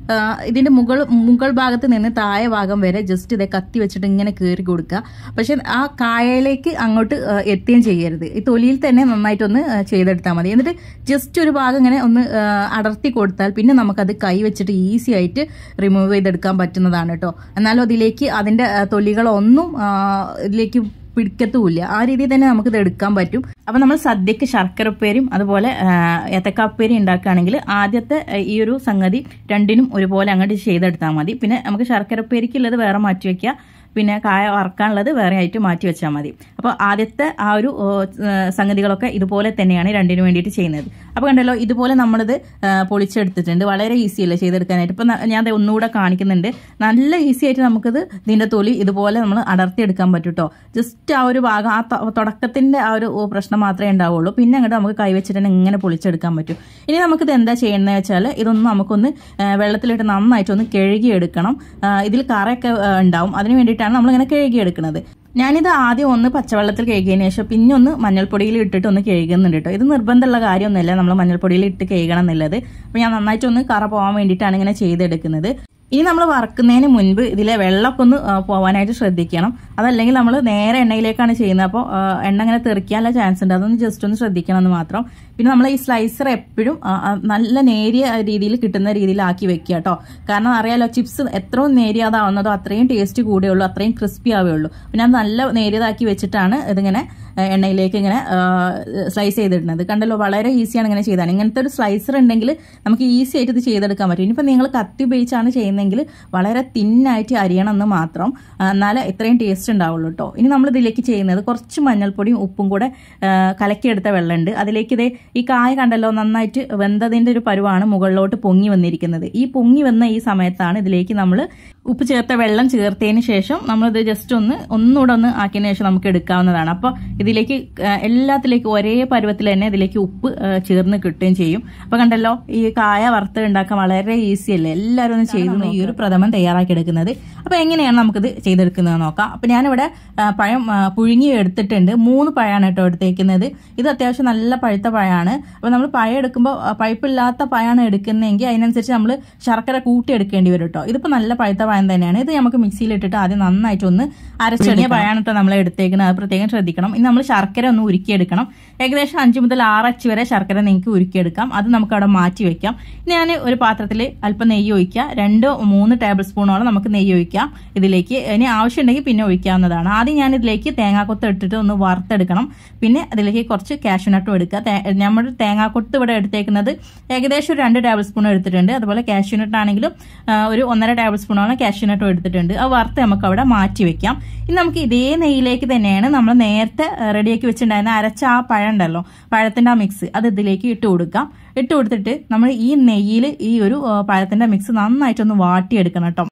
ആ, ഇതിന്റെ മുകൾ മുകൾ ഭാഗത്ത് നിന്ന് താഴെ ഭാഗം വരെ ജസ്റ്റ് ഇതേ കത്തി വെച്ചിട്ട് ഇങ്ങനെ കയറി കൊടുക്കുക പക്ഷെ ആ കായയിലേക്ക് അങ്ങോട്ട് ആ, എത്തുകയും ചെയ്യരുത് ഈ തൊലിയിൽ തന്നെ നന്നായിട്ടൊന്ന് ആ, ചെയ്തെടുത്താൽ മതി എന്നിട്ട് ജസ്റ്റ് ഒരു ഭാഗം ഇങ്ങനെ ഒന്ന് ആ, അടർത്തി കൊടുത്താൽ പിന്നെ നമുക്കത് കൈ വെച്ചിട്ട് ഈസി ആയിട്ട് റിമൂവ് ചെയ്തെടുക്കാൻ പറ്റുന്നതാണ് കേട്ടോ എന്നാലും അതിലേക്ക് അതിന്റെ ആ, തൊലികളൊന്നും ആ, ഇതിലേക്ക് പിടിക്കത്തുമില്ല ആ രീതിയിൽ തന്നെ നമുക്കിത് എടുക്കാൻ പറ്റും അപ്പൊ നമ്മൾ സദ്യക്ക് ശർക്കര ഉപ്പേരും അതുപോലെ ഏത്തക്ക ഉപ്പേരി ഉണ്ടാക്കുകയാണെങ്കിൽ ആദ്യത്തെ ആ, ഈ ഒരു സംഗതി രണ്ടിനും ഒരുപോലെ അങ്ങോട്ട് ചെയ്തെടുത്താൽ മതി പിന്നെ നമുക്ക് ശർക്കര ഉപ്പേരിക്കുള്ളത് വേറെ മാറ്റി വെക്കുക പിന്നെ കായ വറക്കാനുള്ളത് വേറെ ആയിട്ട് മാറ്റി വെച്ചാൽ മതി അപ്പോൾ ആദ്യത്തെ ആ ഒരു ഓ, ആ, സംഗതികളൊക്കെ ഇതുപോലെ തന്നെയാണ് രണ്ടിനും വേണ്ടിയിട്ട് ചെയ്യുന്നത് അപ്പോൾ കണ്ടല്ലോ ഇതുപോലെ നമ്മളിത് ആ, പൊളിച്ചെടുത്തിട്ടുണ്ട് വളരെ ഈസി അല്ലേ ചെയ്തെടുക്കാനായിട്ട് ഇപ്പം ഞാൻ ദേ ഒന്നുകൂടെ കാണിക്കുന്നുണ്ട് നല്ല ഈസി ആയിട്ട് നമുക്കിത് ഇതിൻ്റെ തൊലി ഇതുപോലെ നമ്മൾ അടർത്തിയെടുക്കാൻ പറ്റും കേട്ടോ ജസ്റ്റ് ആ ഒരു ഭാഗം ആ ത- തുടക്കത്തിന്റെ ആ ഒരു പ്രശ്നം മാത്രമേ ഉണ്ടാവുള്ളൂ പിന്നെ അങ്ങോട്ട് നമുക്ക് കൈവച്ചിട്ട് തന്നെ ഇങ്ങനെ പൊളിച്ചെടുക്കാൻ പറ്റും ഇനി നമുക്കിത് എന്താ ചെയ്യേണ്ടത് വെച്ചാൽ ഇതൊന്ന് നമുക്കൊന്ന് ആ, വെള്ളത്തിലിട്ട് നന്നായിട്ടൊന്ന് കഴുകിയെടുക്കണം ആ, ഇതിൽ കറയൊക്കെ ആ, ഉണ്ടാവും അതിന് വേണ്ടിയിട്ടാണ് നമ്മളിങ്ങനെ കഴുകിയെടുക്കുന്നത് ഞാനിത് ആദ്യം ഒന്ന് പച്ചവെള്ളത്തിൽ കഴുകിയതിന് ശേഷം പിന്നെ ഒന്ന് മഞ്ഞൾപ്പൊടിയിൽ ഇട്ടിട്ട് ഒന്ന് കഴുകുന്നുണ്ട് കേട്ടോ ഇത് നിർബന്ധമുള്ള കാര്യമൊന്നുമില്ല നമ്മൾ മഞ്ഞൾപ്പൊടിയിൽ ഇട്ട് കഴുകണം എന്നുള്ളത് അപ്പോൾ ഞാൻ നന്നായിട്ടൊന്ന് കറ പോകാൻ വേണ്ടിയിട്ടാണ് ഇങ്ങനെ ചെയ്തെടുക്കുന്നത് ഇനി നമ്മൾ വറക്കുന്നതിന് മുൻപ് ഇതിലെ വെള്ളമൊക്കെ ഒന്ന് ആ, പോവാനായിട്ട് ശ്രദ്ധിക്കണം അതല്ലെങ്കിൽ നമ്മൾ നേരെ എണ്ണയിലേക്കാണ് ചെയ്യുന്നത് അപ്പോൾ ആ, എണ്ണ ഇങ്ങനെ തെറിക്കാനുള്ള ചാൻസ് ഉണ്ട് അതൊന്ന് ജസ്റ്റ് ഒന്ന് ശ്രദ്ധിക്കണം എന്ന് മാത്രം പിന്നെ നമ്മൾ ഈ സ്ലൈസർ എപ്പോഴും ആ, ആ, നല്ല നേരിയ രീതിയിൽ കിട്ടുന്ന രീതിയിലാക്കി വെക്കുക കേട്ടോ കാരണം അറിയാലോ ചിപ്സ് എത്രയും നേരിയതാവുന്നതോ അത്രയും ടേസ്റ്റ് കൂടെയുള്ളൂ അത്രയും ക്രിസ്പി ആവുകയുള്ളൂ പിന്നെ അത് നല്ല നേരിയതാക്കി വെച്ചിട്ടാണ് ഇതിങ്ങനെ ആ, എണ്ണയിലേക്ക് ഇങ്ങനെ സ്ലൈസ് ചെയ്തിടുന്നത് കണ്ടല്ലോ വളരെ ഈസിയാണ് ഇങ്ങനെ ചെയ്താണ് ഇങ്ങനത്തെ ഒരു സ്ലൈസർ ഉണ്ടെങ്കിൽ നമുക്ക് ഈസി ആയിട്ട് ഇത് ചെയ്തെടുക്കാൻ പറ്റും ഇനിയിപ്പോൾ നിങ്ങൾ കത്തി ഉപയോഗിച്ചാണ് ചെയ്യുന്നതെങ്കിൽ വളരെ തിന്നായിട്ട് അരിയണം എന്ന് മാത്രം ആ, എന്നാലേ ഇത്രയും ടേസ്റ്റ് ഉണ്ടാവുള്ളൂ കേട്ടോ ഇനി നമ്മൾ ഇതിലേക്ക് ചെയ്യുന്നത് കുറച്ച് മഞ്ഞൾപ്പൊടിയും ഉപ്പും കൂടെ ആ, കലക്കിയെടുത്ത വെള്ളമുണ്ട് അതിലേക്ക് ഇതേ ഈ കായ കണ്ടല്ലോ നന്നായിട്ട് വെന്തതിന്റെ ഒരു പരുവാണ് മുകളിലോട്ട് പൊങ്ങി വന്നിരിക്കുന്നത് ഈ പൊങ്ങി വന്ന ഈ സമയത്താണ് ഇതിലേക്ക് നമ്മൾ ഉപ്പ് ചേർത്ത വെള്ളം ചേർത്തതിന് ശേഷം നമ്മളിത് ജസ്റ്റ് ഒന്ന് ഒന്നുകൂടെ ഒന്ന് ആക്കിയതിന് ശേഷം നമുക്ക് എടുക്കാവുന്നതാണ് അപ്പോൾ ഇതിലേക്ക് ആ, എല്ലാത്തിലേക്കും ഒരേ പരുവത്തിൽ തന്നെ ഇതിലേക്ക് ഉപ്പ് ആ, ചേർന്ന് കിട്ടുകയും ചെയ്യും അപ്പോൾ കണ്ടല്ലോ ഈ കായ വറുത്ത് ഉണ്ടാക്കാൻ വളരെ ഈസി അല്ലേ എല്ലാവരും ഒന്ന് ചെയ്ത് ഈ ഒരു പ്രഥമൻ തയ്യാറാക്കി എടുക്കുന്നത് അപ്പോൾ എങ്ങനെയാണ് നമുക്കിത് ചെയ്തെടുക്കുന്നത് നോക്കാം അപ്പോൾ ഞാനിവിടെ ആ, പഴം ആ, പുഴുങ്ങി എടുത്തിട്ടുണ്ട് മൂന്ന് പഴമാണ് കേട്ടോ എടുത്തേക്കുന്നത് ഇത് അത്യാവശ്യം നല്ല പഴുത്ത പഴമാണ് അപ്പോൾ നമ്മൾ പഴം എടുക്കുമ്പോൾ ആ, പഴുപ്പില്ലാത്ത പഴമാണ് എടുക്കുന്നതെങ്കിൽ അതിനനുസരിച്ച് നമ്മൾ ശർക്കര കൂട്ടി എടുക്കേണ്ടി വരും കേട്ടോ ഇതിപ്പോൾ നല്ല പഴുത്ത പഴം തന്നെയാണ് ഇത് നമുക്ക് മിക്സിയിൽ ഇട്ടിട്ട് ആദ്യം നന്നായിട്ടൊന്ന് അരച്ചെടുക്കുക പഴമാണ് കേട്ടോ നമ്മൾ എടുത്തേക്കുന്നത് അത് പ്രത്യേകം ശ്രദ്ധിക്കണം ഇനി നമ്മൾ ശർക്കര ഒന്ന് ഉരുക്കിയെടുക്കണം ഏകദേശം അഞ്ച് മുതൽ ആറ് അച്ച് വരെ ശർക്കര നിങ്ങൾക്ക് ഉരുക്കിയെടുക്കാം അത് നമുക്ക് അവിടെ മാറ്റി വെക്കാം ഇനി ഞാൻ ഒരു പാത്രത്തിൽ അല്പം നെയ്യ് ഒഴിക്കുക രണ്ടോ മൂന്ന് ടേബിൾ സ്പൂണോളം നമുക്ക് നെയ്യ് ഒഴിക്കാം ഇതിലേക്ക് ഇനി ആവശ്യമുണ്ടെങ്കിൽ പിന്നെ ഒഴിക്കാവുന്നതാണ് ആദ്യം ഞാൻ ഇതിലേക്ക് തേങ്ങാക്കൊത്ത് ഇട്ടിട്ട് ഒന്ന് വറുത്തെടുക്കണം പിന്നെ അതിലേക്ക് കുറച്ച് കാഷ്യൂനട്ടും എടുക്കുക തേ- നമ്മൾ തേങ്ങാക്കൊത്ത് ഇവിടെ എടുത്തേക്കുന്നത് ഏകദേശം ഒരു രണ്ട് ടേബിൾ സ്പൂൺ എടുത്തിട്ടുണ്ട് അതുപോലെ കാഷ്യൂനട്ട് ആണെങ്കിലും ആ, ഒരു ഒന്നര ടേബിൾ സ്പൂണോളം കാഷ്യൂനട്ടും എടുത്തിട്ടുണ്ട് അത് വറുത്ത് നമുക്ക് അവിടെ മാറ്റി വെക്കാം ഇനി നമുക്ക് ഇതേ നെയ്യിലേക്ക് തന്നെയാണ് നമ്മൾ നേരത്തെ റെഡിയാക്കി വെച്ചിട്ടുണ്ടായിരുന്ന അരച്ച ആ പഴം ഉണ്ടല്ലോ പഴത്തിന്റെ ആ മിക്സ് അത് ഇതിലേക്ക് ഇട്ട് കൊടുക്കാം ഇട്ട് കൊടുത്തിട്ട് നമ്മൾ ഈ നെയ്യിൽ ഈ ഒരു ആ, പഴത്തിന്റെ മിക്സ് നന്നായിട്ടൊന്ന് വാട്ടിയെടുക്കണം കേട്ടോ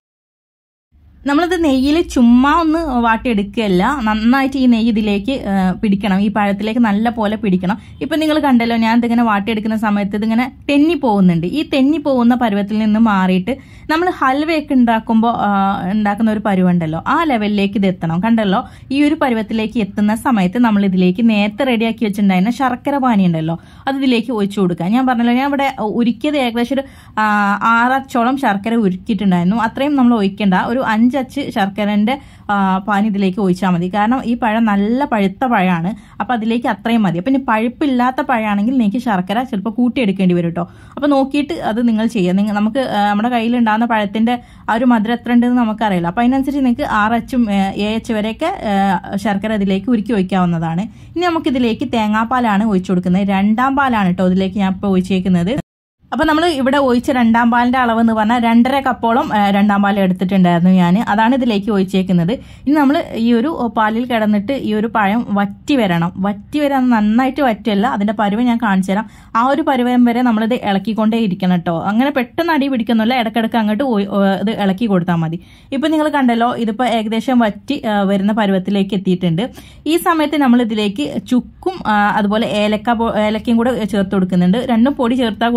നമ്മളിത് നെയ്യിൽ ചുമ്മാ ഒന്ന് വാട്ടിയെടുക്കുകയല്ല നന്നായിട്ട് ഈ നെയ്യ് ഇതിലേക്ക് ആ, പിടിക്കണം ഈ പഴത്തിലേക്ക് നല്ല പോലെ പിടിക്കണം ഇപ്പൊ നിങ്ങൾ കണ്ടല്ലോ ഞാൻ ഇതിങ്ങനെ വാട്ടിയെടുക്കുന്ന സമയത്ത് ഇതിങ്ങനെ തെന്നി പോകുന്നുണ്ട് ഈ തെന്നി പോകുന്ന പരുവത്തിൽ നിന്ന് മാറിയിട്ട് നമ്മൾ ഹൽവയൊക്കെ ഉണ്ടാക്കുമ്പോൾ ഉണ്ടാക്കുന്ന ഒരു പരുവുണ്ടല്ലോ ആ ലെവലിലേക്ക് ഇത് എത്തണം കണ്ടല്ലോ ഈ ഒരു പരുവത്തിലേക്ക് എത്തുന്ന സമയത്ത് നമ്മൾ ഇതിലേക്ക് നേരത്തെ റെഡിയാക്കി വെച്ചിട്ടുണ്ടായിരുന്ന ശർക്കര പാനി ഉണ്ടല്ലോ അത് ഇതിലേക്ക് ഒഴിച്ചു കൊടുക്കുക ഞാൻ പറഞ്ഞല്ലോ ഞാൻ ഇവിടെ ഉരുക്കിയത് ഏകദേശം ഒരു ആ, ആറച്ചോളം ശർക്കര ഉരുക്കിയിട്ടുണ്ടായിരുന്നു അത്രയും നമ്മൾ ഒഴിക്കേണ്ട ഒരു അഞ്ചച്ച് ശർക്കരന്റെ ആ, പാനി ഇതിലേക്ക് ഒഴിച്ചാൽ മതി കാരണം ഈ പഴം നല്ല പഴുത്ത പഴമാണ് അപ്പൊ അതിലേക്ക് അത്രയും മതി അപ്പൊ ഇനി പഴുപ്പില്ലാത്ത പഴമാണെങ്കിൽ നിങ്ങൾക്ക് ശർക്കര ചിലപ്പോൾ കൂട്ടിയെടുക്കേണ്ടി വരും കേട്ടോ അപ്പൊ നോക്കിയിട്ട് അത് നിങ്ങൾ ചെയ്യുക നിങ്ങൾ നമുക്ക് ആ, നമ്മുടെ കയ്യിൽ ഉണ്ടാകുന്ന പഴത്തിന്റെ ആ ഒരു മധുരം എത്ര ഉണ്ടെന്ന് നമുക്കറിയില്ല അപ്പൊ അതിനനുസരിച്ച് നിങ്ങൾക്ക് ആറച്ചും എച്ച് വരെയൊക്കെ ആ, ശർക്കര ഇതിലേക്ക് ഉരുക്കി ഒഴിക്കാവുന്നതാണ് ഇനി നമുക്ക് ഇതിലേക്ക് തേങ്ങാപ്പാലാണ് ഒഴിച്ചു കൊടുക്കുന്നത് രണ്ടാം പാലാണ് കേട്ടോ ഇതിലേക്ക് ഞാൻ ഇപ്പോൾ ഒഴിച്ചേക്കുന്നത് അപ്പൊ നമ്മൾ ഇവിടെ ഒഴിച്ച രണ്ടാം പാലിന്റെ അളവ് എന്ന് പറഞ്ഞാൽ രണ്ടര കപ്പോളം ആ, രണ്ടാം പാൽ എടുത്തിട്ടുണ്ടായിരുന്നു ഞാൻ അതാണ് ഇതിലേക്ക് ഒഴിച്ചേക്കുന്നത് ഇനി നമ്മൾ ഈ ഒരു പാലിൽ കിടന്നിട്ട് ഈ ഒരു പഴം വറ്റി വരണം വറ്റി വരാൻ നന്നായിട്ട് വറ്റല്ല അതിന്റെ പരുവം ഞാൻ കാണിച്ചു തരാം ആ ഒരു പരുവം വരെ നമ്മളിത് ഇളക്കിക്കൊണ്ടേ ഇരിക്കണം കേട്ടോ അങ്ങനെ പെട്ടെന്ന് അടി പിടിക്കുന്നില്ല ഇടക്കിടക്ക് അങ്ങോട്ട് ഒയ്- ഓ, ഇത് ഇളക്കി കൊടുത്താൽ മതി ഇപ്പൊ നിങ്ങൾ കണ്ടല്ലോ ഇതിപ്പോ ഏകദേശം വറ്റി ആ, വരുന്ന പരുവത്തിലേക്ക് എത്തിയിട്ടുണ്ട് ഈ സമയത്ത് നമ്മൾ ഇതിലേക്ക് ചുക്കും ആ, അതുപോലെ ഏലക്ക പൊ- ഏലക്കയും കൂടെ ചേർത്ത് കൊടുക്കുന്നുണ്ട് രണ്ടും പൊടി ചേർത്താൽ കൊടുത്താലും മതി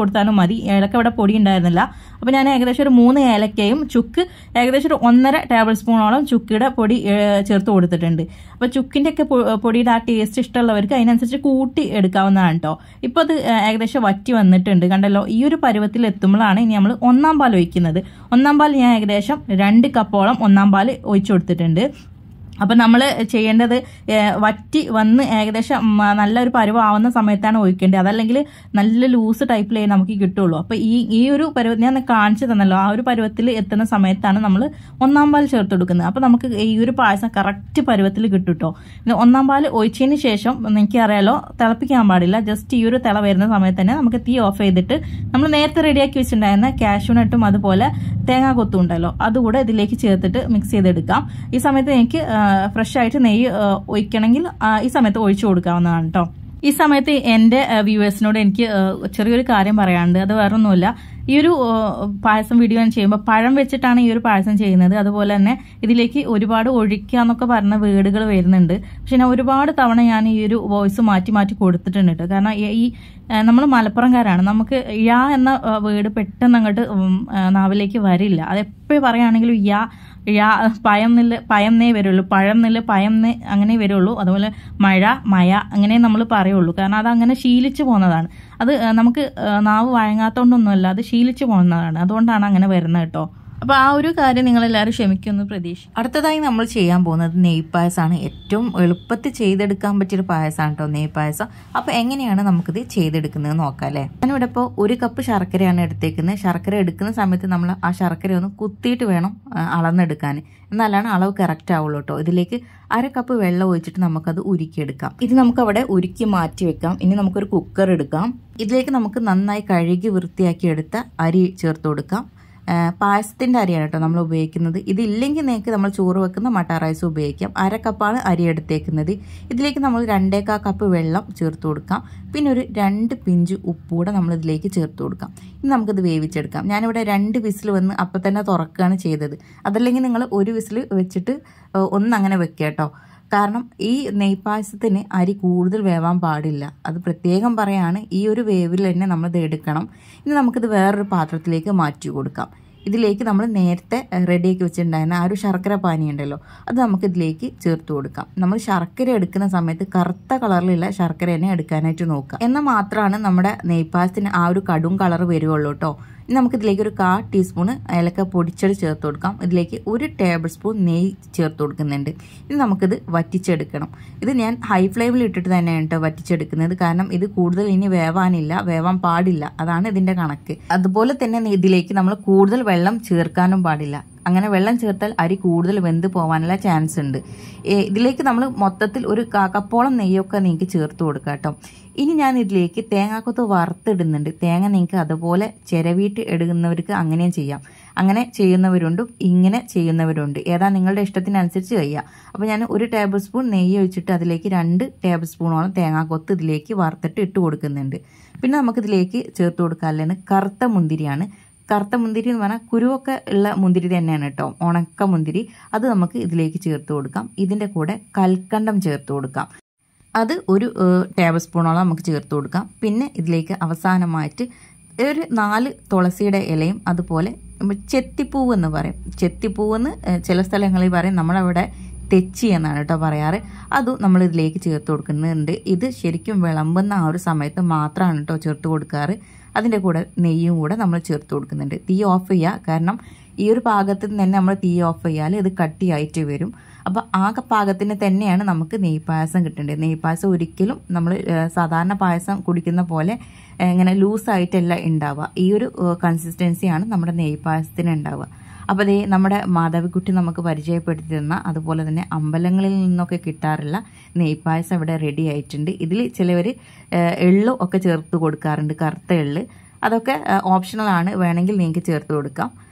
മതി ഏലക്ക ഇവിടെ പൊടി ഉണ്ടായിരുന്നില്ല അപ്പോൾ ഞാൻ ഏകദേശം ഒരു മൂന്ന് ഏലക്കയും ചുക്ക് ഏകദേശം ഒരു ഒന്നര ടേബിൾ സ്പൂണോളം ചുക്കിയുടെ പൊടി ഏഹ്, ചേർത്ത് കൊടുത്തിട്ടുണ്ട് അപ്പോൾ ചുക്കിൻ്റെ ഒക്കെ പൊടിയുടെ ആ ടേസ്റ്റ് ഇഷ്ടമുള്ളവർക്ക് അതിനനുസരിച്ച് കൂട്ടി എടുക്കാവുന്നതാണ് കേട്ടോ ഇപ്പോൾ അത് ഏഹ്, ഏകദേശം വറ്റി വന്നിട്ടുണ്ട് കണ്ടല്ലോ ഈ ഒരു പരുവത്തിൽ എത്തുമ്പോഴാണ് ഇനി നമ്മൾ ഒന്നാം പാൽ ഒഴിക്കുന്നത് ഒന്നാം പാൽ ഞാൻ ഏകദേശം രണ്ട് കപ്പോളം ഒന്നാം പാൽ ഒഴിച്ചു കൊടുത്തിട്ടുണ്ട് അപ്പം നമ്മൾ ചെയ്യേണ്ടത് ഏഹ്, വറ്റി വന്ന് ഏകദേശം ഉം, നല്ലൊരു പരുവാവുന്ന സമയത്താണ് ഒഴിക്കേണ്ടത് അതല്ലെങ്കിൽ നല്ല ലൂസ് ടൈപ്പിലേ നമുക്ക് കിട്ടുള്ളൂ അപ്പോൾ ഈ ഈ ഒരു പരുവ ഞാൻ കാണിച്ചു തന്നല്ലോ ആ ഒരു പരുവത്തിൽ എത്തുന്ന സമയത്താണ് നമ്മൾ ഒന്നാം പാൽ ചേർത്ത് കൊടുക്കുന്നത് അപ്പോൾ നമുക്ക് ഈ ഒരു പായസം കറക്റ്റ് പരുവത്തിൽ കിട്ടും കേട്ടോ പിന്നെ ഒന്നാം പാൽ ഒഴിച്ചതിന് ശേഷം എനിക്കറിയാലോ തിളപ്പിക്കാൻ പാടില്ല ജസ്റ്റ് ഈ ഒരു തിള വരുന്ന സമയത്ത് തന്നെ നമുക്ക് തീ ഓഫ് ചെയ്തിട്ട് നമ്മൾ നേരത്തെ റെഡിയാക്കി വെച്ചിട്ടുണ്ടായിരുന്ന കാഷ്യൂനട്ടും അതുപോലെ തേങ്ങാ കൊത്തും ഉണ്ടല്ലോ അതുകൂടെ ഇതിലേക്ക് ചേർത്തിട്ട് മിക്സ് ചെയ്തെടുക്കാം ഈ സമയത്ത് എനിക്ക് ഫ്രഷ് ആയിട്ട് നെയ്യ് ആ, ഒഴിക്കണമെങ്കിൽ ആ, ഈ സമയത്ത് ഒഴിച്ചു കൊടുക്കാവുന്നതാണ് കേട്ടോ ഈ സമയത്ത് എൻ്റെ വ്യൂവേഴ്സിനോട് എനിക്ക് ആ, ചെറിയൊരു കാര്യം പറയാനുണ്ട് അത് വേറൊന്നുമില്ല ഈ ഒരു ആ, പായസം വീഡിയോ ഞാൻ ചെയ്യുമ്പോൾ പഴം വെച്ചിട്ടാണ് ഈ ഒരു പായസം ചെയ്യുന്നത് അതുപോലെ തന്നെ ഇതിലേക്ക് ഒരുപാട് ഒഴിക്കുക എന്നൊക്കെ പറഞ്ഞ വേർഡുകൾ വരുന്നുണ്ട് പക്ഷെ ഞാൻ ഒരുപാട് തവണ ഞാൻ ഈ ഒരു വോയിസ് മാറ്റി മാറ്റി കൊടുത്തിട്ടുണ്ട് കേട്ടോ കാരണം ഈ- ഈ നമ്മൾ മലപ്പുറംകാരാണ് നമുക്ക് യാ എന്ന വേർഡ് പെട്ടെന്ന് അങ്ങോട്ട് ഉം, ആ, നാവിലേക്ക് വരില്ല അത് എപ്പോഴും പറയുകയാണെങ്കിലും യാ യാ പയം നില്ല് പയം നേ വരുള്ളൂ പഴം നില്ല് പയം നേ അങ്ങനെ വരുള്ളൂ അതുപോലെ മഴ മയ അങ്ങനെ നമ്മൾ പറയുള്ളൂ കാരണം അത് അങ്ങനെ ശീലിച്ചു പോകുന്നതാണ് അത് ആ, നമുക്ക് ആ, നാവ് വഴങ്ങാത്തോണ്ടൊന്നുമല്ല അത് ശീലിച്ചു പോകുന്നതാണ് അതുകൊണ്ടാണ് അങ്ങനെ വരുന്നത് കേട്ടോ അപ്പൊ ആ ഒരു കാര്യം നിങ്ങൾ എല്ലാവരും ക്ഷമിക്കുമെന്ന് പ്രതീക്ഷ അടുത്തതായി നമ്മൾ ചെയ്യാൻ പോകുന്നത് നെയ് പായസമാണ് ഏറ്റവും എളുപ്പത്തിൽ ചെയ്തെടുക്കാൻ പറ്റിയൊരു പായസമാണ് കേട്ടോ നെയ് പായസം അപ്പൊ എങ്ങനെയാണ് നമുക്കിത് ചെയ്തെടുക്കുന്നത് നോക്കാം അല്ലേ ഞാനിവിടെ ഇപ്പോൾ ഒരു കപ്പ് ശർക്കരയാണ് എടുത്തേക്കുന്നത് ശർക്കര എടുക്കുന്ന സമയത്ത് നമ്മൾ ആ ശർക്കര ഒന്ന് കുത്തിയിട്ട് വേണം ആ, അളന്നെടുക്കാൻ എന്നാലാണ് അളവ് കറക്റ്റ് ആവുള്ളൂ കേട്ടോ ഇതിലേക്ക് അര കപ്പ് വെള്ളം ഒഴിച്ചിട്ട് നമുക്കത് ഉരുക്കിയെടുക്കാം ഇത് നമുക്ക് അവിടെ ഉരുക്കി മാറ്റി വെക്കാം ഇനി നമുക്കൊരു കുക്കർ എടുക്കാം ഇതിലേക്ക് നമുക്ക് നന്നായി കഴുകി വൃത്തിയാക്കി എടുത്ത അരി ചേർത്ത് കൊടുക്കാം പായസത്തിൻ്റെ അരിയാണ് കേട്ടോ നമ്മൾ ഉപയോഗിക്കുന്നത് ഇതില്ലെങ്കിൽ നിങ്ങൾക്ക് നമ്മൾ ചോറ് വെക്കുന്ന മട്ട റൈസ് ഉപയോഗിക്കാം അര കപ്പാണ് അരി എടുത്തേക്കുന്നത് ഇതിലേക്ക് നമ്മൾ രണ്ടേക്കാ കപ്പ് വെള്ളം ചേർത്ത് കൊടുക്കാം പിന്നെ ഒരു രണ്ട് പിഞ്ച് ഉപ്പ് കൂടെ നമ്മൾ ഇതിലേക്ക് ചേർത്ത് കൊടുക്കാം ഇനി നമുക്കിത് വേവിച്ചെടുക്കാം ഞാനിവിടെ രണ്ട് വിസിൽ വന്ന് അപ്പം തന്നെ തുറക്കുകയാണ് ചെയ്തത് അതല്ലെങ്കിൽ നിങ്ങൾ ഒരു വിസിൽ വെച്ചിട്ട് ഏഹ്, ഒന്നങ്ങനെ വെക്കുക കേട്ടോ കാരണം ഈ നെയ്പായസത്തിന് അരി കൂടുതൽ വേവാൻ പാടില്ല അത് പ്രത്യേകം പറയാണ് ഈ ഒരു വേവിൽ തന്നെ നമ്മൾ ഇത് എടുക്കണം ഇനി നമുക്കിത് വേറൊരു പാത്രത്തിലേക്ക് മാറ്റി കൊടുക്കാം ഇതിലേക്ക് നമ്മൾ നേരത്തെ റെഡിയാക്കി വെച്ചിട്ടുണ്ടായിരുന്ന ആ ഒരു ശർക്കര പാനി ഉണ്ടല്ലോ അത് നമുക്ക് ഇതിലേക്ക് ചേർത്ത് കൊടുക്കാം നമ്മൾ ശർക്കര എടുക്കുന്ന സമയത്ത് കറുത്ത കളറിലുള്ള ശർക്കര തന്നെ എടുക്കാനായിട്ട് നോക്കുക എന്നാൽ മാത്രമാണ് നമ്മുടെ നെയ്പായസത്തിന് ആ ഒരു കടും കളർ വരുവുള്ളൂ കേട്ടോ ഇനി നമുക്ക് ഇതിലേക്ക് ഒരു കാ ടീസ്പൂൺ ഏലക്ക പൊടിച്ചത് ചേർത്ത് കൊടുക്കാം ഇതിലേക്ക് ഒരു ടേബിൾ സ്പൂൺ നെയ്യ് ചേർത്ത് കൊടുക്കുന്നുണ്ട് ഇനി നമുക്കിത് വറ്റിച്ചെടുക്കണം ഇത് ഞാൻ ഹൈ ഫ്ലെയിമിൽ ഇട്ടിട്ട് തന്നെയാണ് കേട്ടോ വറ്റിച്ചെടുക്കുന്നത് കാരണം ഇത് കൂടുതൽ ഇനി വേവാനില്ല വേവാൻ പാടില്ല അതാണ് ഇതിന്റെ കണക്ക് അതുപോലെ തന്നെ ഇതിലേക്ക് നമ്മൾ കൂടുതൽ വെള്ളം ചേർക്കാനും പാടില്ല അങ്ങനെ വെള്ളം ചേർത്താൽ അരി കൂടുതൽ വെന്ത് പോകാനുള്ള ചാൻസ് ഉണ്ട് ഏ, ഇതിലേക്ക് നമ്മൾ മൊത്തത്തിൽ ഒരു കാക്കപ്പോളം നെയ്യൊക്കെ നിങ്ങൾക്ക് ചേർത്ത് കൊടുക്കാം കേട്ടോ ഇനി ഞാൻ ഇതിലേക്ക് തേങ്ങാക്കൊത്ത് വറുത്തിടുന്നുണ്ട് തേങ്ങ നിങ്ങൾക്ക് അതുപോലെ ചിരവിയിട്ട് എടുക്കുന്നവർക്ക് അങ്ങനെയും ചെയ്യാം അങ്ങനെ ചെയ്യുന്നവരുണ്ട് ഇങ്ങനെ ചെയ്യുന്നവരുണ്ട് ഏതാ നിങ്ങളുടെ ഇഷ്ടത്തിനനുസരിച്ച് ചെയ്യുക അപ്പോൾ ഞാൻ ഒരു ടേബിൾ സ്പൂൺ നെയ്യ് ഒഴിച്ചിട്ട് അതിലേക്ക് രണ്ട് ടേബിൾ സ്പൂണോളം തേങ്ങാക്കൊത്ത് ഇതിലേക്ക് വറുത്തിട്ട് ഇട്ട് കൊടുക്കുന്നുണ്ട് പിന്നെ നമുക്കിതിലേക്ക് ചേർത്ത് കൊടുക്കാനുള്ളത് കറുത്ത മുന്തിരിയാണ് കറുത്ത മുന്തിരി എന്ന് പറഞ്ഞാൽ കുരുവൊക്കെ ഉള്ള മുന്തിരി തന്നെയാണ് കേട്ടോ ഉണക്ക മുന്തിരി അത് നമുക്ക് ഇതിലേക്ക് ചേർത്ത് കൊടുക്കാം ഇതിൻ്റെ കൂടെ കൽക്കണ്ടം ചേർത്ത് കൊടുക്കാം അത് ഒരു ഏഹ്, ടേബിൾ സ്പൂണോളം നമുക്ക് ചേർത്ത് കൊടുക്കാം പിന്നെ ഇതിലേക്ക് അവസാനമായിട്ട് ഒരു നാല് തുളസിയുടെ ഇലയും അതുപോലെ ചെത്തിപ്പൂവ് എന്ന് പറയും ചെത്തിപ്പൂവ് എന്ന് ഏഹ്, ചില സ്ഥലങ്ങളിൽ പറയും നമ്മളവിടെ തെച്ചി എന്നാണ് കേട്ടോ പറയാറ് അതും നമ്മൾ ഇതിലേക്ക് ചേർത്ത് കൊടുക്കുന്നുണ്ട് ഇത് ശരിക്കും വിളമ്പുന്ന ആ ഒരു സമയത്ത് മാത്രമാണ് കേട്ടോ ചേർത്ത് കൊടുക്കാറ് അതിൻ്റെ കൂടെ നെയ്യും കൂടെ നമ്മൾ ചേർത്ത് കൊടുക്കുന്നുണ്ട് തീ ഓഫ് ചെയ്യുക കാരണം ഈ ഒരു പാകത്തിൽ തന്നെ നമ്മൾ തീ ഓഫ് ചെയ്യാൽ ഇത് കട്ടിയായിട്ട് വരും അപ്പോൾ ആ പാകത്തിന് തന്നെയാണ് നമുക്ക് നെയ് പായസം കിട്ടേണ്ടത് നെയ് പായസം ഒരിക്കലും നമ്മൾ ഏഹ്, സാധാരണ പായസം കുടിക്കുന്ന പോലെ ഏഹ്, ഇങ്ങനെ ലൂസായിട്ടല്ല ഉണ്ടാവുക ഈ ഒരു കൺസിസ്റ്റൻസിയാണ് നമ്മുടെ നെയ് പായസത്തിന് ഉണ്ടാവുക അപ്പോൾ ദേ നമ്മുടെ മാധവിക്കുട്ടി നമുക്ക് പരിചയപ്പെടുത്തി തന്ന അതുപോലെ തന്നെ അമ്പലങ്ങളിൽ നിന്നൊക്കെ കിട്ടാറുള്ള നെയ്പായസം ഇവിടെ റെഡി ആയിട്ടുണ്ട് ഇതിൽ ചിലവർ എള്ളു ഒക്കെ ചേർത്ത് കൊടുക്കാറുണ്ട് കറുത്ത എള്ള് അതൊക്കെ ഓപ്ഷണൽ ആണ് വേണമെങ്കിൽ നിങ്ങൾക്ക് ചേർത്ത് കൊടുക്കാം